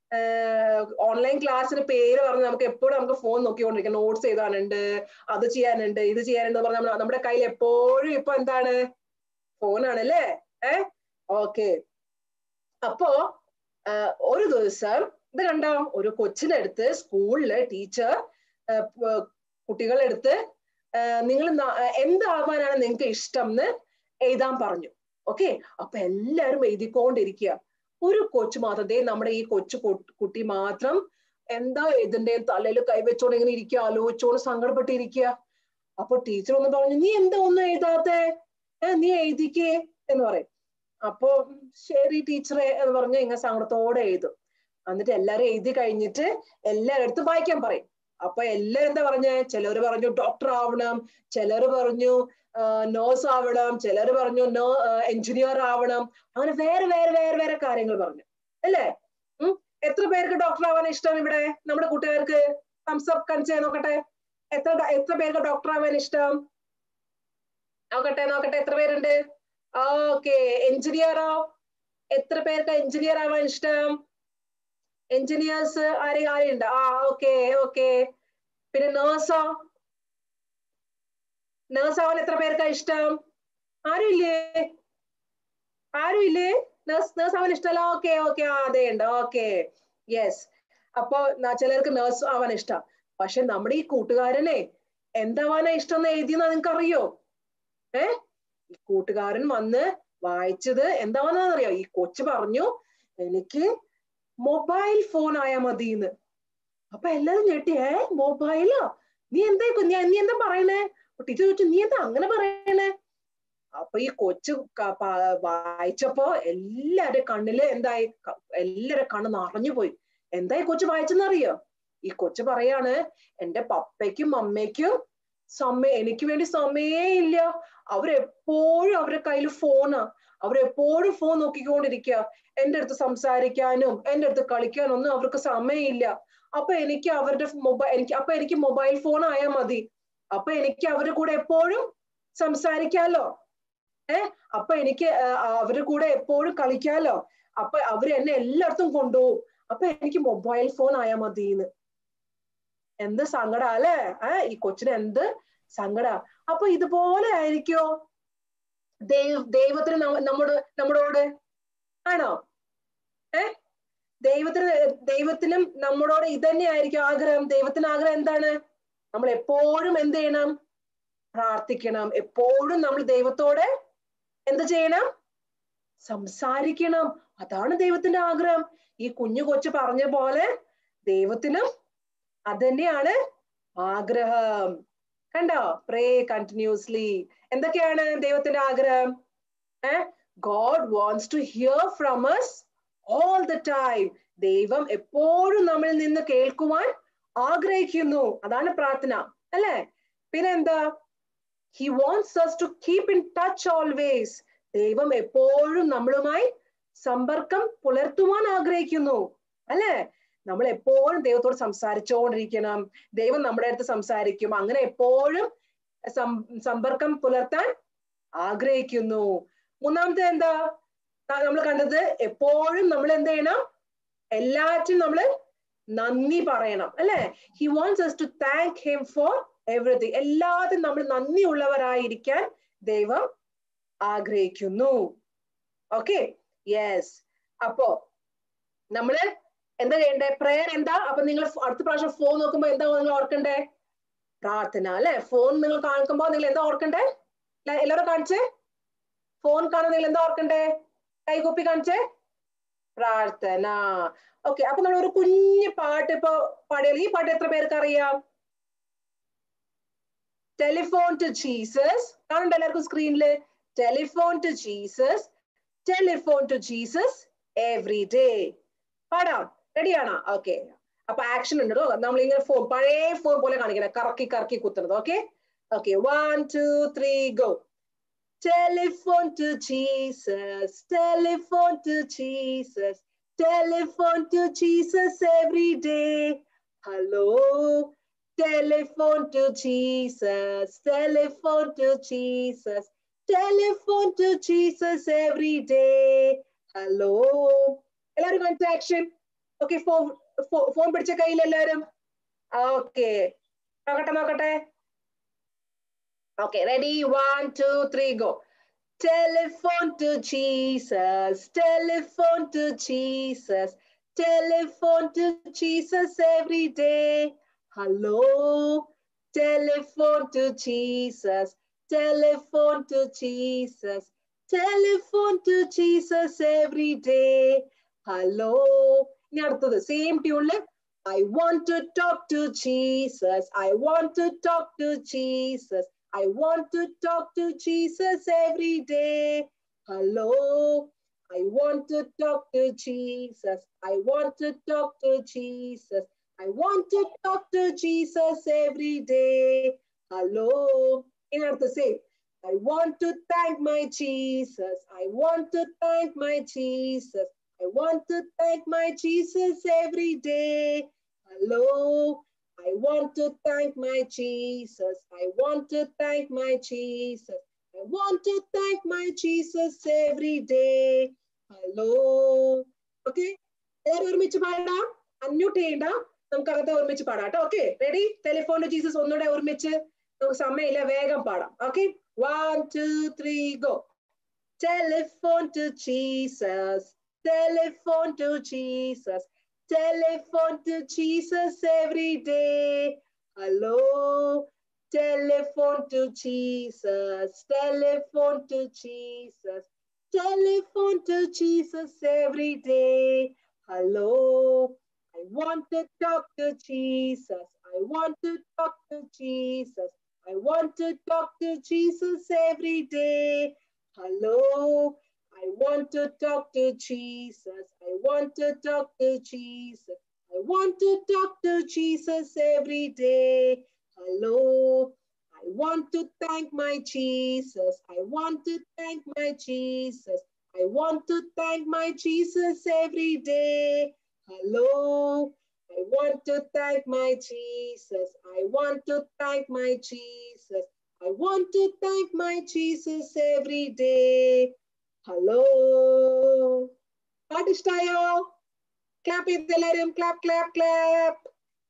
ഓൺലൈൻ ക്ലാസ്സിന് പേര് പറഞ്ഞ് നമുക്ക് എപ്പോഴും നമുക്ക് ഫോൺ നോക്കിക്കൊണ്ടിരിക്കാം നോട്ട്സ് എഴുതാനുണ്ട് അത് ചെയ്യാനുണ്ട് ഇത് ചെയ്യാനുണ്ട് എന്ന് പറഞ്ഞാൽ നമ്മുടെ കയ്യിൽ എപ്പോഴും ഇപ്പൊ എന്താണ് ഫോണാണ് അല്ലേ ഏ ഓക്കെ അപ്പോ ആ, ഒരു ദിവസം ഇത് കണ്ടോ ഒരു കൊച്ചിനെടുത്ത് സ്കൂളില് ടീച്ചർ കുട്ടികളെടുത്ത് നിങ്ങൾ എന്താവാനാണ് നിങ്ങൾക്ക് ഇഷ്ടം എന്ന് എഴുതാൻ പറഞ്ഞു ഓക്കെ അപ്പൊ എല്ലാരും എഴുതിക്കൊണ്ടിരിക്കുക ഒരു കൊച്ചു മാത്രം ദേ നമ്മുടെ ഈ കൊച്ചു കു- കുട്ടി മാത്രം എന്താ എഴുതണ്ടേ തലയിൽ കൈവച്ചോണ്ട് ഇങ്ങനെ ഇരിക്കുക ആലോചിച്ചോണ്ട് സങ്കടപ്പെട്ടിരിക്കുക അപ്പൊ ടീച്ചർ ഒന്ന് പറഞ്ഞു നീ എന്താ ഒന്നും എഴുതാത്തെ ഏ, നീ എഴുതിക്കേ എന്ന് പറയും അപ്പൊ ശരി ടീച്ചറെ എന്ന് പറഞ്ഞ് ഇങ്ങനെ സങ്കടത്തോടെ എഴുതും എന്നിട്ട് എല്ലാരും എഴുതി കഴിഞ്ഞിട്ട് എല്ലാവരും എടുത്ത് വായിക്കാൻ പറയും അപ്പൊ എല്ലാരും എന്താ പറഞ്ഞേ ചിലര് പറഞ്ഞു ഡോക്ടർ ആവണം ചിലര് പറഞ്ഞു നേഴ്സ് ആവണം ചിലര് പറഞ്ഞു നോ എഞ്ചിനീയർ ആവണം അങ്ങനെ വേറെ വേറെ വേറെ വേറെ കാര്യങ്ങൾ പറഞ്ഞു അല്ലേ ഉം എത്ര പേർക്ക് ഡോക്ടർ ആവാൻ ഇഷ്ടം ഇവിടെ നമ്മുടെ കൂട്ടുകാർക്ക് തംസപ്പ് കണിച്ചേ നോക്കട്ടെ എത്ര എത്ര പേർക്ക് ഡോക്ടർ ആവാൻ ഇഷ്ടം നോക്കട്ടെ നോക്കട്ടെ എത്ര പേരുണ്ട് ഓക്കെ എഞ്ചിനീയറോ എത്ര പേർക്ക് എഞ്ചിനീയർ ആവാൻ ഇഷ്ടം എഞ്ചിനീയേഴ്സ് ആരെ ആരുണ്ട് ആ ഓക്കെ ഓക്കെ പിന്നെ നേഴ്സോ നേഴ്സ് ആവാൻ എത്ര പേർക്കാ ഇഷ്ടം ആരും ഇല്ലേ ആരും ഇല്ലേ നേഴ്സ് നേഴ്സ് ആവാൻ ഇഷ്ടമല്ല ഓക്കെ ഓക്കെ ആ അതെ ഉണ്ട് ഓക്കെ യെസ് അപ്പൊ ന- ചിലർക്ക് നേഴ്സ് ആവാൻ ഇഷ്ടം പക്ഷെ നമ്മുടെ ഈ കൂട്ടുകാരനെ എന്താവാനാ ഇഷ്ടം എന്ന് എഴുതിയെന്നാ നിങ്ങൾക്ക് അറിയോ ഏ ഈ കൂട്ടുകാരൻ വന്ന് വായിച്ചത് എന്താവാന്നറിയോ ഈ കൊച്ചു പറഞ്ഞു എനിക്ക് മൊബൈൽ ഫോൺ ആയാ മതിന്ന് അപ്പൊ എല്ലാരും ഞെട്ടി ഏ മൊബൈലോ നീ എന്താ നീ നീ എന്താ പറയണേ ടീച്ചർ ചോദിച്ചു നീ എന്താ അങ്ങനെ പറയണേ അപ്പൊ ഈ കൊച്ചു ക- പ- വായിച്ചപ്പോ എല്ലാരുടെ കണ്ണില് എന്തായി ക- എല്ലാരുടെ കണ്ണ് നിറഞ്ഞു പോയി എന്തായി കൊച്ചു വായിച്ചെന്നറിയോ ഈ കൊച്ചു പറയാണ് എന്റെ പപ്പയ്ക്കും അമ്മയ്ക്കും സമയം എനിക്ക് വേണ്ടി സമയേ ഇല്ല അവരെപ്പോഴും അവരുടെ കയ്യിൽ ഫോണാ അവരെപ്പോഴും ഫോൺ നോക്കിക്കൊണ്ടിരിക്കുക എന്റെ അടുത്ത് സംസാരിക്കാനും എന്റെ അടുത്ത് കളിക്കാനും ഒന്നും അവർക്ക് സമയമില്ല അപ്പൊ എനിക്ക് അവരുടെ മൊബൈൽ എനിക്ക് അപ്പൊ എനിക്ക് മൊബൈൽ ഫോൺ ആയാൽ മതി അപ്പൊ എനിക്ക് അവരുടെ കൂടെ എപ്പോഴും സംസാരിക്കാലോ ഏ അപ്പൊ എനിക്ക് ആ, അവരുടെ കൂടെ എപ്പോഴും കളിക്കാലോ അപ്പൊ അവര് എന്നെ എല്ലായിടത്തും കൊണ്ടുപോകും അപ്പൊ എനിക്ക് മൊബൈൽ ഫോൺ ആയാൽ മതിന്ന് എന്ത് സങ്കട അല്ലേ ഏ ഈ കൊച്ചിന് എന്ത് സങ്കട അപ്പൊ ഇതുപോലെ ആയിരിക്കോ ദൈവ ദൈവത്തിന് നമ്മ- നമ്മോട് നമ്മളോട് ആണോ ഏ ദൈവത്തിന് ദൈവത്തിനും നമ്മളോട് ഇതന്നെ ആയിരിക്കും ആഗ്രഹം ദൈവത്തിന് ആഗ്രഹം എന്താണ് നമ്മൾ എപ്പോഴും എന്ത് ചെയ്യണം പ്രാർത്ഥിക്കണം എപ്പോഴും നമ്മൾ ദൈവത്തോടെ എന്ത് ചെയ്യണം സംസാരിക്കണം അതാണ് ദൈവത്തിന്റെ ആഗ്രഹം ഈ കുഞ്ഞു കൊച്ചു പറഞ്ഞ പോലെ ദൈവത്തിനും അതന്നെയാണ് ആഗ്രഹം കണ്ടോ പ്രേ കണ്ടിന്യൂസ്ലി എന്തൊക്കെയാണ് ദൈവത്തിന്റെ ആഗ്രഹം ഏ God wants to hear from us all the time ദൈവം എപ്പോഴും നമ്മളിൽ നിന്ന് കേൾക്കുവാൻ ആഗ്രഹിക്കുന്നു അതാണ് പ്രാർത്ഥന അല്ലേ പിന്നെന്താ he wants us to keep in touch always ദൈവം എപ്പോഴും നമ്മളുമായി സമ്പർക്കം പുലർത്തുവാൻ ആഗ്രഹിക്കുന്നു അല്ലേ നമ്മൾ എപ്പോഴും ദൈവത്തോട് സംസാരിച്ചുകൊണ്ടിരിക്കണം ദൈവം നമ്മുടെ അടുത്ത് സംസാരിക്കും അങ്ങനെ എപ്പോഴും സം- സമ്പർക്കം പുലർത്താൻ ആഗ്രഹിക്കുന്നു മൂന്നാമത്തെ എന്താ നമ്മൾ കണ്ടത് എപ്പോഴും നമ്മൾ എന്ത് ചെയ്യണം എല്ലാറ്റിനും നമ്മൾ നന്ദി പറയണം അല്ലെ he wants us to thank him for everything എല്ലാത്തിനും നമ്മൾ നന്ദി ഉള്ളവരായിരിക്കാൻ ദൈവം ആഗ്രഹിക്കുന്നു ഓക്കെ യെസ് അപ്പോ നമ്മള് എന്താ ചെയ്യണ്ടേ പ്രേയർ എന്താ അപ്പൊ നിങ്ങൾ അടുത്ത പ്രാവശ്യം ഫോൺ നോക്കുമ്പോ എന്താ നിങ്ങൾ ഓർക്കണ്ടേ പ്രാർത്ഥന അല്ലെ ഫോൺ നിങ്ങൾ കാണിക്കുമ്പോ നിങ്ങൾ എന്താ ഓർക്കണ്ടേ ല- എല്ലാവരും കാണിച്ചേ ഫോൺ കാണാൻ നിങ്ങൾ എന്താ ഓർക്കണ്ടേ കൈകൊപ്പി കാണിച്ചേ പ്രാർത്ഥന ഓക്കെ അപ്പൊ നമ്മൾ ഒരു കുഞ്ഞു പാട്ട് ഇപ്പൊ പാടിയാൽ ഈ പാട്ട് എത്ര പേർക്ക് അറിയാം ടെലിഫോൺ ടു ജീസസ് കാണുന്നുണ്ടോ എല്ലാവർക്കും സ്ക്രീനില് telephone to Jesus telephone to Jesus every day പാടാം റെഡിയാണോ ഓക്കെ അപ്പൊ ആക്ഷൻ ഉണ്ട് കേട്ടോ നമ്മൾ ഇങ്ങനെ ഫോൺ പഴയ ഫോൺ പോലെ കാണിക്കണം കറക്കി കറക്കി കുത്തുന്നത് okay okay one two three go Telephone to Jesus, telephone to Jesus, telephone to Jesus every day. Hello, telephone to Jesus, telephone to Jesus, telephone to Jesus every day. Hello. എല്ലാവരും കണ്ടു action okay phone phone പിടിച്ച കയ്യിൽ എല്ലാവരും okay നോക്കട്ടെ നോക്കട്ടെ Okay, ready? One, two, three, go. Telephone to Jesus, telephone to Jesus, telephone to Jesus every day. Hello, telephone to Jesus, telephone to Jesus, telephone to Jesus every day. Hello. ഇനി അടുത്തത് same ട്യൂണില് I want to talk to Jesus. I want to talk to Jesus. I want to talk to Jesus every day. Hello. I want to talk to Jesus. I want to talk to Jesus. I want to talk to Jesus every day. Hello. In the same. I want to thank my Jesus. I want to thank my Jesus. I want to thank my Jesus every day. Hello. I want to thank my Jesus. I want to thank my Jesus. I want to thank my Jesus every day. Hello. Okay. എല്ലാവരും ഒരുമിച്ച് പാടാം unmute ചെയ്യണ്ട നമുക്ക് അകത്തെ ഒരുമിച്ച് പാടാം കേട്ടോ okay ready telephone Jesus ഒന്നുകൂടെ ഒരുമിച്ച് നമുക്ക് സമയമില്ല വേഗം പാടാം okay one two three go telephone to Jesus telephone to Jesus Telephone to Jesus every day. Hello. Telephone to Jesus. Telephone to Jesus. telephone to Jesus every day. Hello, I want to talk to Jesus. I want to talk to Jesus. I want to talk to Jesus every day. Hello, I want to talk to Jesus. I want to talk to Jesus. I want to talk to Jesus every day. Hello, I want to thank my Jesus. I want to thank my Jesus. I want to thank my Jesus every day. Hello, I want to thank my Jesus. I want to thank my Jesus. I want to thank my Jesus every day. Hello. പാട്ട് ഇഷ്ടായോ clap ചെയ്ത് എല്ലാരും clap clap clap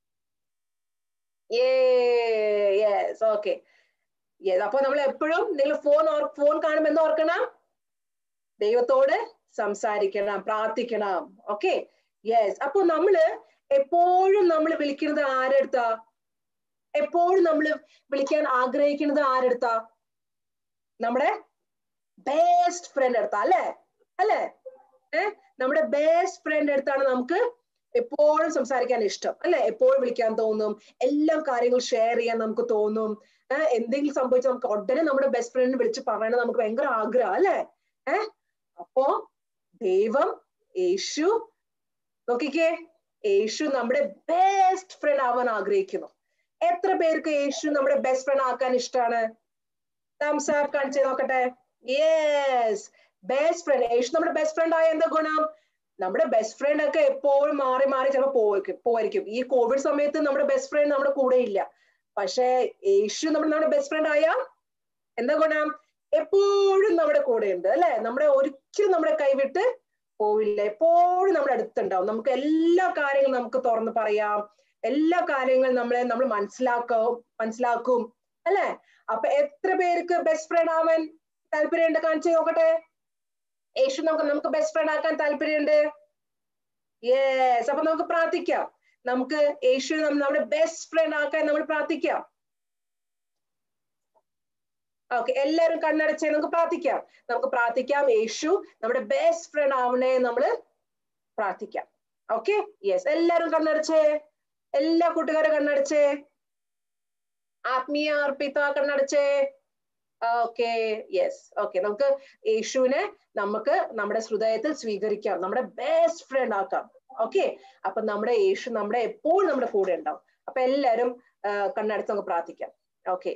yes okay yes അപ്പൊ നമ്മൾ എപ്പോഴും നിങ്ങൾ phone phone കാണുമ്പോൾ എന്താ ഓർക്കണം ദൈവത്തോട് സംസാരിക്കണം പ്രാർത്ഥിക്കണം ഓക്കെ യെസ് അപ്പൊ നമ്മള് എപ്പോഴും നമ്മൾ വിളിക്കുന്നത് ആരെടുത്താ എപ്പോഴും നമ്മൾ വിളിക്കാൻ ആഗ്രഹിക്കുന്നത് ആരെടുത്താ നമ്മുടെ ബെസ്റ്റ് ഫ്രണ്ട് അടുത്താ അല്ലേ അല്ലേ ഏഹ് നമ്മുടെ ബെസ്റ്റ് ഫ്രണ്ട് അടുത്താണ് നമുക്ക് എപ്പോഴും സംസാരിക്കാൻ ഇഷ്ടം അല്ലെ എപ്പോഴും വിളിക്കാൻ തോന്നും എല്ലാ കാര്യങ്ങളും ഷെയർ ചെയ്യാൻ നമുക്ക് തോന്നും ഏഹ് എന്തെങ്കിലും സംഭവിച്ചാൽ നമുക്ക് ഉടനെ നമ്മുടെ ബെസ്റ്റ് ഫ്രണ്ടിനെ വിളിച്ച് പറയണത് നമുക്ക് ഭയങ്കര ആഗ്രഹം അല്ലെ ഏഹ് അപ്പോ ദൈവം യേശു നോക്കിക്കേ യേശു നമ്മുടെ ബെസ്റ്റ് ഫ്രണ്ട് ആവാൻ ആഗ്രഹിക്കുന്നു എത്ര പേർക്ക് യേശു നമ്മുടെ ബെസ്റ്റ് ഫ്രണ്ട് ആക്കാൻ ഇഷ്ടമാണ് തംസ് അപ്പ് കാണിച്ചേ നോക്കട്ടെ യെസ് ബെസ്റ്റ് ഫ്രണ്ട് യേശു നമ്മുടെ ബെസ്റ്റ് ഫ്രണ്ട് ആയ എന്താ ഗുണം നമ്മുടെ ബെസ്റ്റ് ഫ്രണ്ട് ഒക്കെ എപ്പോഴും മാറി മാറി ചിലപ്പോൾ പോയിരിക്കും പോയിരിക്കും ഈ കോവിഡ് സമയത്ത് നമ്മുടെ ബെസ്റ്റ് ഫ്രണ്ട് നമ്മുടെ കൂടെ ഇല്ല പക്ഷെ യേശു നമ്മുടെ നമ്മുടെ ബെസ്റ്റ് ഫ്രണ്ട് ആയ എന്താ ഗുണം എപ്പോഴും നമ്മുടെ കൂടെ ഉണ്ട് അല്ലെ നമ്മുടെ ഒരിക്കലും നമ്മുടെ കൈവിട്ട് പോവില്ല എപ്പോഴും നമ്മുടെ അടുത്തുണ്ടാവും നമുക്ക് എല്ലാ കാര്യങ്ങളും നമുക്ക് തുറന്ന് പറയാം എല്ലാ കാര്യങ്ങളും നമ്മളെ നമ്മൾ മനസ്സിലാക്കും മനസ്സിലാക്കും അല്ലെ അപ്പൊ എത്ര പേർക്ക് ബെസ്റ്റ് ഫ്രണ്ട് ആവാൻ താല്പര്യമുണ്ട് കാണിച്ചു നോക്കട്ടെ യേശു നമുക്ക് നമുക്ക് ബെസ്റ്റ് ഫ്രണ്ട് ആക്കാൻ താല്പര്യമുണ്ട് യെസ് അപ്പൊ നമുക്ക് പ്രാർത്ഥിക്കാം നമുക്ക് യേശു നമ്മുടെ ബെസ്റ്റ് ഫ്രണ്ട് ആക്കാൻ നമ്മൾ പ്രാർത്ഥിക്കാം ഓക്കെ എല്ലാവരും കണ്ണടച്ചേ നമുക്ക് പ്രാർത്ഥിക്കാം നമുക്ക് പ്രാർത്ഥിക്കാം യേശു നമ്മുടെ ബെസ്റ്റ് ഫ്രണ്ട് ആവണേ നമ്മള് പ്രാർത്ഥിക്കാം ഓക്കെ യെസ് എല്ലാവരും കണ്ണടച്ചേ എല്ലാ കൂട്ടുകാരും കണ്ണടച്ചേ ആത്മീയ അർപ്പിത കണ്ണടച്ചേ ഓക്കെ യെസ് ഓക്കെ നമുക്ക് യേശുവിനെ നമുക്ക് നമ്മുടെ ഹൃദയത്തിൽ സ്വീകരിക്കാം നമ്മുടെ ബെസ്റ്റ് ഫ്രണ്ട് ആക്കാം ഓക്കെ അപ്പൊ നമ്മുടെ യേശു നമ്മുടെ എപ്പോഴും നമ്മുടെ കൂടെ ഉണ്ടാവും അപ്പൊ എല്ലാരും കണ്ണടച്ച് നമുക്ക് പ്രാർത്ഥിക്കാം okay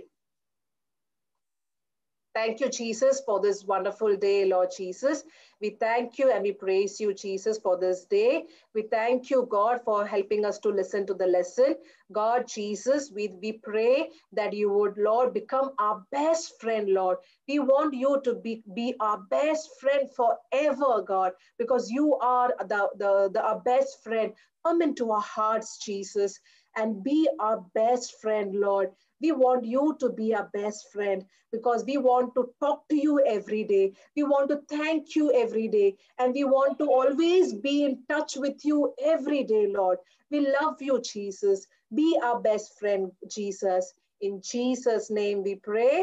Thank you, Jesus, for this wonderful day, Lord Jesus. We thank you and we praise you, Jesus, for this day. We thank you, God, for helping us to listen to the lesson. God, Jesus, we, we pray that you would, Lord, become our best friend, Lord. We want you to be, be our best friend forever, God, because you are the, the, the our best friend. Come into our hearts, Jesus, and be our best friend, Lord. We want you to be our best friend because we want to talk to you every day. We want to thank you every day. And we want to always be in touch with you every day, Lord. We love you, Jesus. Be our best friend, Jesus. In Jesus' name we pray.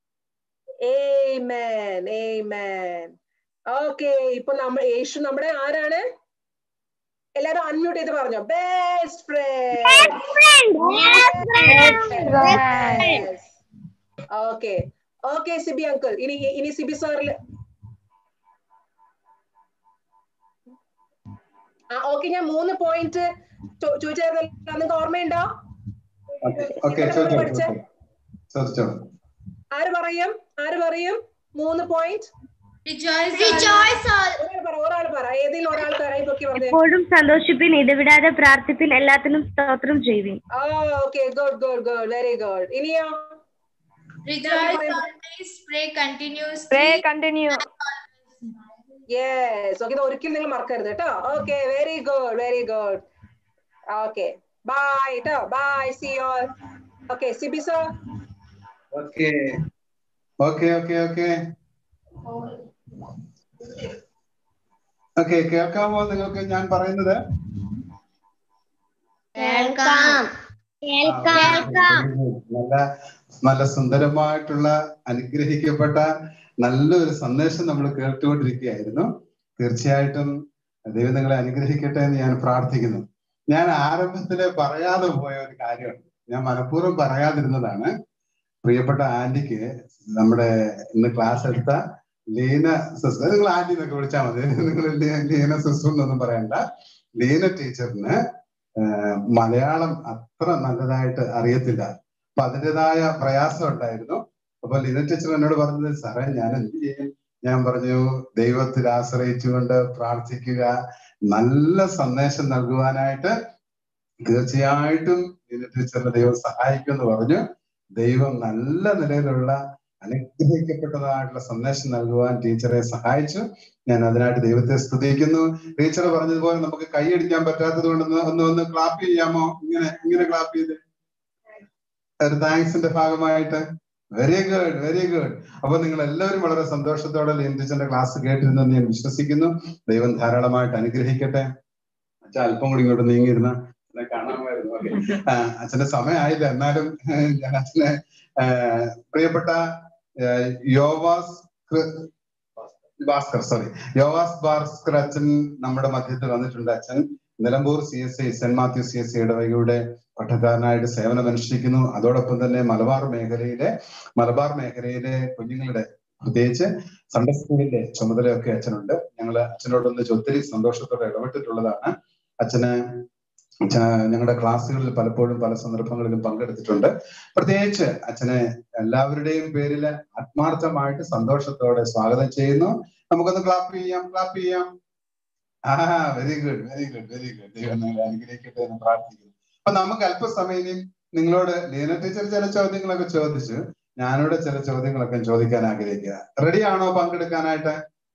Amen. Amen. Okay. ഇപ്പൊ നമ്മൾ യേശു നമ്മുടെ ആരാണ് എല്ലാരും unmute ചെയ്ത് പറഞ്ഞോ best friend okay okay Sibi uncle ഇനി ഇനി സിബി സാറിൽ ആ ഓക്കെ ഞാൻ മൂന്ന് പോയിന്റ് ചോദിച്ചായിരുന്നല്ലോ നിങ്ങൾക്ക് ഓർമ്മയുണ്ടോ ഓക്കെ ചോദിച്ചോ ചോദിച്ചോ ആര് പറയും ആര് പറയും മൂന്ന് പോയിന്റ് ഒരാൾ പറ ഏതെങ്കിലും ഒരാൾ തരായി പൊക്കി പറഞ്ഞേ എപ്പോഴും സന്തോഷിപ്പിൻ ഇടവിടാതെ പ്രാർത്ഥിപ്പിൻ എല്ലാത്തിനും സ്തോത്രം ചെയ്യുവിൻ okay good good good very good ഇനിയോ Rejoice always, pray continuously. Pray continue. Yes okay ഇത് ഒരിക്കലും നിങ്ങൾ മറക്കരുത് കേട്ടോ okay very good very good okay bye കേട്ടോ bye see all okay Sibi sir okay okay okay okay okay കേൾക്കാമോ നിങ്ങൾക്ക് ഞാൻ പറയുന്നത് കേൾക്കാം നല്ല നല്ല സുന്ദരമായിട്ടുള്ള അനുഗ്രഹിക്കപ്പെട്ട നല്ലൊരു സന്ദേശം നമ്മൾ കേട്ടുകൊണ്ടിരിക്കുകയായിരുന്നു തീർച്ചയായിട്ടും ദൈവം നിങ്ങളെ അനുഗ്രഹിക്കട്ടെ എന്ന് ഞാൻ പ്രാർത്ഥിക്കുന്നു ഞാൻ ആരംഭത്തില് പറയാതെ പോയ ഒരു കാര്യമാണ് ഞാൻ മനഃപൂർവ്വം പറയാതിരുന്നതാണ് പ്രിയപ്പെട്ട ആന്റിക്ക് നമ്മുടെ ഇന്ന് ക്ലാസ് എടുത്ത ലീന സിസ്റ്റർ നിങ്ങൾ ആന്റി എന്നൊക്കെ വിളിച്ചാൽ മതി നിങ്ങൾ ലീന സിസ്റ്റർ എന്നൊന്നും പറയണ്ട ലീന ടീച്ചറിന് മലയാളം അത്ര നല്ലതായിട്ട് അറിയത്തില്ല അപ്പൊ അതിൻ്റെതായ പ്രയാസം ഉണ്ടായിരുന്നു അപ്പൊ ലീന ടീച്ചർ എന്നോട് പറഞ്ഞത് സാറേ ഞാൻ എന്ത് ചെയ്യും ഞാൻ പറഞ്ഞു ദൈവത്തിൽ ആശ്രയിച്ചുകൊണ്ട് പ്രാർത്ഥിക്കുക നല്ല സന്ദേശം നൽകുവാനായിട്ട് തീർച്ചയായിട്ടും ലീന ടീച്ചറിനെ ദൈവം സഹായിക്കുമെന്ന് പറഞ്ഞു ദൈവം നല്ല നിലയിലുള്ള അനുഗ്രഹിക്കപ്പെട്ടതായിട്ടുള്ള സന്ദേശം നൽകുവാൻ ടീച്ചറെ സഹായിച്ചു ഞാൻ അതിനായിട്ട് ദൈവത്തെ സ്തുതിക്കുന്നു ടീച്ചർ പറഞ്ഞതുപോലെ നമുക്ക് കൈയടിക്കാൻ പറ്റാത്തത് കൊണ്ട് ഒന്ന് ഒന്ന് ക്ലാപ്പ് ചെയ്യാമോ ഇങ്ങനെ ഇങ്ങനെ ക്ലാപ്പ് ചെയ്ത് ഒരു താങ്ക്സിന്റെ ഭാഗമായിട്ട് വെരി ഗുഡ് വെരി ഗുഡ് അപ്പൊ നിങ്ങൾ എല്ലാവരും വളരെ സന്തോഷത്തോടെ ലീൻ ടീച്ചറിന്റെ ക്ലാസ് കേട്ടിരുന്നെന്ന് ഞാൻ വിശ്വസിക്കുന്നു ദൈവം ധാരാളമായിട്ട് അനുഗ്രഹിക്കട്ടെ അച്ഛൻ അല്പം കൂടി ഇങ്ങോട്ട് നീങ്ങിയിരുന്ന അച്ഛനെ കാണാമായിരുന്നു ഓക്കെ അച്ഛന്റെ സമയമായില്ല എന്നാലും ഞാൻ അച്ഛനെ പ്രിയപ്പെട്ട യോവാസ് ഭാസ്കർ സോറി യോവാസ് ഭാസ്കർ അച്ഛൻ നമ്മുടെ മധ്യത്തിൽ വന്നിട്ടുണ്ട് അച്ഛൻ Nilambur C S I Saint Matthew C S I ഇടവകയുടെ പഠനക്കാരനായിട്ട് സേവനം അനുഷ്ഠിക്കുന്നു അതോടൊപ്പം തന്നെ മലബാർ മേഖലയിലെ മലബാർ മേഖലയിലെ കുഞ്ഞുങ്ങളുടെ പ്രത്യേകിച്ച് സൺഡേ സ്കൂളിന്റെ ചുമതലയൊക്കെ അച്ഛനുണ്ട് ഞങ്ങൾ അച്ഛനോടൊന്ന് ഒത്തിരി സന്തോഷത്തോടെ ഇടപെട്ടിട്ടുള്ളതാണ് അച്ഛന് ഞങ്ങളുടെ ക്ലാസ്സുകളിൽ പലപ്പോഴും പല സന്ദർഭങ്ങളിലും പങ്കെടുത്തിട്ടുണ്ട് പ്രത്യേകിച്ച് അച്ഛനെ എല്ലാവരുടെയും പേരിൽ ആത്മാർത്ഥമായിട്ട് സന്തോഷത്തോടെ സ്വാഗതം ചെയ്യുന്നു നമുക്കൊന്ന് ക്ലാപ്പ് ചെയ്യാം ക്ലാപ്പ് ചെയ്യാം ആ very good very good very good ദൈവം നിങ്ങളെ അനുഗ്രഹിക്കട്ടെ എന്ന് പ്രാർത്ഥിക്കുന്നു അപ്പൊ നമുക്ക് അല്പസമയം ഇനി നിങ്ങളോട് ലീന ടീച്ചർ ചില ചോദ്യങ്ങളൊക്കെ ചോദിച്ചു ഞാനിവിടെ ചില ചോദ്യങ്ങളൊക്കെ ചോദിക്കാൻ ആഗ്രഹിക്കുക റെഡിയാണോ പങ്കെടുക്കാനായിട്ട്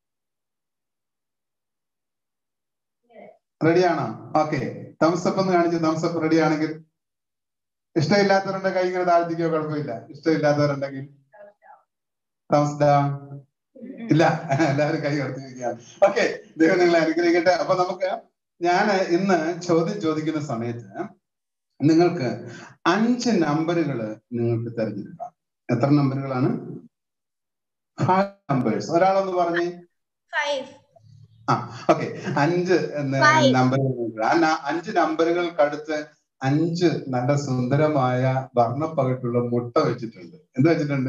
റെഡിയാണോ ഓക്കെ തംസപ്പ് എന്ന് കാണിച്ചു തംസപ്പ് റെഡി ആണെങ്കിൽ ഇഷ്ടമില്ലാത്തവരുടെ കൈ ഇങ്ങനെ താഴ്ത്തിക്കോ കുഴപ്പമില്ല ഇഷ്ടമില്ലാത്തവരുണ്ടെങ്കിൽ തംസ് ഡൗൺ ഇല്ല എല്ലാവരും കൈ ഉയർത്തിയിരിക്കുകയാണ് ഓക്കെ ദൈവം നിങ്ങളെ അനുഗ്രഹിക്കട്ടെ അപ്പൊ നമുക്ക് ഞാൻ ഇന്ന് ചോദ്യം ചോദിക്കുന്ന സമയത്ത് നിങ്ങൾക്ക് അഞ്ച് നമ്പറുകൾ നിങ്ങൾക്ക് തിരഞ്ഞെടുക്കാം എത്ര നമ്പറുകളാണ് ഫൈവ് നമ്പേഴ്സ് ഒരാളൊന്ന് പറഞ്ഞേ ആ ഓക്കെ അഞ്ച് നമ്പറുകൾ ആ അഞ്ച് നമ്പറുകൾക്കടുത്ത് അഞ്ച് നല്ല സുന്ദരമായ വർണ്ണപ്പകട്ടുള്ള മുട്ട വെച്ചിട്ടുണ്ട് എന്ത് വെച്ചിട്ടുണ്ട്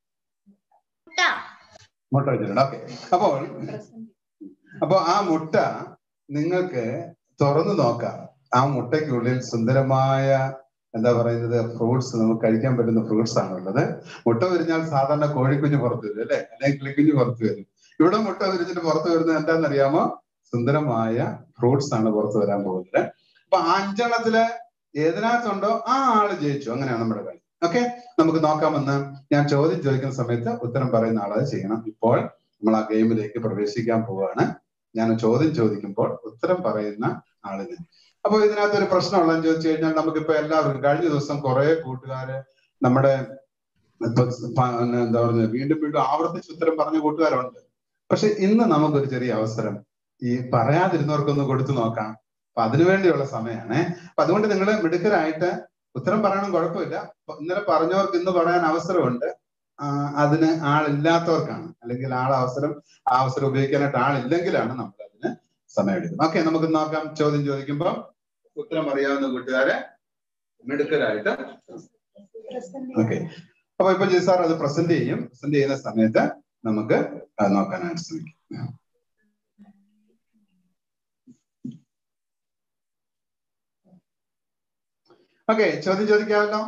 മുട്ട വെച്ചിട്ടുണ്ട് ഓക്കെ അപ്പോൾ അപ്പൊ ആ മുട്ട നിങ്ങൾക്ക് തുറന്നു നോക്കാം ആ മുട്ടയ്ക്കുള്ളിൽ സുന്ദരമായ എന്താ പറയുന്നത് ഫ്രൂട്ട്സ് നമുക്ക് കഴിക്കാൻ പറ്റുന്ന ഫ്രൂട്ട്സ് ആണുള്ളത് മുട്ട വിരിഞ്ഞാൽ സാധാരണ കോഴിക്കുഞ്ഞ് പുറത്തു വരും അല്ലെ അല്ലെങ്കിൽ കിളിക്കുഞ്ഞ് പുറത്തു വരും ഇവിടെ മുട്ട വിരിച്ചിട്ട് പുറത്തു വരുന്നത് എന്താണെന്നറിയാമോ സുന്ദരമായ ഫ്രൂട്ട്സ് ആണ് പുറത്തു വരാൻ പോകുന്നത് അപ്പൊ ആ അഞ്ചെണ്ണത്തില് ഏതിനകത്തുണ്ടോ ആ ആള് ജയിച്ചു അങ്ങനെയാണ് നമ്മുടെ കളി ഓക്കെ നമുക്ക് നോക്കാമെന്ന് ഞാൻ ചോദ്യം ചോദിക്കുന്ന സമയത്ത് ഉത്തരം പറയുന്ന ആളത് ചെയ്യണം ഇപ്പോൾ നമ്മൾ ആ ഗെയിമിലേക്ക് പ്രവേശിക്കാൻ പോവുകയാണ് ഞാൻ ചോദ്യം ചോദിക്കുമ്പോൾ ഉത്തരം പറയുന്ന ആളിന് അപ്പൊ ഇതിനകത്ത് ഒരു പ്രശ്നമുള്ളതെന്ന് ചോദിച്ചു കഴിഞ്ഞാൽ നമുക്കിപ്പോ എല്ലാവർക്കും കഴിഞ്ഞ ദിവസം കുറെ കൂട്ടുകാര് നമ്മുടെ ഇപ്പൊ എന്താ പറയുക വീണ്ടും വീണ്ടും ആവർത്തിച്ച് ഉത്തരം പറഞ്ഞ കൂട്ടുകാരുണ്ട് പക്ഷെ ഇന്ന് നമുക്കൊരു ചെറിയ അവസരം ഈ പറയാതിരുന്നവർക്കൊന്ന് കൊടുത്തു നോക്കാം അപ്പൊ അതിനുവേണ്ടിയുള്ള സമയമാണ് അപ്പൊ അതുകൊണ്ട് നിങ്ങൾ മിടുക്കരായിട്ട് ഉത്തരം പറയണം കുഴപ്പമില്ല ഇന്നലെ പറഞ്ഞവർക്ക് ഇന്ന് പറയാൻ അവസരമുണ്ട് അതിന് ആളില്ലാത്തവർക്കാണ് അല്ലെങ്കിൽ ആൾ അവസരം ആ അവസരം ഉപയോഗിക്കാനായിട്ട് ആളില്ലെങ്കിലാണ് നമ്മൾ അതിന് സമയം എടുക്കുന്നത് ഓക്കെ നമുക്ക് നോക്കാം ചോദ്യം ചോദിക്കുമ്പോൾ ഉത്തരം അറിയാവുന്ന കൂട്ടുകാരെ മിടുക്കരായിട്ട് ഓക്കെ അപ്പൊ ഇപ്പൊ ജിസാർ അത് പ്രസന്റ് ചെയ്യും പ്രസന്റ് ചെയ്യുന്ന സമയത്ത് നമുക്ക് അത് നോക്കാനായിട്ട് ശ്രമിക്കാം ഓക്കെ ചോദ്യം ചോദിക്കാമല്ലോ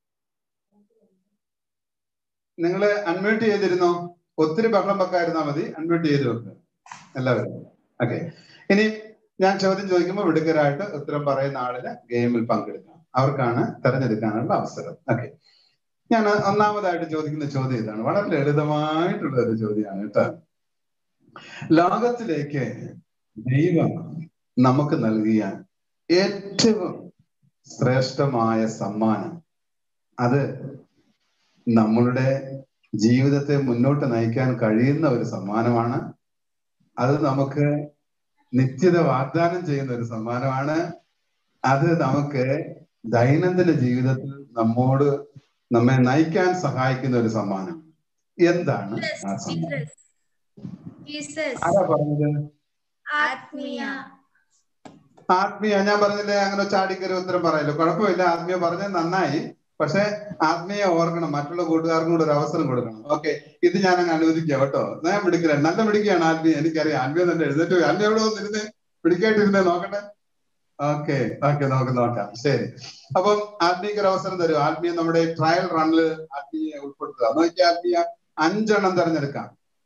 നിങ്ങൾ അൺമ്യൂട്ട് ചെയ്തിരുന്നോ ഒത്തിരി ബഹളം വെക്കാതിരുന്നാൽ മതി അൺമ്യൂട്ട് ചെയ്ത് വെക്കുക എല്ലാവരും ഓക്കെ ഇനി ഞാൻ ചോദ്യം ചോദിക്കുമ്പോൾ മിടുക്കരായിട്ട് ഉത്തരം പറയുന്ന ആളിന് ഗെയിമിൽ പങ്കെടുക്കാം അവർക്കാണ് തെരഞ്ഞെടുക്കാനുള്ള അവസരം ഓക്കെ ഞാൻ ഒന്നാമതായിട്ട് ചോദിക്കുന്ന ചോദ്യം ഇതാണ് വളരെ ലളിതമായിട്ടുള്ള ഒരു ചോദ്യമാണ് കേട്ടോ ലോകത്തിലേക്ക് ദൈവം നമുക്ക് നൽകിയ ഏറ്റവും ശ്രേഷ്ഠമായ സമ്മാനം അത് നമ്മളുടെ ജീവിതത്തെ മുന്നോട്ട് നയിക്കാൻ കഴിയുന്ന ഒരു സമ്മാനമാണ് അത് നമുക്ക് നിത്യത വാഗ്ദാനം ചെയ്യുന്ന ഒരു സമ്മാനമാണ് അത് നമുക്ക് ദൈനംദിന ജീവിതത്തിൽ നമ്മോട് നമ്മെ നയിക്കാൻ സഹായിക്കുന്ന ഒരു സമ്മാനം എന്താണ് ആ സംഭവം ജീസസ് ആരാ പറഞ്ഞത് ആത്മീയ ആത്മീയ ഞാൻ പറഞ്ഞില്ലേ അങ്ങനെ ചാടിക്കറി ഉത്തരം പറയല്ലോ കുഴപ്പമില്ല ആത്മീയ പറഞ്ഞത് നന്നായി പക്ഷെ ആത്മീയ ഓർക്കണം മറ്റുള്ള കൂട്ടുകാർക്കും കൂടെ ഒരു അവസരം കൊടുക്കണം ഓക്കെ ഇത് ഞാൻ അങ്ങ് അനുവദിക്കാം കേട്ടോ ഞാൻ പിടിക്കില്ല നല്ല പിടിക്കുകയാണ് ആത്മീയ എനിക്കറിയാം ആത്മീയ തന്നെ എഴുന്നേറ്റ് പോയി. ആത്മീയ എവിടെ വന്നിരുന്നേ പിടിക്കായിട്ടിരുന്നേ നോക്കട്ടെ ഓക്കെ ഓക്കെ നമുക്ക് നോക്കാം ശരി അപ്പം ആത്മീയക്ക് ഒരു അവസരം തരും ആത്മീയ നമ്മുടെ ട്രയൽ റണ്ണിൽ ആത്മീയ ഉൾപ്പെടുത്തുക നോക്കിയാൽ ആത്മീയ അഞ്ചെണ്ണം തെരഞ്ഞെടുക്കാം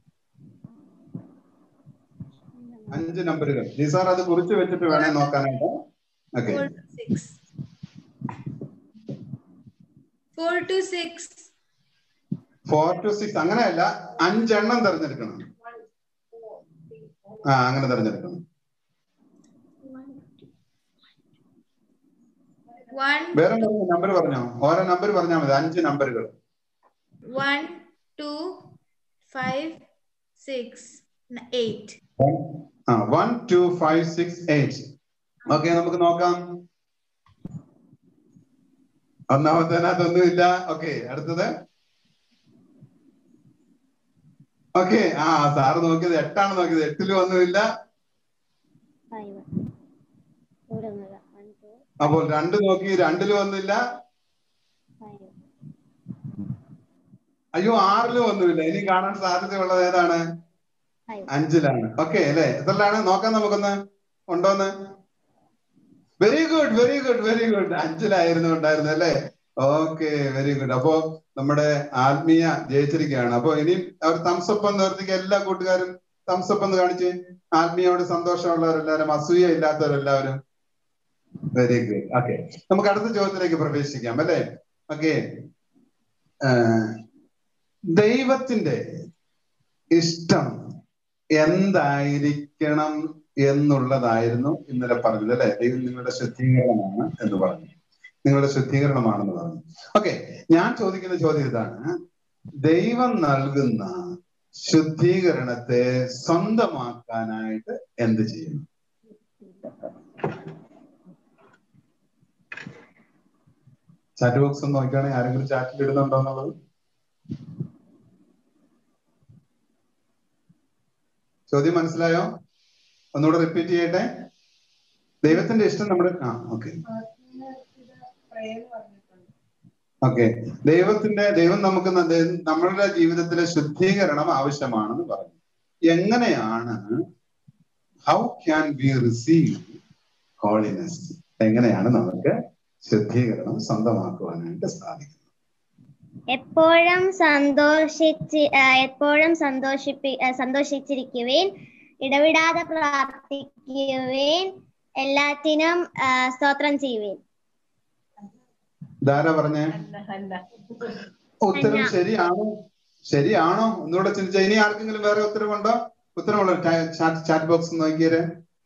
അഞ്ച് നമ്പറുകൾ നിസാർ അത് കുറിച്ച് വെച്ചിട്ട് വേണേ നോക്കാനായിട്ട് okay four two six four two six അങ്ങനെയല്ല അഞ്ചെണ്ണം തെരഞ്ഞെടുക്കണം ആ അങ്ങനെ തെരഞ്ഞെടുക്കണം വൺ വേറെ നമ്പർ പറഞ്ഞോ ഓരോ നമ്പർ പറഞ്ഞാൽ മതി അഞ്ച് നമ്പറുകൾ one two five six eight ആ one two five six eight okay നമുക്ക് നോക്കാം ഒന്നാമത്തേനകത്തൊന്നുമില്ല ഓക്കെ അടുത്തത് ഓക്കെ ആ സാറ് നോക്കിയത് എട്ടാണ് നോക്കിയത് എട്ടിലും ഒന്നുമില്ല അപ്പോൾ രണ്ട് നോക്കി രണ്ടിലും ഒന്നുമില്ല അയ്യോ ആറിലും ഒന്നുമില്ല ഇനി കാണാൻ സാധ്യതയുള്ളത് ഏതാണ് അഞ്ചിലാണ് ഓക്കെ അല്ലെ എത്രയിലാണ് നോക്കാം നമുക്കൊന്ന് ഉണ്ടോന്ന് very good very good very good അഞ്ചിലായിരുന്നു ഉണ്ടായിരുന്നത് അല്ലേ ഓക്കെ വെരി ഗുഡ് അപ്പോ നമ്മുടെ ആത്മീയ ജയിച്ചിരിക്കുകയാണ് അപ്പൊ ഇനി അവർ തംസപ്പ് എന്ന് നിർത്തിക്ക് എല്ലാ കൂട്ടുകാരും തംസപ്പ് എന്ന് കാണിച്ച് ആത്മീയോട് സന്തോഷമുള്ളവരെല്ലാവരും അസൂയ ഇല്ലാത്തവരെല്ലാവരും വെരി ഗുഡ് ഓക്കെ നമുക്ക് അടുത്ത ചോദ്യത്തിലേക്ക് പ്രവേശിക്കാം അല്ലേ ഓക്കെ ദൈവത്തിന്റെ ഇഷ്ടം എന്തായിരിക്കണം എന്നുള്ളതായിരുന്നു ഇന്നലെ പറഞ്ഞത് അല്ലെ ദൈവം നിങ്ങളുടെ ശുദ്ധീകരണമാണ് എന്ന് പറഞ്ഞു നിങ്ങളുടെ ശുദ്ധീകരണമാണെന്ന് പറഞ്ഞു ഓക്കെ ഞാൻ ചോദിക്കുന്ന ചോദ്യം ഇതാണ് ദൈവം നൽകുന്ന ശുദ്ധീകരണത്തെ സ്വന്തമാക്കാനായിട്ട് എന്ത് ചെയ്യണം ചാറ്റ് ബോക്സ് ഒന്ന് നോക്കുകയാണെങ്കിൽ ആരെങ്കിലും ചാറ്റിൽ ഇടുന്നുണ്ടോ എന്നുള്ളത് ചോദ്യം മനസ്സിലായോ ഒന്നുകൂടെ റിപ്പീറ്റ് ചെയ്യട്ടെ ദൈവത്തിന്റെ ഇഷ്ടം നമ്മുടെ ആ ഓക്കെ ഓക്കെ ദൈവത്തിന്റെ ദൈവം നമുക്ക് ന- ദൈ- നമ്മളുടെ ജീവിതത്തിലെ ശുദ്ധീകരണം ആവശ്യമാണെന്ന് പറഞ്ഞു എങ്ങനെയാണ് how can we receive holiness എങ്ങനെയാണ് നമുക്ക് ശുദ്ധീകരണം സ്വന്തമാക്കുവാനായിട്ട് സാധിക്കുന്നത് എപ്പോഴും സന്തോഷിച്ച് ആ, എപ്പോഴും സന്തോഷിപ്പി ആ, സന്തോഷിച്ചിരിക്കുവേൻ ഇടവിടാതെ പ്രാർത്ഥിക്കുവേൻ എല്ലാത്തിനും ആ, സ്തോത്രം ചെയ്യുവേൻ ധാര പറഞ്ഞേ ഉത്തരം ശരിയാണോ ശരിയാണോ ഒന്നുകൂടെ ചിന്തിച്ച ഇനി ആർക്കെങ്കിലും വേറെ ഉത്തരവുണ്ടോ ഉത്തരവുള്ള ചാറ്റ് ബോക്സ് നോക്കിയേ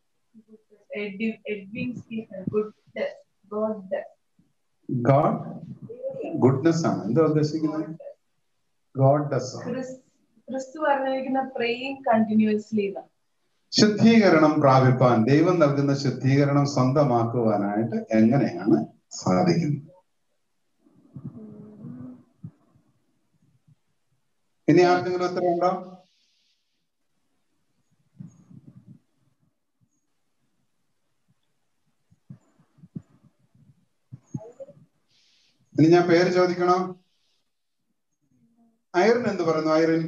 Edwin Stephen, good, God, God goodness ആണ് എന്താ ഉദ്ദേശിക്കുന്നത് ഗോഡ് ഡസ് ക്രിസ്- ക്രിസ്തു പറഞ്ഞിരിക്കുന്ന പ്രേയിങ് കണ്ടിന്യൂസ്ലി ശുദ്ധീകരണം പ്രാപിപ്പാൻ ദൈവം നൽകുന്ന ശുദ്ധീകരണം സ്വന്തമാക്കുവാനായിട്ട് എങ്ങനെയാണ് സാധിക്കുന്നത് ഇനി ആർക്കെങ്കിലും ഉത്തരവുണ്ടോ ഇനി ഞാൻ പേര് ചോദിക്കണോ ഐറിൻ എന്ത് പറയുന്നു ഐറിൻ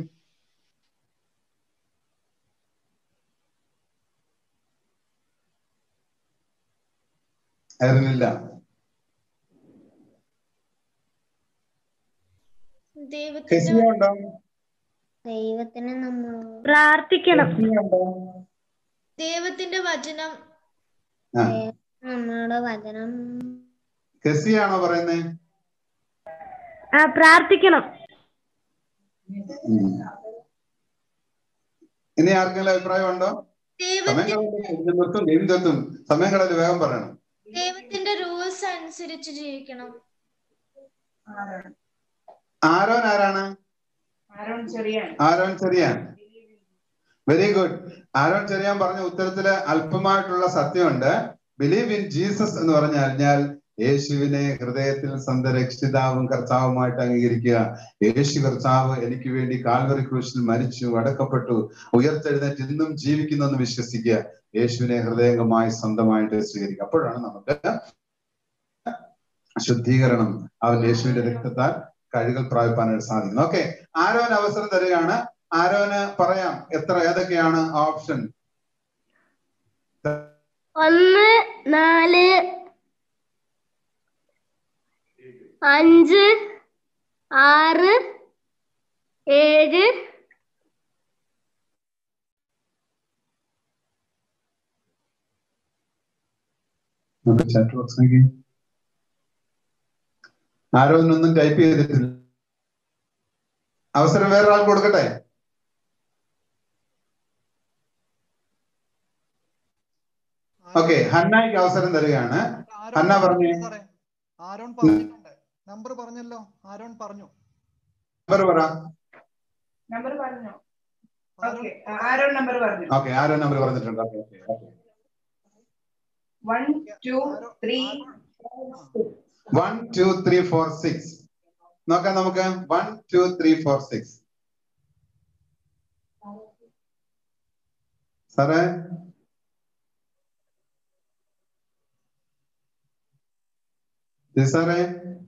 ഐറിൻ ഇല്ല ദൈവത്തിന്റെ ഹെസിയ ഉണ്ടോ ദൈവത്തിന് നമ്മൾ പ്രാർത്ഥിക്കണം ഹെസിയ ഉണ്ടോ ദൈവത്തിന്റെ വചനം ആ നമ്മുടെ വചനം ഹെസിയ ആണോ പറയുന്നേ ആ, പ്രാർത്ഥിക്കണം ഉം. ഇനി ആർക്കെങ്കിലും അഭിപ്രായം ഉണ്ടോ സമയം ദൈവത്തിന്റെ കളയല്ലേ? ഇത് നിർത്തും ഗെയിം നിർത്തും സമയം കളയല്ലേ വേഗം പറയണം ദൈവത്തിന്റെ റൂൾസ് അനുസരിച്ച് ജീവിക്കണം ആരോൻ ആരാണ് ആരോൺ ചെറിയാണ് Aaron Cherian very good Aaron Cherian പറഞ്ഞ ഉത്തരത്തില് അല്പമായിട്ടുള്ള സത്യമുണ്ട് ബിലീവ് ഇൻ ജീസസ് എന്ന് പറഞ്ഞു കഴിഞ്ഞാൽ യേശുവിനെ ഹൃദയത്തിൽ സ്വന്തം രക്ഷിതാവും കർത്താവുമായിട്ട് അംഗീകരിക്കുക യേശു കർത്താവ് എനിക്ക് വേണ്ടി കാൽവറി ക്രൂശിൽ മരിച്ചു അടക്കപ്പെട്ടു ഉയർത്തെഴുന്നേറ്റ് ഇന്നും ജീവിക്കുന്നു എന്ന് വിശ്വസിക്കുക യേശുവിനെ ഹൃദയംഗമായി സ്വന്തമായിട്ട് സ്വീകരിക്കുക അപ്പോഴാണ് നമുക്ക് ശുദ്ധീകരണം അവൻ യേശുവിന്റെ രക്തത്താൽ കഴുകൽ പ്രാപിപ്പാനായിട്ട് സാധിക്കുന്നത് ഓക്കെ ആരോന് അവസരം തരികയാണ് ആരോന് പറയാം എത്ര ഏതൊക്കെയാണ് ഓപ്ഷൻ ഒന്ന് നാല് അഞ്ച് ആറ് ഏഴ് ചാറ്റ് ബോക്സ് നോക്കി ആരോനൊന്നും ടൈപ്പ് ചെയ്തിട്ടില്ല അവസരം വേറൊരാൾ കൊടുക്കട്ടെ ഓക്കെ ഹന്നായിക്ക് അവസരം തരികയാണ് ഹന്ന പറഞ്ഞേ സാറേ ആരോൺ പറഞ്ഞിട്ടുണ്ട് നമ്പർ പറഞ്ഞല്ലോ ആരോൺ പറഞ്ഞു നമ്പർ പറ നമ്പർ പറഞ്ഞോ ഓക്കെ ആരോ നമ്പർ പറഞ്ഞു ഓക്കെ ആരോ നമ്പർ പറഞ്ഞിട്ടുണ്ട് okay okay one two three one two three four six നോക്കാം നമുക്ക് one two three four six സാറേ ജി സാറേ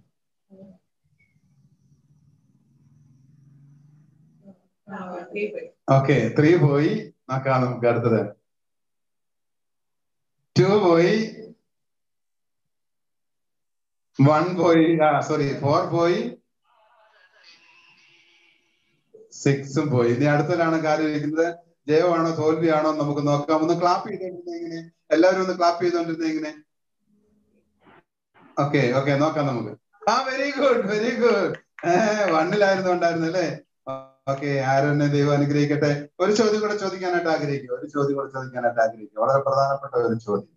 ഓക്കെ ത്രീ പോയി നോക്കാം നമുക്ക് അടുത്തത് ടു പോയി വൺ പോയി ആ സോറി ഫോർ പോയി സിക്സും പോയി ഇനി അടുത്തതിലാണ് കാര്യം ഇരിക്കുന്നത് ജയമാണോ തോൽവിയാണോ എന്ന് നമുക്ക് നോക്കാം ഒന്ന് ക്ലാപ്പ് ചെയ്തോണ്ടിരുന്ന എങ്ങനെ എല്ലാവരും ഒന്ന് ക്ലാപ്പ് ചെയ്തോണ്ടിരുന്ന എങ്ങനെ ഓക്കെ ഓക്കെ നോക്കാം നമുക്ക് ആ വെരി ഗുഡ് വെരി ഗുഡ് വണ്ണിലായിരുന്നു ഉണ്ടായിരുന്നു അല്ലേ ഓക്കെ ആരോന്നെ ദൈവം അനുഗ്രഹിക്കട്ടെ ഒരു ചോദ്യം കൂടെ ചോദിക്കാനായിട്ട് ആഗ്രഹിക്കുക ഒരു ചോദ്യം കൂടെ ചോദിക്കാനായിട്ട് ആഗ്രഹിക്കുക വളരെ പ്രധാനപ്പെട്ട ഒരു ചോദ്യം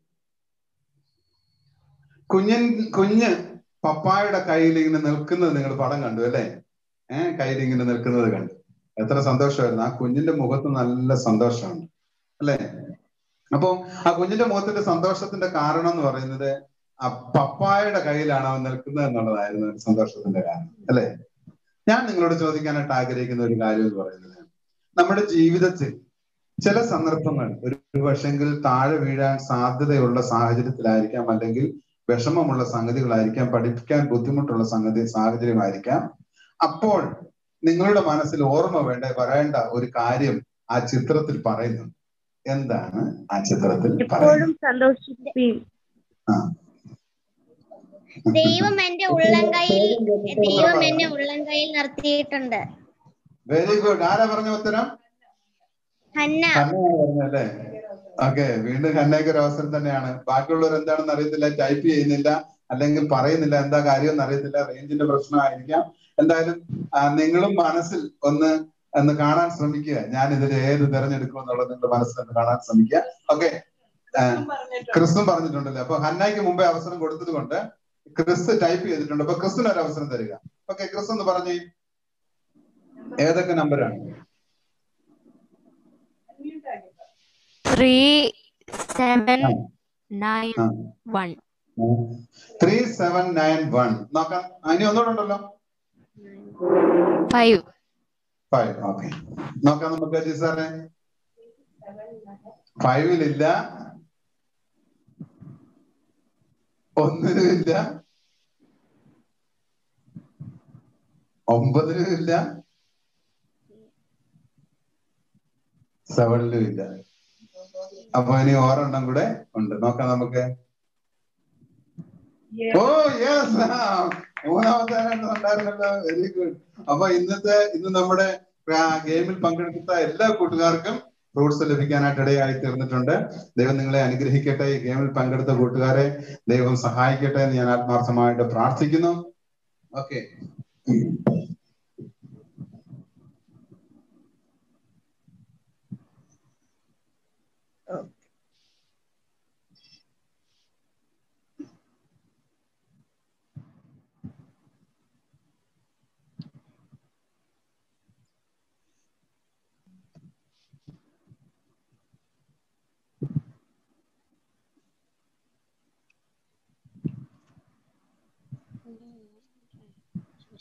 കുഞ്ഞൻ കുഞ്ഞ് പപ്പായുടെ കയ്യിൽ ഇങ്ങനെ നിൽക്കുന്നത് നിങ്ങൾ പടം കണ്ടു അല്ലേ ഏഹ് കയ്യിൽ ഇങ്ങനെ നിൽക്കുന്നത് കണ്ടു എത്ര സന്തോഷമായിരുന്നു ആ കുഞ്ഞിന്റെ മുഖത്ത് നല്ല സന്തോഷമുണ്ട് അല്ലേ അപ്പൊ ആ കുഞ്ഞിന്റെ മുഖത്തിന്റെ സന്തോഷത്തിന്റെ കാരണം എന്ന് പറയുന്നത് ആ പപ്പായുടെ കയ്യിലാണ് അവൻ നിൽക്കുന്നത് എന്നുള്ളതായിരുന്നു ഒരു സന്തോഷത്തിന്റെ കാരണം അല്ലേ ഞാൻ നിങ്ങളോട് ചോദിക്കാനായിട്ട് ആഗ്രഹിക്കുന്ന ഒരു കാര്യം എന്ന് പറയുന്നത് നമ്മുടെ ജീവിതത്തിൽ ചില സന്ദർഭങ്ങൾ ഒരു പക്ഷെങ്കിൽ താഴെ വീഴാൻ സാധ്യതയുള്ള സാഹചര്യത്തിലായിരിക്കാം അല്ലെങ്കിൽ വിഷമമുള്ള സംഗതികളായിരിക്കാം പഠിപ്പിക്കാൻ ബുദ്ധിമുട്ടുള്ള സംഗതി സാഹചര്യമായിരിക്കാം അപ്പോൾ നിങ്ങളുടെ മനസ്സിൽ ഓർമ്മ വേണ്ട പറയേണ്ട ഒരു കാര്യം ആ ചിത്രത്തിൽ പറയുന്നു എന്താണ് ആ ചിത്രത്തിൽ പറയുന്നത് എപ്പോഴും സന്തോഷിപ്പിൻ ദൈവം എന്റെ ഉള്ളംകൈയിൽ ദൈവം എന്നെ ഉള്ളംകൈയിൽ നിർത്തിയിട്ടുണ്ട് വെരി ഗുഡ് ആരാ പറഞ്ഞ ഉത്തരം ഹന്ന ഹന്നയാണ് പറഞ്ഞല്ലേ ഓക്കെ വീണ്ടും ഹന്നയ്ക്ക് ഒരു അവസരം തന്നെയാണ് ബാക്കിയുള്ളവർ എന്താണെന്ന് അറിയത്തില്ല ടൈപ്പ് ചെയ്യുന്നില്ല അല്ലെങ്കിൽ പറയുന്നില്ല എന്താ കാര്യം എന്ന് അറിയത്തില്ല റേഞ്ചിന്റെ പ്രശ്നമായിരിക്കാം എന്തായാലും ആ, നിങ്ങളും മനസ്സിൽ ഒന്ന് ഒന്ന് കാണാൻ ശ്രമിക്കുക ഞാൻ ഇതിൽ ഏത് തിരഞ്ഞെടുക്കും എന്നുള്ളത് നിങ്ങളുടെ മനസ്സിൽ ഒന്ന് കാണാൻ ശ്രമിക്കുക ഓക്കെ ക്രിസ്തും പറഞ്ഞിട്ടുണ്ടല്ലോ അപ്പൊ ഹന്നയ്ക്ക് മുമ്പേ അവസരം കൊടുത്തത് കൊണ്ട് ക്രിസ് ടൈപ്പ് ചെയ്തിട്ടുണ്ട് അപ്പൊ ക്രിസ്തുവിന് ഒരു അവസരം തരിക ഓക്കെ ക്രിസ് ഒന്ന് പറഞ്ഞേ ഏതൊക്കെ നമ്പറാണ് ത്രീ സെവൻ നയൻ ആ. One three seven nine one നോക്കാം ആ, ഇനി ഒന്നുകൂടെ ഉണ്ടല്ലോ ഫൈവ് ഫൈവ് ഓക്കെ നോക്കാം നമുക്ക് ജി സാറേ ഫൈവിലില്ല ഒന്നിനും ഇല്ല ഒമ്പതിനും ഇല്ല സെവനിലും ഇല്ല അപ്പൊ ഇനി ഓരെണ്ണം കൂടെ ഉണ്ട് നോക്കാം നമുക്ക് ഓ യെസ് മൂന്നാമത്തെ ആരെണ്ണം ഉണ്ടായിരുന്നല്ലോ വെരി ഗുഡ് അപ്പൊ ഇന്നത്തെ ഇന്ന് നമ്മുടെ ഗെയിമിൽ പങ്കെടുത്ത എല്ലാ കൂട്ടുകാർക്കും ഫ്രൂട്ട്സ് ലഭിക്കാനായിട്ട് ഇടയായി തീർന്നിട്ടുണ്ട് ദൈവം നിങ്ങളെ അനുഗ്രഹിക്കട്ടെ ഈ ഗെയിമിൽ പങ്കെടുത്ത കൂട്ടുകാരെ ദൈവം സഹായിക്കട്ടെ എന്ന് ഞാൻ ആത്മാർത്ഥമായിട്ട് പ്രാർത്ഥിക്കുന്നു ഓക്കെ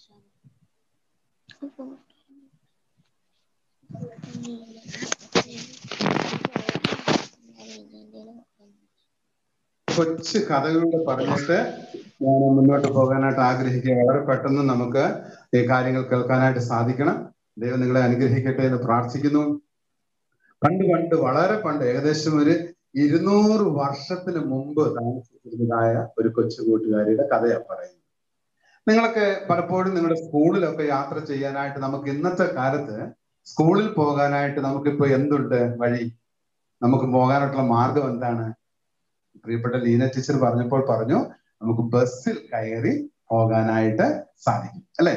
കൊച്ചു കഥകളിലൂടെ പറഞ്ഞിട്ട് ഞാൻ മുന്നോട്ട് പോകാനായിട്ട് ആഗ്രഹിക്കുക വളരെ പെട്ടെന്ന് നമുക്ക് ഈ കാര്യങ്ങൾ കേൾക്കാനായിട്ട് സാധിക്കണം ദൈവം നിങ്ങളെ അനുഗ്രഹിക്കട്ടെ എന്ന് പ്രാർത്ഥിക്കുന്നു പണ്ട് പണ്ട് വളരെ പണ്ട് ഏകദേശം ഒരു ഇരുന്നൂറ് വർഷത്തിന് മുമ്പ് താമസിച്ചിരുന്നതായ ഒരു കൊച്ചു കൂട്ടുകാരിയുടെ കഥയാണ് പറയുന്നത് നിങ്ങളൊക്കെ പലപ്പോഴും നിങ്ങളുടെ സ്കൂളിലൊക്കെ യാത്ര ചെയ്യാനായിട്ട് നമുക്ക് ഇന്നത്തെ കാലത്ത് സ്കൂളിൽ പോകാനായിട്ട് നമുക്കിപ്പോ എന്തുണ്ട് വഴി നമുക്ക് പോകാനായിട്ടുള്ള മാർഗം എന്താണ് പ്രിയപ്പെട്ട ലീന ടീച്ചർ പറഞ്ഞപ്പോൾ പറഞ്ഞു നമുക്ക് ബസ്സിൽ കയറി പോകാനായിട്ട് സാധിക്കും അല്ലെ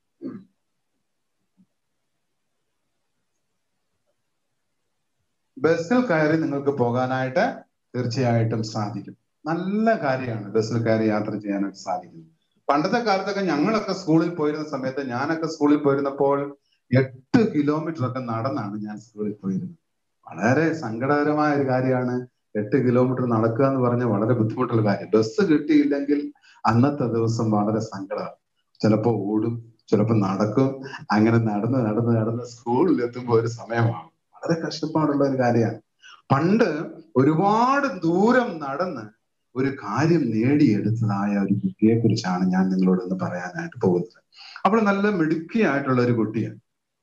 ബസ്സിൽ കയറി നിങ്ങൾക്ക് പോകാനായിട്ട് തീർച്ചയായിട്ടും സാധിക്കും നല്ല കാര്യമാണ് ബസ്സിൽ കയറി യാത്ര ചെയ്യാനായിട്ട് സാധിക്കും പണ്ടത്തെ കാലത്തൊക്കെ ഞങ്ങളൊക്കെ സ്കൂളിൽ പോയിരുന്ന സമയത്ത് ഞാനൊക്കെ സ്കൂളിൽ പോയിരുന്നപ്പോൾ എട്ട് കിലോമീറ്റർ ഒക്കെ നടന്നാണ് ഞാൻ സ്കൂളിൽ പോയിരുന്നത് വളരെ സങ്കടകരമായ ഒരു കാര്യമാണ് എട്ട് കിലോമീറ്റർ നടക്കുക എന്ന് പറഞ്ഞാൽ വളരെ ബുദ്ധിമുട്ടുള്ള കാര്യം ബസ് കിട്ടിയില്ലെങ്കിൽ അന്നത്തെ ദിവസം വളരെ സങ്കടമാണ് ചിലപ്പോൾ ഓടും ചിലപ്പോൾ നടക്കും അങ്ങനെ നടന്ന് നടന്ന് നടന്ന് സ്കൂളിൽ എത്തുമ്പോൾ ഒരു സമയമാണ് വളരെ കഷ്ടപ്പാടുള്ള ഒരു കാര്യമാണ് പണ്ട് ഒരുപാട് ദൂരം നടന്ന് ഒരു കാര്യം നേടിയെടുത്തതായ ഒരു കുട്ടിയെ കുറിച്ചാണ് ഞാൻ നിങ്ങളോട് ഇന്ന് പറയാനായിട്ട് പോകുന്നത് അവൾ നല്ല മിടുക്കിയായിട്ടുള്ള ഒരു കുട്ടിയാണ്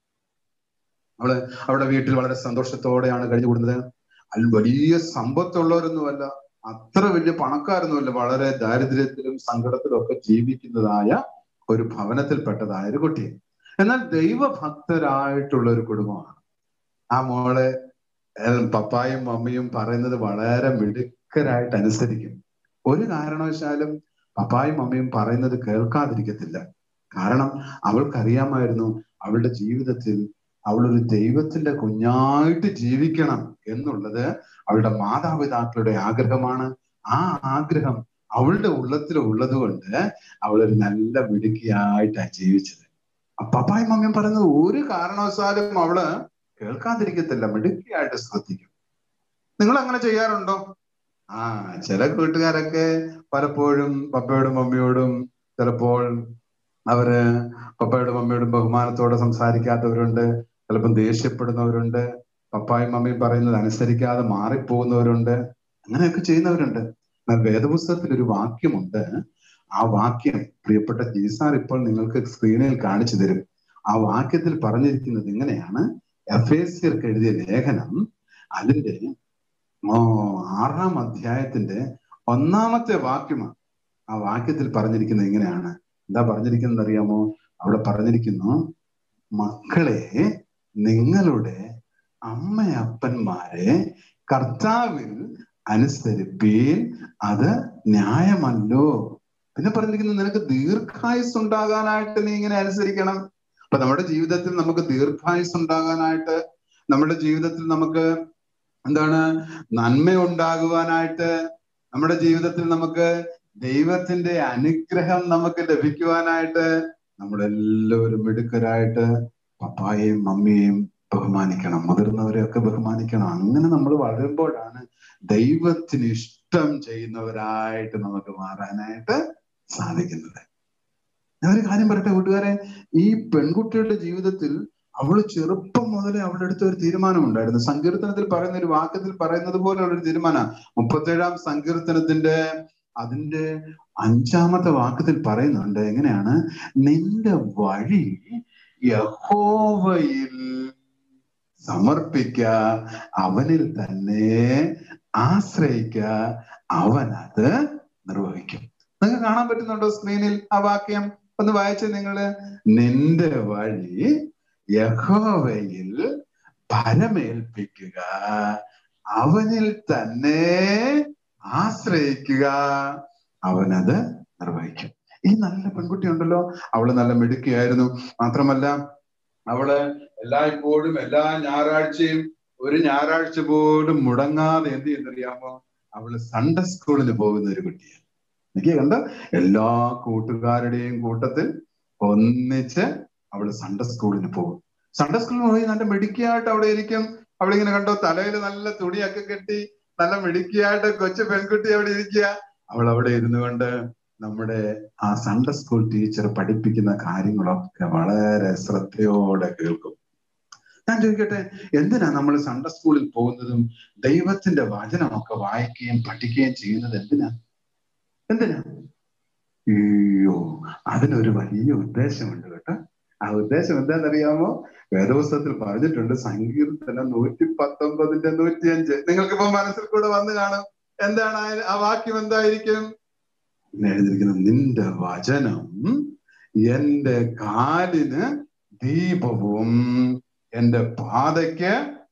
അവള് അവളുടെ വീട്ടിൽ വളരെ സന്തോഷത്തോടെയാണ് കഴിഞ്ഞു കൂടുന്നത് അൽ വലിയ സമ്പത്തുള്ളവരൊന്നുമല്ല അത്ര വലിയ പണക്കാരൊന്നുമല്ല വളരെ ദാരിദ്ര്യത്തിലും സങ്കടത്തിലും ഒക്കെ ജീവിക്കുന്നതായ ഒരു ഭവനത്തിൽപ്പെട്ടതായ ഒരു കുട്ടി എന്നാൽ ദൈവഭക്തരായിട്ടുള്ള ഒരു കുടുംബമാണ് ആ മോളെ ഏഹ് പപ്പായും മമ്മിയും പറയുന്നത് വളരെ മിടുക്കരായിട്ട് അനുസരിക്കും ഒരു കാരണവശാലും പപ്പായും മമ്മിയും പറയുന്നത് കേൾക്കാതിരിക്കത്തില്ല കാരണം അവൾക്കറിയാമായിരുന്നു അവളുടെ ജീവിതത്തിൽ അവളൊരു ദൈവത്തിന്റെ കുഞ്ഞായിട്ട് ജീവിക്കണം എന്നുള്ളത് അവളുടെ മാതാപിതാക്കളുടെ ആഗ്രഹമാണ് ആ ആഗ്രഹം അവളുടെ ഉള്ളത്തിൽ ഉള്ളത് കൊണ്ട് അവളൊരു നല്ല മിടുക്കിയായിട്ടാണ് ജീവിച്ചത് പപ്പായും മമ്മിയും പറയുന്നത് ഒരു കാരണവശാലും അവള് കേൾക്കാതിരിക്കത്തില്ല മിടുക്കിയായിട്ട് ശ്രദ്ധിക്കും നിങ്ങൾ അങ്ങനെ ചെയ്യാറുണ്ടോ ആ ചില കൂട്ടുകാരൊക്കെ പലപ്പോഴും പപ്പയോടും മമ്മിയോടും ചിലപ്പോൾ അവര് പപ്പയോടും മമ്മിയോടും ബഹുമാനത്തോടെ സംസാരിക്കാത്തവരുണ്ട് ചിലപ്പം ദേഷ്യപ്പെടുന്നവരുണ്ട് പപ്പായും മമ്മിയും പറയുന്നത് അനുസരിക്കാതെ മാറിപ്പോകുന്നവരുണ്ട് അങ്ങനെയൊക്കെ ചെയ്യുന്നവരുണ്ട് എന്നാൽ വേദപുസ്തകത്തിൽ ഒരു വാക്യമുണ്ട് ആ വാക്യം പ്രിയപ്പെട്ട ജീസാർ ഇപ്പോൾ നിങ്ങൾക്ക് സ്ക്രീനിൽ കാണിച്ചു തരും ആ വാക്യത്തിൽ പറഞ്ഞിരിക്കുന്നത് ഇങ്ങനെയാണ് എഫേസ്യർക്ക് എഴുതിയ ലേഖനം അതിന്റെ ആറാം അധ്യായത്തിന്റെ ഒന്നാമത്തെ വാക്യമാണ് ആ വാക്യത്തിൽ പറഞ്ഞിരിക്കുന്നത് ഇങ്ങനെയാണ് എന്താ പറഞ്ഞിരിക്കുന്നത് അറിയാമോ അവിടെ പറഞ്ഞിരിക്കുന്നു മക്കളെ നിങ്ങളുടെ അമ്മയപ്പന്മാരെ കർത്താവിൽ അനുസരിപ്പീൻ അത് ന്യായമല്ലോ പിന്നെ പറഞ്ഞിരിക്കുന്നത് നിനക്ക് ദീർഘായുസ് ഉണ്ടാകാനായിട്ട് നീ ഇങ്ങനെ അനുസരിക്കണം അപ്പൊ നമ്മുടെ ജീവിതത്തിൽ നമുക്ക് ദീർഘായുസ് ഉണ്ടാകാനായിട്ട് നമ്മുടെ ജീവിതത്തിൽ നമുക്ക് എന്താണ് നന്മ ഉണ്ടാകുവാനായിട്ട് നമ്മുടെ ജീവിതത്തിൽ നമുക്ക് ദൈവത്തിന്റെ അനുഗ്രഹം നമുക്ക് ലഭിക്കുവാനായിട്ട് നമ്മളെല്ലാവരും മിടുക്കരായിട്ട് പപ്പായെയും മമ്മിയെയും ബഹുമാനിക്കണം മുതിർന്നവരെയൊക്കെ ബഹുമാനിക്കണം അങ്ങനെ നമ്മൾ വളരുമ്പോഴാണ് ദൈവത്തിന് ഇഷ്ടം ചെയ്യുന്നവരായിട്ട് നമുക്ക് മാറാനായിട്ട് സാധിക്കുന്നത് ഞാൻ ഒരു കാര്യം പറയട്ടെ കൂട്ടുകാരെ ഈ പെൺകുട്ടിയുടെ ജീവിതത്തിൽ അവള് ചെറുപ്പം മുതലേ അവളുടെ അടുത്ത് ഒരു തീരുമാനം ഉണ്ടായിരുന്നു സങ്കീർത്തനത്തിൽ പറയുന്ന ഒരു വാക്യത്തിൽ പറയുന്നത് പോലെ ഒരു തീരുമാനം മുപ്പത്തേഴാം സങ്കീർത്തനത്തിന്റെ അതിന്റെ അഞ്ചാമത്തെ വാക്യത്തിൽ പറയുന്നുണ്ട് എങ്ങനെയാണ് നിന്റെ വഴി യഹോവയിൽ സമർപ്പിക്ക അവനിൽ തന്നെ ആശ്രയിക്ക അവൻ അത് നിർവഹിക്കും നിങ്ങൾക്ക് കാണാൻ പറ്റുന്നുണ്ടോ സ്ക്രീനിൽ ആ വാക്യം ഒന്ന് വായിച്ച നിങ്ങള് നിന്റെ വഴി യഹോവയിൽ ഭരമേൽപ്പിക്കുക അവനിൽ തന്നെ ആശ്രയിക്കുക അവനത് നിർവഹിക്കും ഈ നല്ല പെൺകുട്ടി ഉണ്ടല്ലോ അവള് നല്ല മിടുക്കിയായിരുന്നു മാത്രമല്ല അവള് എല്ലായ്പ്പോഴും എല്ലാ ഞായറാഴ്ചയും ഒരു ഞായറാഴ്ച പോലും മുടങ്ങാതെ എന്ത് ചെയ്യുന്നറിയാമോ അവള് സൺഡേ സ്കൂളിൽ പോകുന്ന ഒരു കുട്ടിയാണ് എനിക്ക് കണ്ട എല്ലാ കൂട്ടുകാരുടെയും കൂട്ടത്തിൽ ഒന്നിച്ച് അവള് സൺഡേ സ്കൂളിന് പോകും സൺഡേ സ്കൂളിൽ പോയി നല്ല മിടുക്കിയായിട്ട് അവിടെ ഇരിക്കും അവിടെ ഇങ്ങനെ കണ്ടോ തലയിൽ നല്ല തുണിയൊക്കെ കെട്ടി നല്ല മിടുക്കിയായിട്ട് കൊച്ചു പെൺകുട്ടി അവിടെ ഇരിക്കുക അവൾ അവിടെ ഇരുന്നു കൊണ്ട് നമ്മുടെ ആ സൺഡേ സ്കൂൾ ടീച്ചർ പഠിപ്പിക്കുന്ന കാര്യങ്ങളൊക്കെ വളരെ ശ്രദ്ധയോടെ കേൾക്കും ഞാൻ ചോദിക്കട്ടെ എന്തിനാ നമ്മൾ സൺഡേ സ്കൂളിൽ പോകുന്നതും ദൈവത്തിന്റെ വചനമൊക്കെ വായിക്കുകയും പഠിക്കുകയും ചെയ്യുന്നത് എന്തിനാ എന്തിനാ അയ്യോ അതിനൊരു വലിയ ഉദ്ദേശമുണ്ട് കേട്ടോ ആ ഉദ്ദേശം എന്താണെന്നറിയാമോ വേദപുസ്തകത്തിൽ പറഞ്ഞിട്ടുണ്ട് സങ്കീർത്തനം നൂറ്റി പത്തൊമ്പതിന്റെ നൂറ്റിയഞ്ച് നിങ്ങൾക്കിപ്പോ മനസ്സിൽ കൂടെ വന്നു കാണും എന്താണ് ആ- ആ വാക്യം എന്തായിരിക്കും ഇങ്ങനെ എഴുതിയിരിക്കുന്നത് നിന്റെ വചനം എന്റെ കാലിന് ദീപവും എന്റെ പാതയ്ക്ക്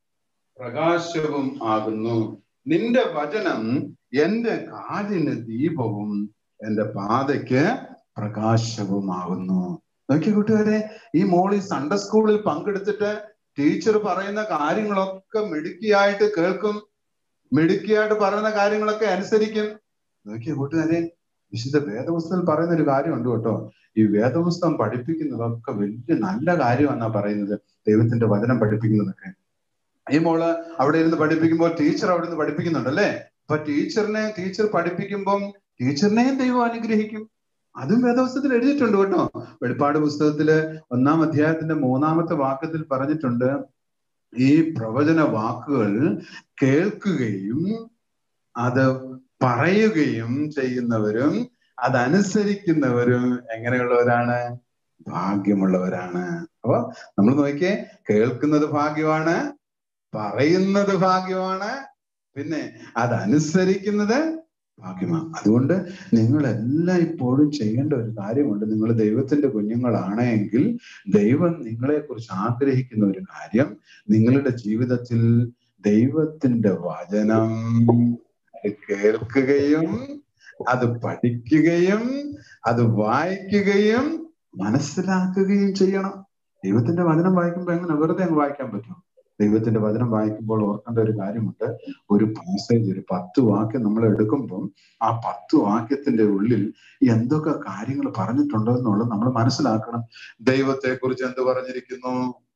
പ്രകാശവും ആകുന്നു നിന്റെ വചനം എന്റെ കാലിന് ദീപവും എന്റെ പാതയ്ക്ക് പ്രകാശവുമാകുന്നു നോക്കിയ കൂട്ടുകാരെ ഈ മോൾ ഈ സൺഡേ സ്കൂളിൽ പങ്കെടുത്തിട്ട് ടീച്ചർ പറയുന്ന കാര്യങ്ങളൊക്കെ മിടുക്കിയായിട്ട് കേൾക്കും മിടുക്കിയായിട്ട് പറയുന്ന കാര്യങ്ങളൊക്കെ അനുസരിക്കും നോക്കിയ കൂട്ടുകാരെ വിശുദ്ധ വേദപുസ്തകത്തിൽ പറയുന്ന ഒരു കാര്യമുണ്ട് കേട്ടോ ഈ വേദപുസ്തകം പഠിപ്പിക്കുന്നതൊക്കെ വലിയ നല്ല കാര്യമെന്നാ പറയുന്നത് ദൈവത്തിന്റെ വചനം പഠിപ്പിക്കുന്നതൊക്കെ ഈ മോള് അവിടെ ഇരുന്ന് പഠിപ്പിക്കുമ്പോൾ ടീച്ചർ അവിടെ നിന്ന് പഠിപ്പിക്കുന്നുണ്ട് അല്ലേ അപ്പൊ ടീച്ചറിനെ ടീച്ചർ പഠിപ്പിക്കുമ്പം ടീച്ചറിനെയും ദൈവം അനുഗ്രഹിക്കും അതും വേദപുസ്തകത്തിൽ എഴുതിയിട്ടുണ്ട് കേട്ടോ വെളിപ്പാട് പുസ്തകത്തില് ഒന്നാം അധ്യായത്തിന്റെ മൂന്നാമത്തെ വാക്യത്തിൽ പറഞ്ഞിട്ടുണ്ട് ഈ പ്രവചന വാക്കുകൾ കേൾക്കുകയും അത് പറയുകയും ചെയ്യുന്നവരും അതനുസരിക്കുന്നവരും എങ്ങനെയുള്ളവരാണ് ഭാഗ്യമുള്ളവരാണ് അപ്പൊ നമ്മൾ നോക്കിയേ കേൾക്കുന്നത് ഭാഗ്യമാണ് പറയുന്നത് ഭാഗ്യമാണ് പിന്നെ അതനുസരിക്കുന്നത് ഭാഗ്യമാണ് അതുകൊണ്ട് നിങ്ങൾ എല്ലാം ഇപ്പോഴും ചെയ്യേണ്ട ഒരു കാര്യമുണ്ട് നിങ്ങൾ ദൈവത്തിന്റെ കുഞ്ഞുങ്ങളാണെങ്കിൽ ദൈവം നിങ്ങളെ കുറിച്ച് ആഗ്രഹിക്കുന്ന ഒരു കാര്യം നിങ്ങളുടെ ജീവിതത്തിൽ ദൈവത്തിന്റെ വചനം അത് കേൾക്കുകയും അത് പഠിക്കുകയും അത് വായിക്കുകയും മനസ്സിലാക്കുകയും ചെയ്യണം ദൈവത്തിന്റെ വചനം വായിക്കുമ്പോൾ എങ്ങനെ വെറുതെ അങ്ങ് വായിക്കാൻ പറ്റും ദൈവത്തിന്റെ വചനം വായിക്കുമ്പോൾ ഓർക്കേണ്ട ഒരു കാര്യമുണ്ട് ഒരു പാസേജ് ഒരു പത്ത് വാക്യം നമ്മൾ എടുക്കുമ്പോൾ ആ പത്ത് വാക്യത്തിന്റെ ഉള്ളിൽ എന്തൊക്കെ കാര്യങ്ങൾ പറഞ്ഞിട്ടുണ്ടോ എന്നുള്ളത് നമ്മൾ മനസ്സിലാക്കണം ദൈവത്തെ കുറിച്ച് എന്ത് പറഞ്ഞിരിക്കുന്നു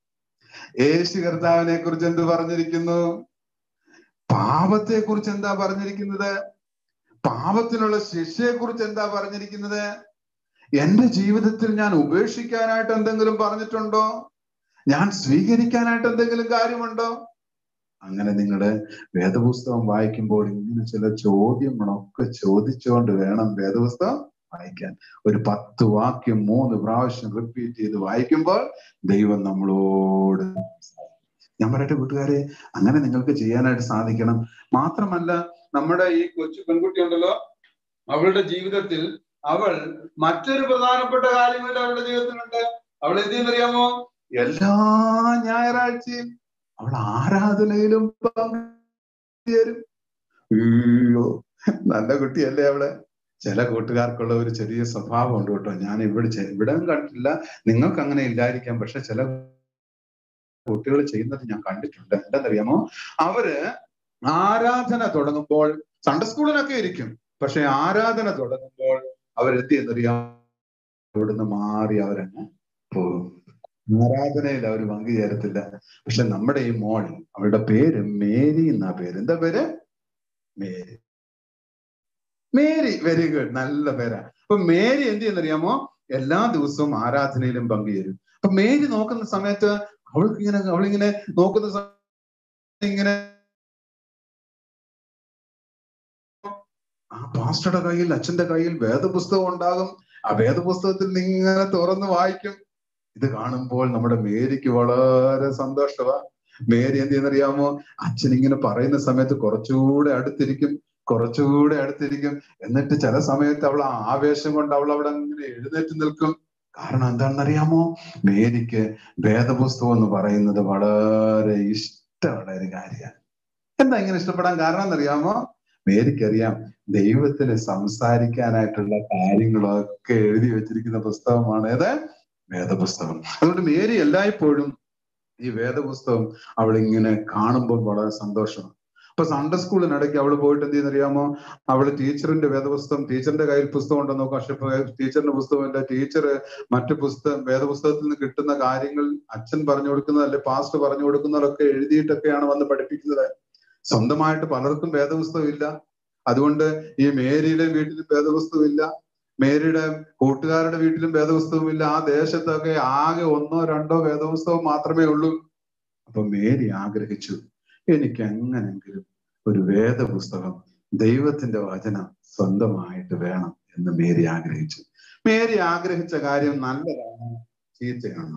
യേശു കർത്താവിനെ കുറിച്ച് എന്ത് പറഞ്ഞിരിക്കുന്നു പാപത്തെ കുറിച്ച് എന്താ പറഞ്ഞിരിക്കുന്നത് പാപത്തിനുള്ള ശിക്ഷയെ കുറിച്ച് എന്താ പറഞ്ഞിരിക്കുന്നത് എന്റെ ജീവിതത്തിൽ ഞാൻ ഉപേക്ഷിക്കാനായിട്ട് എന്തെങ്കിലും പറഞ്ഞിട്ടുണ്ടോ ഞാൻ സ്വീകരിക്കാനായിട്ട് എന്തെങ്കിലും കാര്യമുണ്ടോ അങ്ങനെ നിങ്ങളുടെ വേദപുസ്തകം വായിക്കുമ്പോൾ ഇങ്ങനെ ചില ചോദ്യങ്ങളൊക്കെ ചോദിച്ചുകൊണ്ട് വേണം വേദപുസ്തകം വായിക്കാൻ ഒരു പത്ത് വാക്യം മൂന്ന് പ്രാവശ്യം റിപ്പീറ്റ് ചെയ്ത് വായിക്കുമ്പോൾ ദൈവം നമ്മളോട് ഞാൻ പറയട്ടെ കൂട്ടുകാരെ അങ്ങനെ നിങ്ങൾക്ക് ചെയ്യാനായിട്ട് സാധിക്കണം മാത്രമല്ല നമ്മുടെ ഈ കൊച്ചു പെൺകുട്ടി ഉണ്ടല്ലോ അവളുടെ ജീവിതത്തിൽ അവൾ മറ്റൊരു പ്രധാനപ്പെട്ട കാര്യം കൂടി അവളുടെ ജീവിതത്തിലുണ്ട് അവൾ എന്ത് ചെയ്യുന്നറിയാമോ എല്ലാ ഞായറാഴ്ചയും അവൾ ആരാധനയിലും പങ്കുചേരും അയ്യോ നല്ല കുട്ടിയല്ലേ അവള് ചില കൂട്ടുകാർക്കുള്ള ഒരു ചെറിയ സ്വഭാവം ഉണ്ട് കേട്ടോ ഞാൻ ഇവിടെ ചെ- ഇവിടെ കണ്ടിട്ടില്ല നിങ്ങൾക്ക് അങ്ങനെ ഇല്ലായിരിക്കാം പക്ഷെ ചില കുട്ടികൾ ചെയ്യുന്നത് ഞാൻ കണ്ടിട്ടുണ്ട് എന്താണെന്നറിയാമോ അവര് ആരാധന തുടങ്ങുമ്പോൾ സൺഡേ സ്കൂളിനൊക്കെ ഇരിക്കും പക്ഷെ ആരാധന തുടങ്ങുമ്പോൾ അവരെത്തി എന്നറിയാം ഇവിടുന്ന് മാറി അവരങ്ങ് പോകും ആരാധനയിൽ അവർ പങ്കുചേരത്തില്ല പക്ഷെ നമ്മുടെ ഈ മോൾ അവളുടെ പേര് മേരി എന്നാ പേര് എന്താ പേര് മേരി മേരി വെരി ഗുഡ് നല്ല പേരാ അപ്പൊ മേരി എന്ത് ചെയ്യുന്നറിയാമോ എല്ലാ ദിവസവും ആരാധനയിലും പങ്കുചേരും അപ്പൊ മേരി നോക്കുന്ന സമയത്ത് അവൾക്ക് ഇങ്ങനെ അവളിങ്ങനെ നോക്കുന്ന സമയത്ത് ഇങ്ങനെ ആ പാസ്റ്ററുടെ കയ്യിൽ അച്ഛന്റെ കയ്യിൽ വേദപുസ്തകം ഉണ്ടാകും ആ വേദപുസ്തകത്തിൽ നിന്ന് ഇങ്ങനെ തുറന്ന് വായിക്കും ഇത് കാണുമ്പോൾ നമ്മുടെ മേരിക്ക് വളരെ സന്തോഷമാ മേരി എന്ത് ചെയ്യുന്നറിയാമോ അച്ഛൻ ഇങ്ങനെ പറയുന്ന സമയത്ത് കുറച്ചുകൂടെ അടുത്തിരിക്കും കുറച്ചുകൂടെ അടുത്തിരിക്കും എന്നിട്ട് ചില സമയത്ത് അവൾ ആ ആവേശം കൊണ്ട് അവൾ അവിടെ അങ്ങനെ എഴുന്നേറ്റ് നിൽക്കും കാരണം എന്താണെന്നറിയാമോ മേരിക്ക് വേദപുസ്തകം എന്ന് പറയുന്നത് വളരെ ഇഷ്ടമുള്ള ഒരു കാര്യമാണ് എന്താ ഇങ്ങനെ ഇഷ്ടപ്പെടാൻ കാരണം എന്നറിയാമോ മേരിക്കറിയാം ദൈവത്തിന് സംസാരിക്കാനായിട്ടുള്ള കാര്യങ്ങളൊക്കെ എഴുതി വെച്ചിരിക്കുന്ന പുസ്തകമാണ് ഏത് വേദപുസ്തകം അതുകൊണ്ട് മേരി എല്ലായ്പ്പോഴും ഈ വേദപുസ്തകം അവൾ ഇങ്ങനെ കാണുമ്പോൾ വളരെ സന്തോഷമാണ് അപ്പൊ സൺഡേ സ്കൂളിനിടയ്ക്ക് അവൾ പോയിട്ട് എന്ത് ചെയ്യുന്നറിയാമോ അവള് ടീച്ചറിന്റെ വേദപുസ്തകം ടീച്ചറിന്റെ കയ്യിൽ പുസ്തകം ഉണ്ടെന്ന് നോക്കും പക്ഷെ ഇപ്പൊ ടീച്ചറിന്റെ പുസ്തകമില്ല ടീച്ചർ മറ്റു പുസ്തകം വേദപുസ്തകത്തിൽ നിന്ന് കിട്ടുന്ന കാര്യങ്ങൾ അച്ഛൻ പറഞ്ഞു കൊടുക്കുന്നത് അല്ലെ പാസ്റ്റ് പറഞ്ഞു കൊടുക്കുന്നതൊക്കെ എഴുതിയിട്ടൊക്കെയാണ് വന്ന് പഠിപ്പിക്കുന്നത് സ്വന്തമായിട്ട് പലർക്കും വേദപുസ്തകം ഇല്ല അതുകൊണ്ട് ഈ മേരിയുടെ വീട്ടിൽ വേദപുസ്തകം ഇല്ല മേരിയുടെ കൂട്ടുകാരുടെ വീട്ടിലും വേദപുസ്തകമില്ല ആ ദേശത്തൊക്കെ ആകെ ഒന്നോ രണ്ടോ വേദപുസ്തകം മാത്രമേ ഉള്ളൂ അപ്പൊ മേരി ആഗ്രഹിച്ചു എനിക്ക് എങ്ങനെങ്കിലും ഒരു വേദപുസ്തകം ദൈവത്തിന്റെ വചനം സ്വന്തമായിട്ട് വേണം എന്ന് മേരി ആഗ്രഹിച്ചു മേരി ആഗ്രഹിച്ച കാര്യം നല്ലതാണ് ചീത്തയാണ്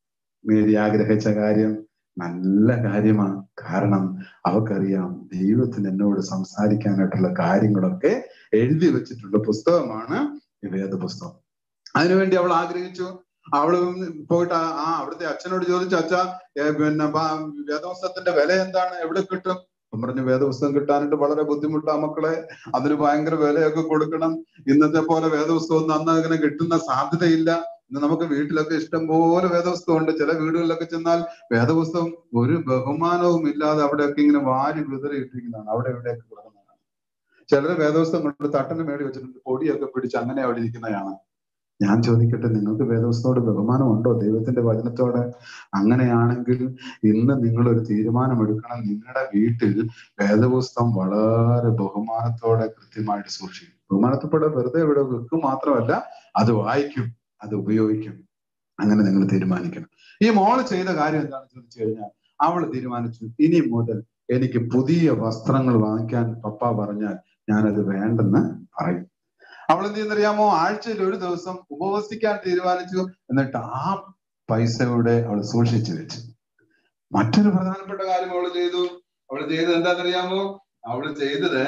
മേരി ആഗ്രഹിച്ച കാര്യം നല്ല കാര്യമാണ് കാരണം അവക്കറിയാം ദൈവത്തിന് എന്നോട് സംസാരിക്കാനായിട്ടുള്ള കാര്യങ്ങളൊക്കെ എഴുതി വെച്ചിട്ടുള്ള പുസ്തകമാണ് ഈ വേദപുസ്തകം അതിനുവേണ്ടി അവൾ ആഗ്രഹിച്ചു അവള് പോയിട്ട് ആ ആ അവിടുത്തെ അച്ഛനോട് ചോദിച്ചു അച്ഛ പിന്നെ പ- വേദപുസ്തകത്തിന്റെ വില എന്താണ് എവിടെ കിട്ടും അപ്പം പറഞ്ഞു വേദപുസ്തകം കിട്ടാനായിട്ട് വളരെ ബുദ്ധിമുട്ടാ മക്കളെ അതിന് ഭയങ്കര വിലയൊക്കെ കൊടുക്കണം ഇന്നത്തെ പോലെ വേദപുസ്തകം ഒന്നും അന്ന് അങ്ങനെ കിട്ടുന്ന സാധ്യതയില്ല ഇന്ന് നമുക്ക് വീട്ടിലൊക്കെ ഇഷ്ടം പോലെ വേദപുസ്തകം ഉണ്ട് ചില വീടുകളിലൊക്കെ ചെന്നാൽ വേദപുസ്തകം ഒരു ബഹുമാനവും ഇല്ലാതെ അവിടെയൊക്കെ ഇങ്ങനെ വാരി വിതറി ഇട്ടിരിക്കുന്നതാണ് അവിടെ ഇവിടെയൊക്കെ കിടക്കുന്നതാണ് ചിലർ വേദപുസ്തകം കൊണ്ട് തട്ടന് മേടി വെച്ചിട്ടുണ്ട് പൊടിയൊക്കെ പിടിച്ച് അങ്ങനെ അവിടെ ഇരിക്കുന്നതാണ് ഞാൻ ചോദിക്കട്ടെ നിങ്ങൾക്ക് വേദപുസ്തകത്തോട് ബഹുമാനമുണ്ടോ ദൈവത്തിന്റെ വചനത്തോട് അങ്ങനെയാണെങ്കിൽ ഇന്ന് നിങ്ങൾ ഒരു തീരുമാനമെടുക്കണം നിങ്ങളുടെ വീട്ടിൽ വേദപുസ്തകം വളരെ ബഹുമാനത്തോടെ കൃത്യമായിട്ട് സൂക്ഷിക്കും ബഹുമാനത്തോടെ വെറുതെ ഇവിടെ വെക്കും മാത്രമല്ല അത് വായിക്കും അത് ഉപയോഗിക്കും അങ്ങനെ നിങ്ങൾ തീരുമാനിക്കണം ഈ മോള് ചെയ്ത കാര്യം എന്താണെന്ന് ചോദിച്ചു കഴിഞ്ഞാൽ അവൾ തീരുമാനിച്ചു ഇനി മുതൽ എനിക്ക് പുതിയ വസ്ത്രങ്ങൾ വാങ്ങിക്കാൻ പപ്പ പറഞ്ഞാൽ ഞാനത് വേണ്ടെന്ന് പറയും അവൾ എന്ത് ചെയ്യുന്നറിയാമോ ആഴ്ചയിൽ ഒരു ദിവസം ഉപവസിക്കാൻ തീരുമാനിച്ചു എന്നിട്ട് ആ പൈസയുടെ അവൾ സൂക്ഷിച്ചു വെച്ചു മറ്റൊരു പ്രധാനപ്പെട്ട കാര്യം അവൾ ചെയ്തു അവൾ ചെയ്തത് എന്താണെന്നറിയാമോ അവൾ ചെയ്തത്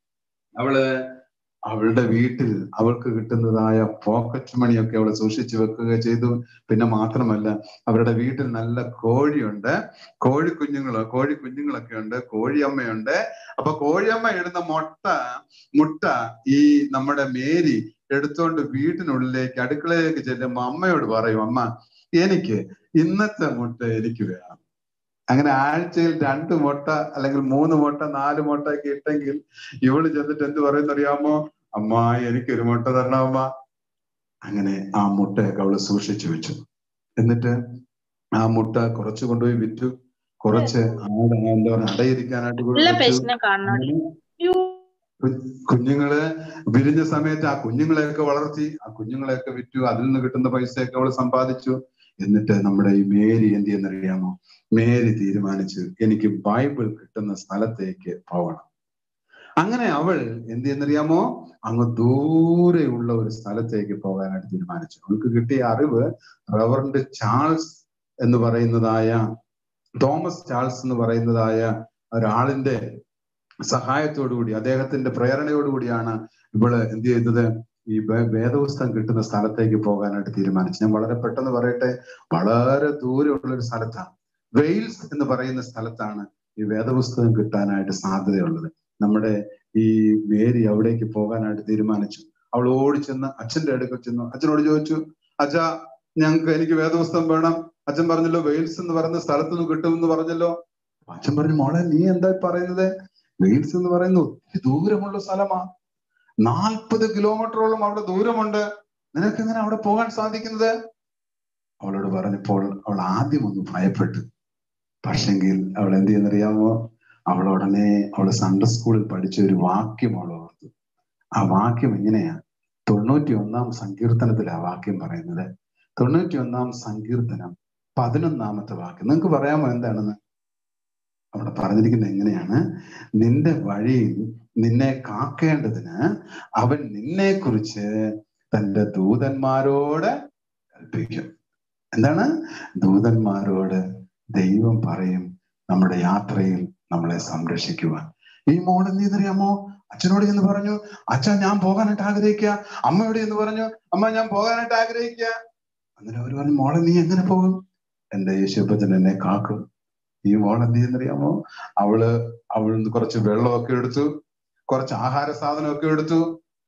അവള് അവളുടെ വീട്ടിൽ അവൾക്ക് കിട്ടുന്നതായ പോക്കറ്റ് മണിയൊക്കെ അവൾ സൂക്ഷിച്ചു വെക്കുക ചെയ്തു പിന്നെ മാത്രമല്ല അവരുടെ വീട്ടിൽ നല്ല കോഴിയുണ്ട് കോഴി കുഞ്ഞുങ്ങൾ കോഴി കുഞ്ഞുങ്ങളൊക്കെ ഉണ്ട് കോഴിയമ്മയുണ്ട് അപ്പൊ കോഴിയമ്മ ഇടുന്ന മുട്ട മുട്ട ഈ നമ്മുടെ മേരി എടുത്തോണ്ട് വീട്ടിനുള്ളിലേക്ക് അടുക്കളയിലേക്ക് ചെല്ലുമ്പോ അമ്മയോട് പറയും അമ്മ എനിക്ക് ഇന്നത്തെ മുട്ട എനിക്ക് വേണം അങ്ങനെ ആഴ്ചയിൽ രണ്ട് മുട്ട അല്ലെങ്കിൽ മൂന്ന് മുട്ട നാല് മുട്ട ഒക്കെ ഇട്ടെങ്കിൽ ഇവള് ചെന്നിട്ട് എന്ത് പറയുന്നറിയാമോ അമ്മ എനിക്കൊരു മുട്ട തരണം അമ്മ അങ്ങനെ ആ മുട്ടയൊക്കെ അവള് സൂക്ഷിച്ചു വെച്ചു എന്നിട്ട് ആ മുട്ട കുറച്ച് കൊണ്ടുപോയി വിറ്റു കുറച്ച് ആട് എന്താ പറയുക അടയിരിക്കാനായിട്ട് കൂടി എല്ലാ വെച്ചു പേഷ്യനെ കാണണം കു- കുഞ്ഞുങ്ങള് വിരിഞ്ഞ സമയത്ത് ആ കുഞ്ഞുങ്ങളെയൊക്കെ വളർത്തി ആ കുഞ്ഞുങ്ങളെയൊക്കെ വിറ്റു അതിൽ നിന്ന് കിട്ടുന്ന പൈസയൊക്കെ അവൾ സമ്പാദിച്ചു എന്നിട്ട് നമ്മുടെ ഈ മേരി എന്ത് ചെയ്യുന്നറിയാമോ മേരി തീരുമാനിച്ചു എനിക്ക് ബൈബിൾ കിട്ടുന്ന സ്ഥലത്തേക്ക് പോകണം അങ്ങനെ അവൾ എന്ത് ചെയ്യുന്നറിയാമോ അങ്ങ് ദൂരെയുള്ള ഒരു സ്ഥലത്തേക്ക് പോകാനായിട്ട് തീരുമാനിച്ചു അവൾക്ക് കിട്ടിയ അറിവ് റവറന്റ് ചാൾസ് എന്ന് പറയുന്നതായ തോമസ് ചാൾസ് എന്ന് പറയുന്നതായ ഒരാളിന്റെ സഹായത്തോടുകൂടി അദ്ദേഹത്തിന്റെ പ്രേരണയോടുകൂടിയാണ് ഇവള് എന്ത് ചെയ്തത് ഈ വേ- വേദപുസ്തകം കിട്ടുന്ന സ്ഥലത്തേക്ക് പോകാനായിട്ട് തീരുമാനിച്ചു ഞാൻ വളരെ പെട്ടെന്ന് പറയട്ടെ വളരെ ദൂരെയുള്ള ഒരു സ്ഥലത്താണ് വെയിൽസ് എന്ന് പറയുന്ന സ്ഥലത്താണ് ഈ വേദപുസ്തകം കിട്ടാനായിട്ട് സാധ്യതയുള്ളത് നമ്മുടെ ഈ മേരി അവിടേക്ക് പോകാനായിട്ട് തീരുമാനിച്ചു അവൾ ഓടി ചെന്ന് അച്ഛന്റെ അടുക്കൽ ചെന്നു അച്ഛനോട് ചോദിച്ചു അച്ഛാ ഞങ്ങൾക്ക് എനിക്ക് വേദപുസ്തകം വേണം അച്ഛൻ പറഞ്ഞല്ലോ വെയിൽസ് എന്ന് പറയുന്ന സ്ഥലത്ത് നിന്ന് കിട്ടുമെന്ന് പറഞ്ഞല്ലോ അച്ഛൻ പറഞ്ഞു മോളെ നീ എന്താ ഈ പറയുന്നത് വെയിൽസ് എന്ന് പറയുന്ന ഒത്തിരി ദൂരമുള്ള സ്ഥലമാ നാൽപ്പത് കിലോമീറ്ററോളം അവിടെ ദൂരമുണ്ട് നിനക്ക് എങ്ങനെ അവിടെ പോകാൻ സാധിക്കുന്നത് അവളോട് പറഞ്ഞപ്പോൾ അവൾ ആദ്യം ഒന്ന് ഭയപ്പെട്ടു പക്ഷെങ്കിൽ അവൾ എന്ത് ചെയ്യുന്നറിയാമോ അവൾ ഉടനെ അവൾ സൺഡേ സ്കൂളിൽ പഠിച്ച ഒരു വാക്യം അവൾ ഓർത്തു ആ വാക്യം എങ്ങനെയാ തൊണ്ണൂറ്റി ഒന്നാം സങ്കീർത്തനത്തിൽ ആ വാക്യം പറയുന്നത് തൊണ്ണൂറ്റി ഒന്നാം സങ്കീർത്തനം പതിനൊന്നാമത്തെ വാക്യം നിങ്ങൾക്ക് പറയാമോ എന്താണെന്ന് അവിടെ പറഞ്ഞിരിക്കുന്നത് എങ്ങനെയാണ് നിന്റെ വഴിയിൽ നിന്നെ കാക്കേണ്ടതിന് അവൻ നിന്നെ കുറിച്ച് തന്റെ ദൂതന്മാരോട് കൽപ്പിക്കും എന്താണ് ദൂതന്മാരോട് ദൈവം പറയും നമ്മുടെ യാത്രയിൽ നമ്മളെ സംരക്ഷിക്കുവാൻ ഈ മോൾ എന്ത് ചെയ്തറിയാമോ അച്ഛനോട് എന്ന് പറഞ്ഞു അച്ഛൻ ഞാൻ പോകാനായിട്ട് ആഗ്രഹിക്കുക അമ്മയോട് എന്ന് പറഞ്ഞു അമ്മ ഞാൻ പോകാനായിട്ട് ആഗ്രഹിക്കുക അങ്ങനെ അവർ പറഞ്ഞു മോളെ നീ എങ്ങനെ പോകും എന്റെ യേശുപ്പച്ചൻ എന്നെ കാക്കും ഈ മോൾ എന്ത് ചെയ്യുന്നറിയാമോ അവള് അവളിന്ന് കുറച്ച് വെള്ളമൊക്കെ എടുത്തു കുറച്ച് ആഹാര സാധനമൊക്കെ എടുത്തു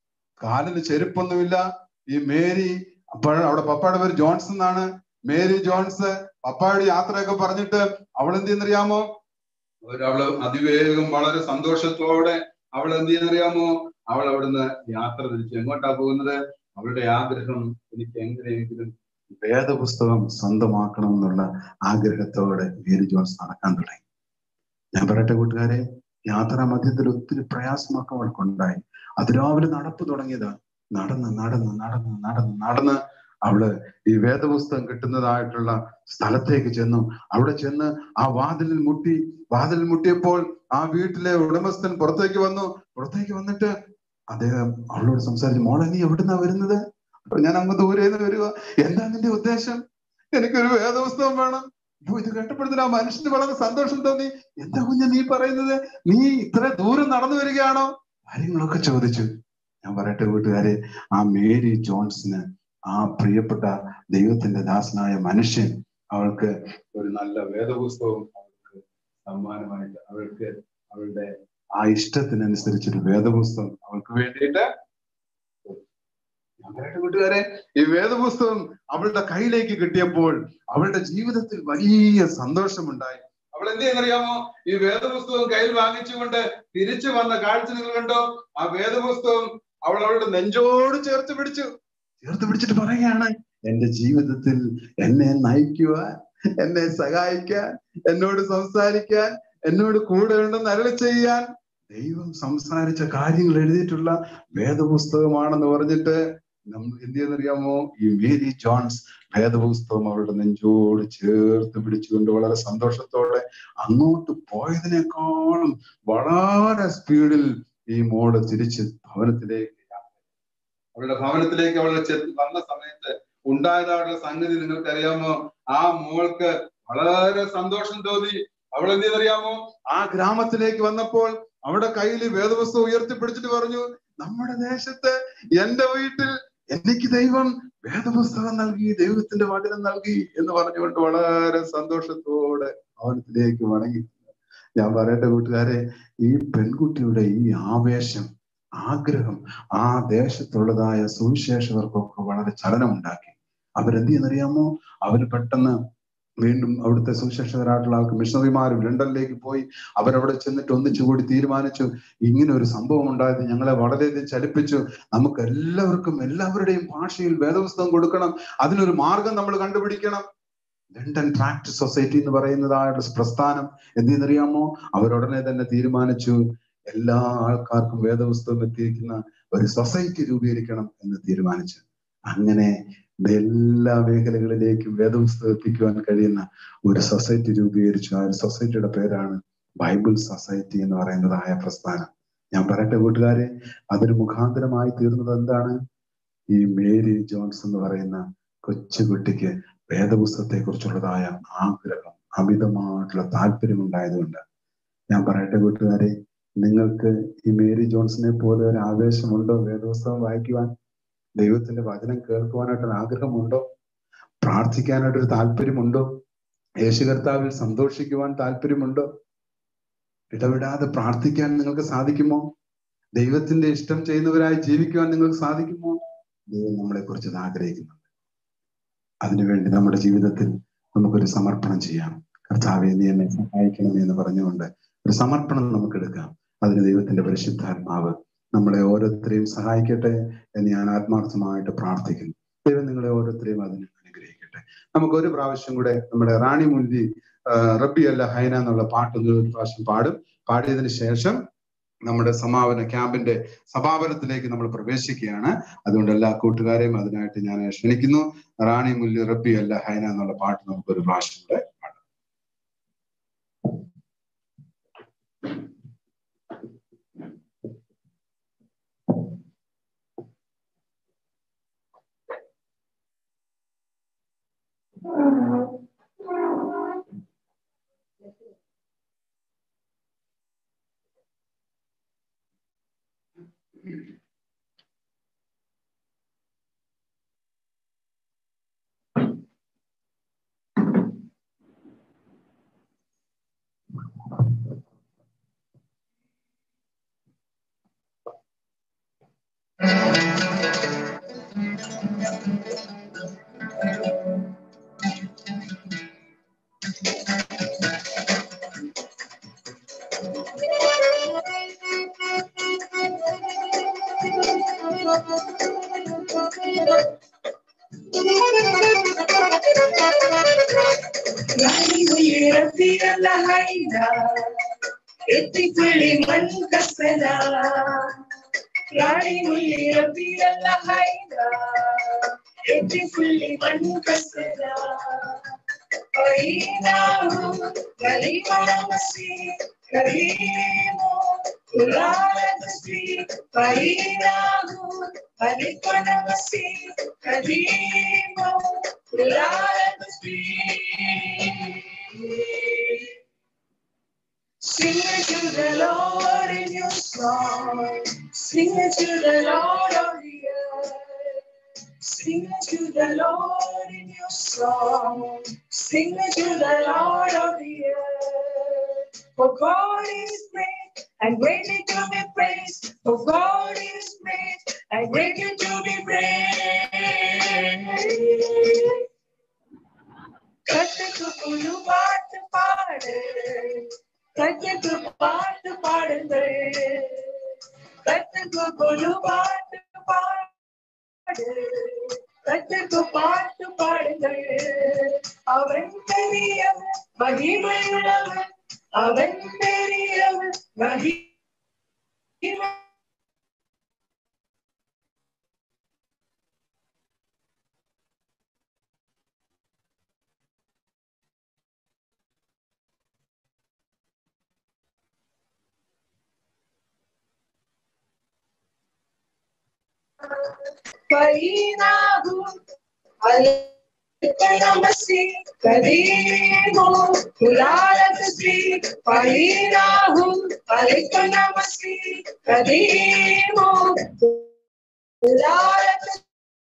കാലിന് ചെരുപ്പൊന്നുമില്ല ഈ മേരി അപ്പോൾ അവിടെ പപ്പയുടെ പേര് ജോൺസൺ എന്നാണ് മേരി ജോൺസ് പപ്പായുടെ യാത്രയൊക്കെ പറഞ്ഞിട്ട് അവൾ എന്ത് ചെയ്യുന്നറിയാമോ ഒരു അവള് അതിവേഗം വളരെ സന്തോഷത്തോടെ അവൾ എന്ത് ചെയ്യുന്നറിയാമോ അവൾ അവിടുന്ന് യാത്ര തിരിച്ചു എങ്ങോട്ടാ പോകുന്നത് അവളുടെ ആഗ്രഹം എനിക്ക് എങ്ങനെയെങ്കിലും വേദപുസ്തകം സ്വന്തമാക്കണം എന്നുള്ള ആഗ്രഹത്തോടെ മേരി ജോൺസ് നടക്കാൻ തുടങ്ങി ഞാൻ പറയട്ടെ കൂട്ടുകാരെ യാത്രാ മധ്യത്തിൽ ഒത്തിരി പ്രയാസമൊക്കെ അവൾക്കുണ്ടായി അതിരാവിലെ നടപ്പ് തുടങ്ങിയതാ നടന്ന് നടന്ന് നടന്ന് നടന്ന് നടന്ന് അവള് ഈ വേദപുസ്തകം കിട്ടുന്നതായിട്ടുള്ള സ്ഥലത്തേക്ക് ചെന്നു അവിടെ ചെന്ന് ആ വാതിലിൽ മുട്ടി വാതിലിൽ മുട്ടിയപ്പോൾ ആ വീട്ടിലെ ഉടമസ്ഥൻ പുറത്തേക്ക് വന്നു പുറത്തേക്ക് വന്നിട്ട് അദ്ദേഹം അവളോട് സംസാരിച്ചു മോളെ നീ എവിടുന്നാ വരുന്നത് അപ്പൊ ഞാൻ അങ്ങ് ദൂരെ നിന്ന് വരിക എന്താ നിന്റെ ഉദ്ദേശം എനിക്കൊരു വേദപുസ്തകം വേണം അയ്യോ ഇത് കേട്ടപ്പോഴത്തേന് ആ മനുഷ്യന് വളരെ സന്തോഷം തോന്നി എന്താ കുഞ്ഞ നീ പറയുന്നത് നീ ഇത്ര ദൂരം നടന്നു വരികയാണോ കാര്യങ്ങളൊക്കെ ചോദിച്ചു ഞാൻ പറയട്ടെ വീട്ടുകാരെ ആ മേരി ജോൺസിന് ആ പ്രിയപ്പെട്ട ദൈവത്തിന്റെ ദാസനായ മനുഷ്യൻ അവൾക്ക് ഒരു നല്ല വേദപുസ്തകവും അവൾക്ക് സമ്മാനമായിട്ട് അവൾക്ക് അവളുടെ ആ ഇഷ്ടത്തിനനുസരിച്ചൊരു വേദപുസ്തകം അവൾക്ക് വേണ്ടിയിട്ട് ഞാൻ പറയട്ടെ കൂട്ടുകാരെ ഈ വേദപുസ്തകം അവളുടെ കയ്യിലേക്ക് കിട്ടിയപ്പോൾ അവളുടെ ജീവിതത്തിൽ വലിയ സന്തോഷമുണ്ടായി അവൾ എന്ത് ചെയ്യുന്നറിയാമോ ഈ വേദപുസ്തകം കയ്യിൽ വാങ്ങിച്ചുകൊണ്ട് തിരിച്ചു വന്ന കാഴ്ച നിങ്ങൾ കണ്ടോ ആ വേദപുസ്തകം അവൾ അവളുടെ നെഞ്ചോട് ചേർത്ത് പിടിച്ചു ചേർത്ത് പിടിച്ചിട്ട് പറയുകയാണ് എന്റെ ജീവിതത്തിൽ എന്നെ നയിക്കുവാൻ എന്നെ സഹായിക്കാൻ എന്നോട് സംസാരിക്കാൻ എന്നോട് കൂടെ ഉണ്ടെന്ന് അരളി ചെയ്യാൻ ദൈവം സംസാരിച്ച കാര്യങ്ങൾ എഴുതിയിട്ടുള്ള വേദപുസ്തകമാണെന്ന് പറഞ്ഞിട്ട് നമ്മൾ എന്ത് ചെയ്യുന്നറിയാമോ ഈ മേരി ജോൺസ് വേദപുസ്തകം അവളുടെ നെഞ്ചോട് ചേർത്ത് പിടിച്ചുകൊണ്ട് വളരെ സന്തോഷത്തോടെ അങ്ങോട്ട് പോയതിനേക്കാളും വളരെ സ്പീഡിൽ ഈ മോള് തിരിച്ച് ഭവനത്തിലേക്ക് അവളുടെ ഭവനത്തിലേക്ക് അവൾ ചെന്ന് വന്ന സമയത്ത് ഉണ്ടായതായിട്ടുള്ള സംഗതി നിങ്ങൾക്ക് അറിയാമോ ആ മോൾക്ക് വളരെ സന്തോഷം തോന്നി അവൾ എന്ത് ചെയ്തറിയാമോ ആ ഗ്രാമത്തിലേക്ക് വന്നപ്പോൾ അവിടെ കയ്യിൽ വേദപുസ്തകം ഉയർത്തിപ്പിടിച്ചിട്ട് പറഞ്ഞു നമ്മുടെ ദേശത്ത് എന്റെ വീട്ടിൽ എനിക്ക് ദൈവം വേദപുസ്തകം നൽകി ദൈവത്തിന്റെ വചനം നൽകി എന്ന് പറഞ്ഞുകൊണ്ട് വളരെ സന്തോഷത്തോടെ ഭവനത്തിലേക്ക് മടങ്ങി ഞാൻ പറയട്ടെ കൂട്ടുകാരെ ഈ പെൺകുട്ടിയുടെ ഈ ആവേശം ആഗ്രഹം ആ ദേശത്തുള്ളതായ സുവിശേഷകർക്കൊക്കെ വളരെ ചലനമുണ്ടാക്കി അവരെന്ത് ചെയ്യുന്നറിയാമോ അവർ പെട്ടെന്ന് വീണ്ടും അവിടുത്തെ സുവിശേഷകരായിട്ടുള്ള ആൾക്ക് മിഷണറിമാരും ലണ്ടനിലേക്ക് പോയി അവരവിടെ ചെന്നിട്ട് ഒന്നിച്ചുകൂടി തീരുമാനിച്ചു ഇങ്ങനെ ഒരു സംഭവം ഉണ്ടായത് ഞങ്ങളെ വളരെയധികം ചലിപ്പിച്ചു നമുക്ക് എല്ലാവർക്കും എല്ലാവരുടെയും ഭാഷയിൽ വേദപുസ്തകം കൊടുക്കണം അതിനൊരു മാർഗം നമ്മൾ കണ്ടുപിടിക്കണം ലണ്ടൻ പ്രാക്ടീസ് സൊസൈറ്റി എന്ന് പറയുന്നതായുള്ള പ്രസ്ഥാനം എന്തെന്നറിയാമോ അവരുടനെ തന്നെ തീരുമാനിച്ചു എല്ലാ ആൾക്കാർക്കും വേദപുസ്തകം എത്തിയിരിക്കുന്ന ഒരു സൊസൈറ്റി രൂപീകരിക്കണം എന്ന് തീരുമാനിച്ചു അങ്ങനെ എല്ലാ മേഖലകളിലേക്കും വേദപുസ്തകം എത്തിക്കുവാൻ കഴിയുന്ന ഒരു സൊസൈറ്റി രൂപീകരിച്ചു ആ ഒരു സൊസൈറ്റിയുടെ പേരാണ് ബൈബിൾ സൊസൈറ്റി എന്ന് പറയുന്നതായ പ്രസ്ഥാനം ഞാൻ പറയട്ടെ കൂട്ടുകാരെ അതിന് മുഖാന്തരമായി തീർന്നത് എന്താണ് ഈ മേരി ജോൺസ് എന്ന് പറയുന്ന കൊച്ചുകുട്ടിക്ക് വേദപുസ്തകത്തെ കുറിച്ചുള്ളതായ ആഗ്രഹം അമിതമായിട്ടുള്ള താല്പര്യം ഉണ്ടായതുകൊണ്ട് ഞാൻ പറയട്ടെ കൂട്ടുകാരെ നിങ്ങൾക്ക് ഈ മേരി ജോൺസിനെ പോലെ ഒരു ആവേശമുണ്ടോ വേദപുസ്തകം വായിക്കുവാൻ ദൈവത്തിന്റെ വചനം കേൾക്കുവാനായിട്ടൊരു ആഗ്രഹമുണ്ടോ പ്രാർത്ഥിക്കാനായിട്ടൊരു താല്പര്യമുണ്ടോ യേശു കർത്താവിൽ സന്തോഷിക്കുവാൻ താല്പര്യമുണ്ടോ ഇടവിടാതെ പ്രാർത്ഥിക്കാൻ നിങ്ങൾക്ക് സാധിക്കുമോ ദൈവത്തിന്റെ ഇഷ്ടം ചെയ്യുന്നവരായി ജീവിക്കുവാൻ നിങ്ങൾക്ക് സാധിക്കുമോ ദൈവം നമ്മളെ കുറിച്ച് അത് ആഗ്രഹിക്കുന്നുണ്ട് അതിനുവേണ്ടി നമ്മുടെ ജീവിതത്തിൽ നമുക്കൊരു സമർപ്പണം ചെയ്യാം കർത്താവെ നീ എന്നെ സഹായിക്കണമേ എന്ന് പറഞ്ഞുകൊണ്ട് ഒരു സമർപ്പണം നമുക്ക് എടുക്കാം അതിന് ദൈവത്തിന്റെ പരിശുദ്ധാത്മാവ് നമ്മളെ ഓരോരുത്തരെയും സഹായിക്കട്ടെ എന്ന് ഞാൻ ആത്മാർത്ഥമായിട്ട് പ്രാർത്ഥിക്കുന്നു ദൈവം നിങ്ങളെ ഓരോരുത്തരെയും അതിന് അനുഗ്രഹിക്കട്ടെ നമുക്ക് ഒരു പ്രാവശ്യം കൂടെ നമ്മുടെ റാണി മുല്ലി റബ്ബി അല്ല ഹൈന എന്നുള്ള പാട്ട് ഒന്ന് ഒരു പ്രാവശ്യം പാടും പാടിയതിനു ശേഷം നമ്മുടെ സമാപന ക്യാമ്പിന്റെ സമാപനത്തിലേക്ക് നമ്മൾ പ്രവേശിക്കുകയാണ് അതുകൊണ്ട് എല്ലാ കൂട്ടുകാരെയും അതിനായിട്ട് ഞാൻ ക്ഷണിക്കുന്നു റാണി മുല്ലി റബ്ബി അല്ല ഹൈന എന്നുള്ള പാട്ട് നമുക്ക് ഒരു പ്രാവശ്യം കൂടെ പാടാം Rani Muli Rabi Allah Haida, Eti Fully Manu Kasara. Ainahu, Kalimanamasi, Kalimu, Kulalasi, Ainahu, Kalimanamasi, Kalimu, Kulalasi. Sing it to the Lord in your song. Sing it to the Lord of the earth. Sing it to the Lord in your song. Sing it to the Lord of the earth. For God is great and greatly to be praised. For God is great and greatly to be praised. கத்துக்கு புது பாட்டு பாடு கத்துக்கு பாட்டு பாடுங்கள் கத்துக்கு புது பாட்டு பாடு கத்துக்கு பாட்டு பாடுங்கள் அவன் பெரியவன் மகிமையுள்ளவன் அவன் பெரியவன் மகிமை Painahu, Alikanamasi, Kadimu, Kulalakasi, Painahu, Alikanamasi, Kadimu, Kulalakasi.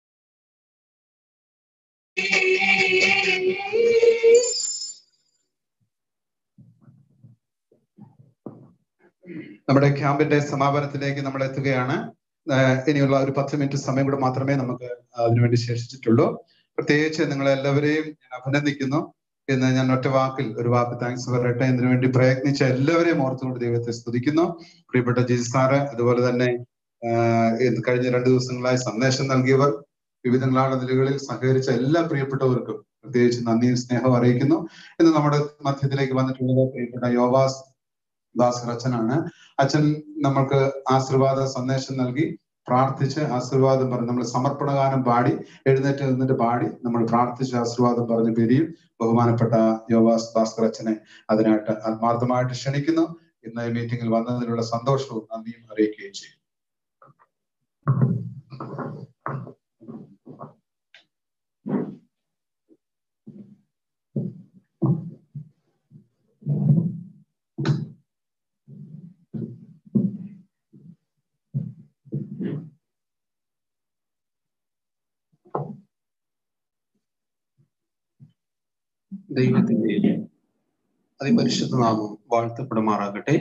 നമ്മുടെ ക്യാമ്പിന്റെ സമാപനത്തിലേക്ക് നമ്മൾ എത്തുകയാണ് ആഹ് ഇനിയുള്ള ഒരു പത്ത് മിനിറ്റ് സമയം കൂടെ മാത്രമേ നമുക്ക് അതിനുവേണ്ടി ശേഷിച്ചിട്ടുള്ളൂ പ്രത്യേകിച്ച് നിങ്ങളെ എല്ലാവരെയും ഞാൻ അഭിനന്ദിക്കുന്നു എന്ന് ഞാൻ ഒറ്റ വാക്കിൽ ഒരു വാക്ക് താങ്ക്സ് പറയട്ടെ ഇതിനു വേണ്ടി പ്രയത്നിച്ച എല്ലാവരെയും ഓർത്തുകൊണ്ട് ദൈവത്തെ സ്തുതിക്കുന്നു പ്രിയപ്പെട്ട ജിജി സാറ് അതുപോലെ തന്നെ ആഹ് ഇത് കഴിഞ്ഞ രണ്ടു ദിവസങ്ങളായി സന്ദേശം നൽകിയവർ വിവിധ നിലകളിൽ സഹകരിച്ച എല്ലാ പ്രിയപ്പെട്ടവർക്കും പ്രത്യേകിച്ച് നന്ദിയും സ്നേഹവും അറിയിക്കുന്നു ഇന്ന് നമ്മുടെ മധ്യത്തിലേക്ക് വന്നിട്ടുള്ളത് പ്രിയപ്പെട്ട യോവാസ് ദാസ് അച്ഛനാണ് അച്ഛൻ നമ്മൾക്ക് ആശീർവാദ സന്ദേശം നൽകി പ്രാർത്ഥിച്ച് ആശീർവാദം പറഞ്ഞ് നമ്മൾ സമർപ്പണ ഗാനം പാടി എഴുന്നേറ്റ് നിന്നിട്ട് പാടി നമ്മൾ പ്രാർത്ഥിച്ച് ആശീർവാദം പറഞ്ഞ് പിരിയും ബഹുമാനപ്പെട്ട യോവാസ് ഭാസ്കർ അച്ഛനെ അതിനായിട്ട് ആത്മാർത്ഥമായിട്ട് ക്ഷണിക്കുന്നു ഇന്ന് ഈ മീറ്റിംഗിൽ വന്നതിനുള്ള സന്തോഷവും നന്ദിയും അറിയിക്കുകയും ചെയ്യും ദൈവത്തിന്റെ അതിപരിശുദ്ധ നാമം വാഴ്ത്തപ്പെടുമാറാകട്ടെ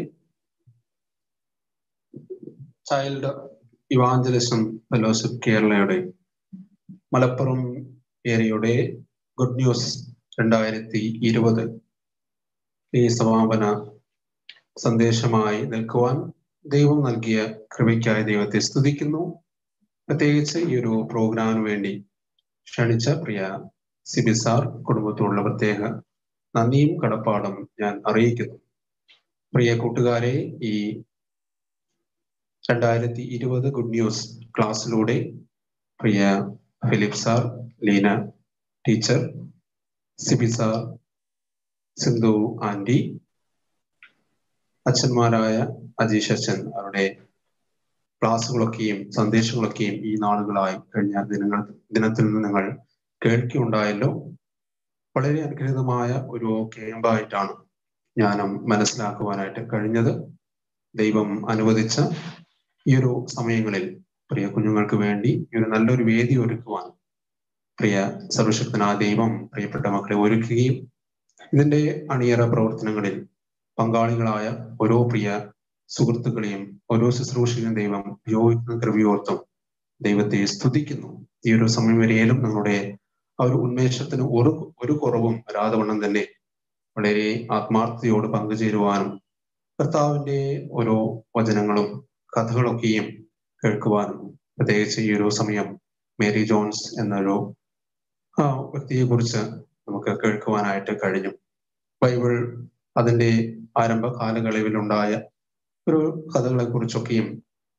ചൈൽഡ് ഇവാഞ്ചലിസം ഫെലോഷിപ്പ് കേരളയുടെ മലപ്പുറം ഏരിയയുടെ ഗുഡ് ന്യൂസ് രണ്ടായിരത്തി ഇരുപത് ഈ സമാപന സന്ദേശമായി നിൽക്കുവാൻ ദൈവം നൽകിയ കൃപയ്ക്കായി ദൈവത്തെ സ്തുതിക്കുന്നു പ്രത്യേകിച്ച് ഈ ഒരു പ്രോഗ്രാമിന് വേണ്ടി ക്ഷണിച്ച പ്രിയ സിബി സാർ കുടുംബത്തോടുള്ള പ്രത്യേക നന്ദിയും കടപ്പാടും ഞാൻ അറിയിക്കുന്നു പ്രിയ കൂട്ടുകാരെ ഈ രണ്ടായിരത്തി ഇരുപത് ഗുഡ് ന്യൂസ് ക്ലാസ്സിലൂടെ പ്രിയ Philip sir Leena teacher Sibi sir Sindhu aunty അച്ഛന്മാരായ അജീഷ് അച്ഛൻ അവരുടെ ക്ലാസ്സുകളൊക്കെയും സന്ദേശങ്ങളൊക്കെയും ഈ നാളുകളായി കഴിഞ്ഞ ദിനങ്ങൾ ദിനത്തിൽ നിന്ന് നിങ്ങൾ കേൾക്കുകയുണ്ടായല്ലോ വളരെ അനുഗ്രഹീതമായ ഒരു ക്യാമ്പായിട്ടാണ് ജ്ഞാനം മനസ്സിലാക്കുവാനായിട്ട് കഴിഞ്ഞത് ദൈവം അനുവദിച്ച ഈ ഒരു സമയങ്ങളിൽ പ്രിയ കുഞ്ഞുങ്ങൾക്ക് വേണ്ടി ഈ ഒരു നല്ലൊരു വേദി ഒരുക്കുവാൻ പ്രിയ സർവശക്തനായ ദൈവം പ്രിയപ്പെട്ട മക്കളെ ഒരുക്കുകയും ഇതിന്റെ അണിയറ പ്രവർത്തനങ്ങളിൽ പങ്കാളികളായ ഓരോ പ്രിയ സുഹൃത്തുക്കളെയും ഓരോ ശുശ്രൂഷയും ദൈവം ഉപയോഗിക്കുന്ന കൃപയോർത്തും ദൈവത്തെ സ്തുതിക്കുന്നു ഈ ഒരു സമയം വരെയും നിങ്ങളുടെ ആ ഒരു ഉന്മേഷത്തിന് ഒരു ഒരു കുറവും വരാതെ വണ്ണം തന്നെ വളരെ ആത്മാർത്ഥതയോട് പങ്കുചേരുവാനും കർത്താവിന്റെ ഓരോ വചനങ്ങളും കഥകളൊക്കെയും കേൾക്കുവാനും പ്രത്യേകിച്ച് ഈ ഒരു സമയം മേരി ജോൺസ് എന്നൊരു ആ വ്യക്തിയെ കുറിച്ച് നമുക്ക് കേൾക്കുവാനായിട്ട് കഴിഞ്ഞു ബൈബിൾ അതിന്റെ ആരംഭ കാലയളവിലുണ്ടായ ഒരു കഥകളെ കുറിച്ചൊക്കെയും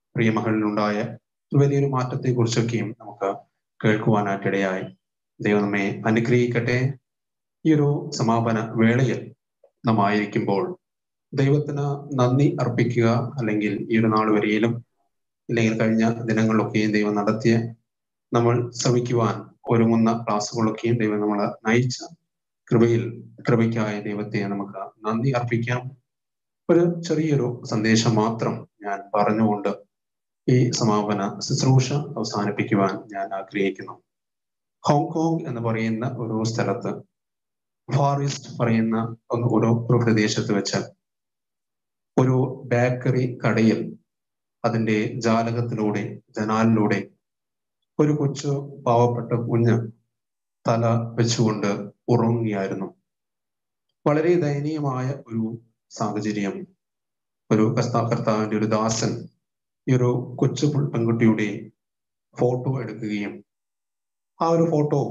പ്രിയ മകളിലുണ്ടായ ഒരു വലിയൊരു മാറ്റത്തെ കുറിച്ചൊക്കെയും നമുക്ക് കേൾക്കുവാനായിട്ടിടയായി ദൈവം നമ്മെ അനുഗ്രഹിക്കട്ടെ ഈ ഒരു സമാപന വേളയിൽ നാം ആയിരിക്കുമ്പോൾ ദൈവത്തിന് നന്ദി അർപ്പിക്കുക അല്ലെങ്കിൽ ഈ ഒരു നാൾ വരെയിലും ഇല്ലെങ്കിൽ കഴിഞ്ഞ ദിനങ്ങളിലൊക്കെയും ദൈവം നടത്തിയ നമ്മൾ ശ്രമിക്കുവാൻ ഒരുങ്ങുന്ന ക്ലാസ്സുകളൊക്കെയും ദൈവം നമ്മളെ നയിച്ച കൃപയിൽ കൃപയ്ക്കായ ദൈവത്തെ നമുക്ക് നന്ദി അർപ്പിക്കാം ഒരു ചെറിയൊരു സന്ദേശം മാത്രം ഞാൻ പറഞ്ഞുകൊണ്ട് ഈ സമാപന ശുശ്രൂഷ അവസാനിപ്പിക്കുവാൻ ഞാൻ ആഗ്രഹിക്കുന്നു ഹോങ്കോങ് എന്ന് പറയുന്ന ഒരു സ്ഥലത്ത് ഫാറിസ്റ്റ് പറയുന്ന ഒന്ന് ഒരു ഒരു പ്രദേശത്ത് വെച്ച് ഒരു ബേക്കറി കടയിൽ അതിന്റെ ജാലകത്തിലൂടെ ജനാലിലൂടെ ഒരു കൊച്ചു പാവപ്പെട്ട കുഞ്ഞ് തല വെച്ചുകൊണ്ട് ഉറങ്ങുകയായിരുന്നു വളരെ ദയനീയമായ ഒരു സാഹചര്യം ഒരു കർത്താ കർത്താവിന്റെ ഒരു ദാസൻ ഈ ഒരു കൊച്ചു പുൾ- പെൺകുട്ടിയുടെ ഫോട്ടോ എടുക്കുകയും ആ ഒരു ഫോട്ടോ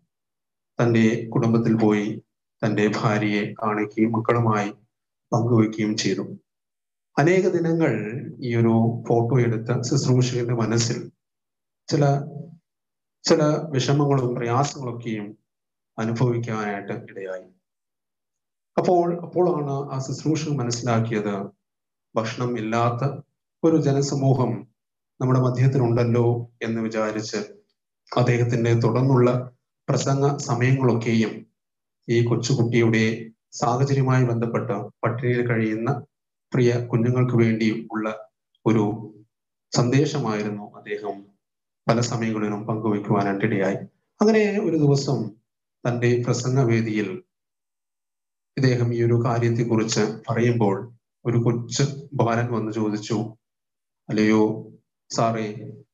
തന്റെ കുടുംബത്തിൽ പോയി തന്റെ ഭാര്യയെ കാണിക്കുകയും മക്കളുമായി പങ്കുവെക്കുകയും ചെയ്തു അനേക ദിനങ്ങൾ ഈ ഒരു ഫോട്ടോ എടുത്ത ശുശ്രൂഷകന്റെ മനസ്സിൽ ചില ചില വിഷമങ്ങളും പ്രയാസങ്ങളൊക്കെയും അനുഭവിക്കാനായിട്ട് ഇടയായി അപ്പോൾ അപ്പോഴാണ് ആ ശുശ്രൂഷകൻ മനസ്സിലാക്കിയത് ഭക്ഷണം ഇല്ലാത്ത ഒരു ജനസമൂഹം നമ്മുടെ മധ്യത്തിലുണ്ടല്ലോ എന്ന് വിചാരിച്ച് അദ്ദേഹത്തിന്റെ തുടർന്നുള്ള പ്രസംഗ സമയങ്ങളൊക്കെയും ഈ കൊച്ചുകുട്ടിയുടെ സാഹചര്യവുമായി ബന്ധപ്പെട്ട് പട്ടിണിയിൽ കഴിയുന്ന പ്രിയ കുഞ്ഞുങ്ങൾക്ക് വേണ്ടി ഉള്ള ഒരു സന്ദേശമായിരുന്നു അദ്ദേഹം പല സമയങ്ങളിലും പങ്കുവയ്ക്കുവാനായിട്ട് ഇടയായി അങ്ങനെ ഒരു ദിവസം തന്റെ പ്രസംഗവേദിയിൽ ഇദ്ദേഹം ഈ ഒരു കാര്യത്തെക്കുറിച്ച് പറയുമ്പോൾ ഒരു കൊച്ചു ബാലൻ വന്ന് ചോദിച്ചു അല്ലയോ സാറേ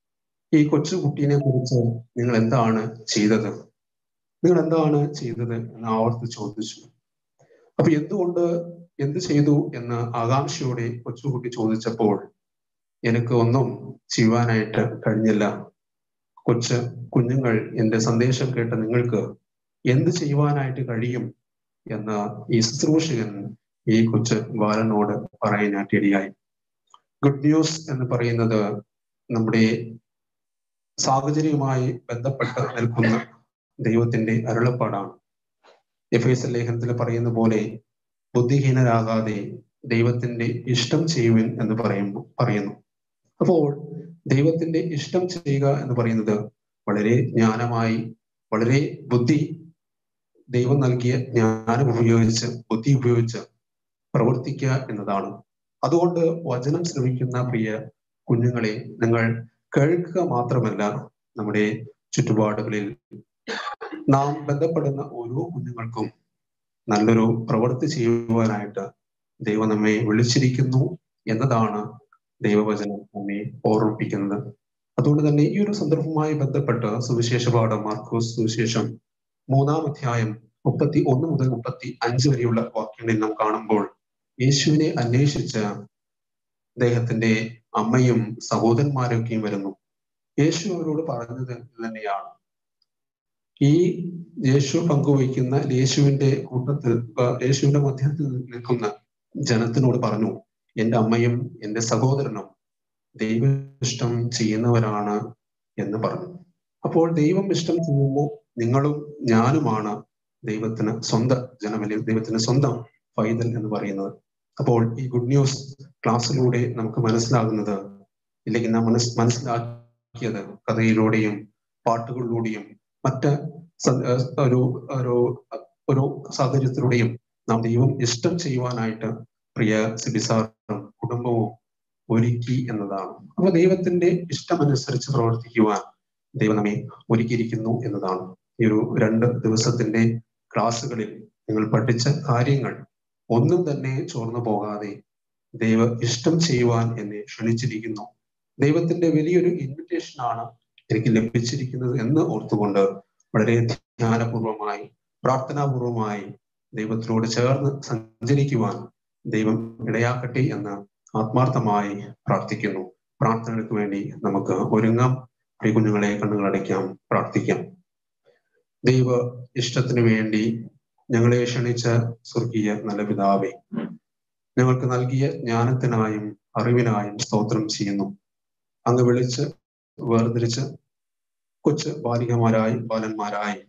ഈ കൊച്ചു കുട്ടീനെ കുറിച്ച് നിങ്ങൾ എന്താണ് ചെയ്തത് നിങ്ങൾ എന്താണ് ചെയ്തത് എന്ന് ആവർത്തി ചോദിച്ചു അപ്പൊ എന്തുകൊണ്ട് എന്ത് ചെയ്തു എന്ന് ആകാംക്ഷയോടെ കൊച്ചുകുട്ടി ചോദിച്ചപ്പോൾ എനിക്ക് ഒന്നും ചെയ്യുവാനായിട്ട് കഴിഞ്ഞില്ല കൊച്ചു കുഞ്ഞുങ്ങൾ എന്റെ സന്ദേശം കേട്ട നിങ്ങൾക്ക് എന്ത് ചെയ്യുവാനായിട്ട് കഴിയും എന്ന് ഈ ശുശ്രൂഷകൻ ഈ കൊച്ചു ബാലനോട് പറയാനായിട്ട് ഇടയായി ഗുഡ് ന്യൂസ് എന്ന് പറയുന്നത് നമ്മുടെ സാഹചര്യവുമായി ബന്ധപ്പെട്ട് നിൽക്കുന്ന ദൈവത്തിന്റെ അരുളപ്പാടാണ് എഫ് എസ് ലേഖനത്തിൽ പറയുന്ന പോലെ ബുദ്ധിഹീനരാകാതെ ദൈവത്തിന്റെ ഇഷ്ടം ചെയ്യുവിൻ എന്ന് പറയുമ്പോൾ പറയുന്നു അപ്പോൾ ദൈവത്തിന്റെ ഇഷ്ടം ചെയ്യുക എന്ന് പറയുന്നത് വളരെ ജ്ഞാനമായി വളരെ ബുദ്ധി ദൈവം നൽകിയ ജ്ഞാനം ഉപയോഗിച്ച് ബുദ്ധി ഉപയോഗിച്ച് പ്രവർത്തിക്കുക എന്നതാണ് അതുകൊണ്ട് വചനം ശ്രമിക്കുന്ന പ്രിയ കുഞ്ഞുങ്ങളെ നിങ്ങൾ കേൾക്കുക മാത്രമല്ല നമ്മുടെ ചുറ്റുപാടുകളിൽ നാം ബന്ധപ്പെടുന്ന ഓരോ കുഞ്ഞുങ്ങൾക്കും നല്ലൊരു പ്രവൃത്തി ചെയ്യുവാനായിട്ട് ദൈവം നമ്മെ വിളിച്ചിരിക്കുന്നു എന്നതാണ് ദൈവവചനം നമ്മെ ഓർമ്മിപ്പിക്കുന്നത് അതുകൊണ്ട് തന്നെ ഈ ഒരു സന്ദർഭവുമായി ബന്ധപ്പെട്ട് സുവിശേഷ പാഠം മാർക്കോസ് സുവിശേഷം മൂന്നാം അധ്യായം മുപ്പത്തി ഒന്ന് മുതൽ മുപ്പത്തി അഞ്ച് വരെയുള്ള വാക്യങ്ങളിൽ നാം കാണുമ്പോൾ യേശുവിനെ അന്വേഷിച്ച് അദ്ദേഹത്തിന്റെ അമ്മയും സഹോദരന്മാരൊക്കെയും വരുന്നു യേശു അവരോട് പറഞ്ഞത് ഇത് തന്നെയാണ് ഈ യേശു പങ്കുവയ്ക്കുന്ന യേശുവിന്റെ കൂട്ടത്തിൽ ആ, യേശുവിന്റെ മധ്യത്തിൽ നിൽക്കുന്ന ജനത്തിനോട് പറഞ്ഞു എന്റെ അമ്മയും എന്റെ സഹോദരനും ദൈവ ഇഷ്ടം ചെയ്യുന്നവരാണ് എന്ന് പറഞ്ഞു അപ്പോൾ ദൈവം ഇഷ്ടം ചെയ്യുമ്പോൾ നിങ്ങളും ഞാനുമാണ് ദൈവത്തിന് സ്വന്തം ജനമല്ലേ ദൈവത്തിന് സ്വന്തം ഫൈതൽ എന്ന് പറയുന്നത് അപ്പോൾ ഈ ഗുഡ് ന്യൂസ് ക്ലാസ്സിലൂടെ നമുക്ക് മനസ്സിലാകുന്നത് ഇല്ലെങ്കിൽ നാം മനസ് മനസ്സിലാക്കിയത് കഥയിലൂടെയും പാട്ടുകളിലൂടെയും മറ്റ് സ- ഏർ ഒരു ഒരു ഒരു സാഹചര്യത്തിലൂടെയും നാം ദൈവം ഇഷ്ടം ചെയ്യുവാനായിട്ട് പ്രിയ സിബിസാറും കുടുംബവും ഒരുക്കി എന്നതാണ് അപ്പൊ ദൈവത്തിന്റെ ഇഷ്ടമനുസരിച്ച് പ്രവർത്തിക്കുവാൻ ദൈവം നമ്മെ ഒരുക്കിയിരിക്കുന്നു എന്നതാണ് ഈ ഒരു രണ്ട് ദിവസത്തിന്റെ ക്ലാസ്സുകളിൽ നിങ്ങൾ പഠിച്ച കാര്യങ്ങൾ ഒന്നും തന്നെ ചോർന്നു പോകാതെ ദൈവ ഇഷ്ടം ചെയ്യുവാൻ എന്നെ ക്ഷണിച്ചിരിക്കുന്നു ദൈവത്തിന്റെ വലിയൊരു ഇൻവിറ്റേഷൻ ആണ് എനിക്ക് ലഭിച്ചിരിക്കുന്നത് എന്ന് ഓർത്തുകൊണ്ട് വളരെ ധ്യാനപൂർവമായി പ്രാർത്ഥനാപൂർവമായി ദൈവത്തിനോട് ചേർന്ന് സഞ്ചരിക്കുവാൻ ദൈവം ഇടയാക്കട്ടെ എന്ന് ആത്മാർത്ഥമായി പ്രാർത്ഥിക്കുന്നു പ്രാർത്ഥനകൾക്ക് വേണ്ടി നമുക്ക് ഒരുങ്ങാം പ്രിയ കുഞ്ഞുങ്ങളെ കണ്ണുകളടയ്ക്കാം പ്രാർത്ഥിക്കാം ദൈവ ഇഷ്ടത്തിനു വേണ്ടി ഞങ്ങളെ ക്ഷണിച്ച സ്വർഗീയ നല്ല പിതാവേ ഞങ്ങൾക്ക് നൽകിയ ജ്ഞാനത്തിനായും അറിവിനായും സ്തോത്രം ചെയ്യുന്നു അങ്ങ് വിളിച്ച് വേർതിരിച്ച് കൊച്ചു ബാലികമാരായി ബാലന്മാരായി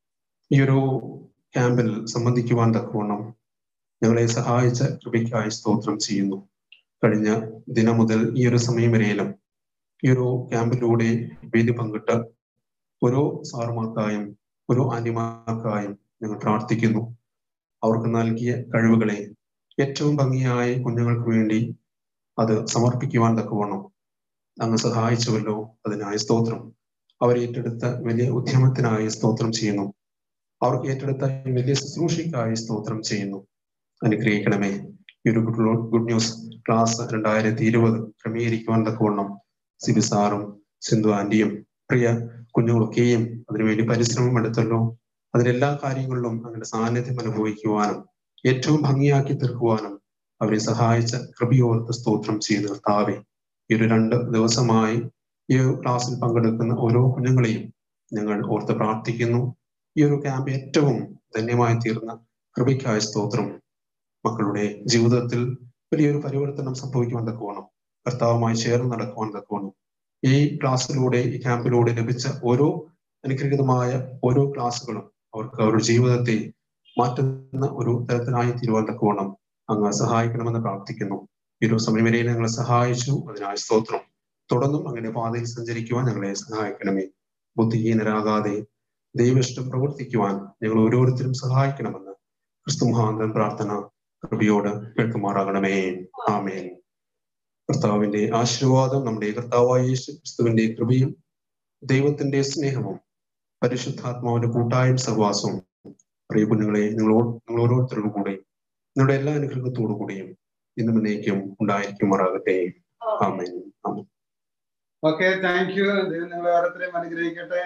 ഈ ഒരു ക്യാമ്പിൽ സംബന്ധിക്കുവാൻ തക്കവണ്ണം ഞങ്ങളെ സഹായിച്ച കൃപയ്ക്കായി സ്തോത്രം ചെയ്യുന്നു കഴിഞ്ഞ ദിനം മുതൽ ഈ ഒരു സമയം വരെയിലും ഈ ഒരു ക്യാമ്പിലൂടെ വേദി പങ്കിട്ട് ഓരോ സാറുമാർക്കായും ഓരോ ആന്റിമാർക്കായും ഞങ്ങൾ പ്രാർത്ഥിക്കുന്നു അവർക്ക് നൽകിയ കഴിവുകളെ ഏറ്റവും ഭംഗിയായി കുഞ്ഞുങ്ങൾക്ക് വേണ്ടി അത് സമർപ്പിക്കുവാൻ തക്കവണ്ണം അങ്ങ് സഹായിച്ചുവല്ലോ അതിനായി സ്തോത്രം അവർ ഏറ്റെടുത്ത വലിയ ഉദ്യമത്തിനായി സ്തോത്രം ചെയ്യുന്നു അവർക്ക് ഏറ്റെടുത്ത ഈ വലിയ ശുശ്രൂഷയ്ക്കായി സ്തോത്രം ചെയ്യുന്നു അനുഗ്രഹിക്കണമേ ഈ ഒരു ഗുഡ് ന്യൂസ് ക്ലാസ് രണ്ടായിരത്തി ഇരുപത് ക്രമീകരിക്കുവാൻ തക്കവണ്ണം സിബി സാറും സിന്ധു ആന്റിയും പ്രിയ കുഞ്ഞുങ്ങളൊക്കെയും അതിനുവേണ്ടി പരിശ്രമം എടുത്തല്ലോ അതിലെല്ലാ കാര്യങ്ങളിലും അങ്ങനെ സാന്നിധ്യം അനുഭവിക്കുവാനും ഏറ്റവും ഭംഗിയാക്കി തീർക്കുവാനും അവരെ സഹായിച്ച കൃപയോർത്ത് സ്തോത്രം ചെയ്ത് കർത്താവെ ഈ ഒരു രണ്ട് ദിവസമായി ഈ ഒരു ക്ലാസ്സിൽ പങ്കെടുക്കുന്ന ഓരോ കുഞ്ഞുങ്ങളെയും ഞങ്ങൾ ഓർത്ത് പ്രാർത്ഥിക്കുന്നു ഈ ഒരു ക്യാമ്പ് ഏറ്റവും ധന്യമായി തീർന്ന കൃപയ്ക്കായ സ്തോത്രം മക്കളുടെ ജീവിതത്തിൽ വലിയൊരു പരിവർത്തനം സംഭവിക്കുവാൻ തക്കവണ്ണം കർത്താവുമായി ചേർന്ന് നടക്കുവാൻ തക്കവണ്ണം ഈ ക്ലാസ്സിലൂടെ ഈ ക്യാമ്പിലൂടെ ലഭിച്ച ഓരോ അനുഗ്രഹീതമായ ഓരോ ക്ലാസ്സുകളും അവർക്ക് അവരുടെ ജീവിതത്തെ മാറ്റുന്ന ഒരു തരത്തിലായി തീരുവാൻ തക്കവണ്ണം അങ്ങ് സഹായിക്കണമെന്ന് പ്രാർത്ഥിക്കുന്നു ഈ ഒരു സമയം വരെ ഞങ്ങളെ സഹായിച്ചു അതിനായി സ്തോത്രം തുടർന്നും അങ്ങനെ പാതയിൽ സഞ്ചരിക്കുവാൻ ഞങ്ങളെ സഹായിക്കണമേ ബുദ്ധിഹീനരാകാതെ ദൈവഇഷ്ടം പ്രവർത്തിക്കുവാൻ ഞങ്ങൾ ഓരോരുത്തരും സഹായിക്കണമെന്ന് ക്രിസ്തു മഹാന്തൻ പ്രാർത്ഥന കൃപയോട് കേൾക്കുമാറാകണമേ ആമേൻ കർത്താവിന്റെ ആശീർവാദം നമ്മുടെ കർത്താവായ യേശു ക്രിസ്തുവിന്റെ കൃപയും ദൈവത്തിന്റെ സ്നേഹവും പരിശുദ്ധാത്മാവിന്റെ കൂട്ടായും സഹവാസവും പ്രിയ കുഞ്ഞുങ്ങളെ നിങ്ങളോ നിങ്ങൾ ഓരോരുത്തരുടെ കൂടെയും നിങ്ങളുടെ എല്ലാ അനുഗ്രഹത്തോടു കൂടിയും ഇന്നും എന്നേക്കും ഉണ്ടായിരിക്കുമാറാകട്ടെ ആമേൻ ആമേൻ ഓക്കെ താങ്ക് യു ദൈവം നിങ്ങളെ ഓരോരുത്തരെയും അനുഗ്രഹിക്കട്ടെ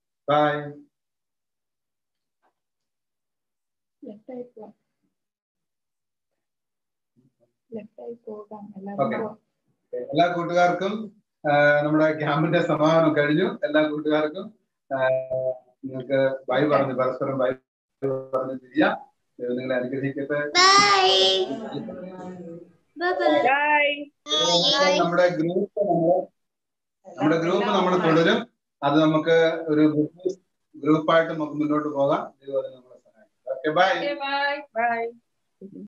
ബൈ ഓക്കെ എല്ലാ കൂട്ടുകാർക്കും ആ, നമ്മുടെ ക്യാമ്പിന്റെ സമാപനം കഴിഞ്ഞു എല്ലാ കൂട്ടുകാർക്കും ആ, നിങ്ങൾക്ക് ബൈ പറഞ്ഞു പരസ്പരം ബൈ പറഞ്ഞു തിരിയാം ദൈവം നിങ്ങളെ അനുഗ്രഹിക്കട്ടെ നമ്മുടെ ഗ്രൂപ്പ് നമ്മുടെ ഗ്രൂപ്പ് നമ്മൾ തുടരും അത് നമുക്ക് ഒരു ഗ്രൂപ്പായിട്ട് നമുക്ക് മുന്നോട്ട് പോകാം ദൈവം അതിന് നമ്മളെ സഹായിക്കും ഓക്കെ ബൈ ബൈ ബൈ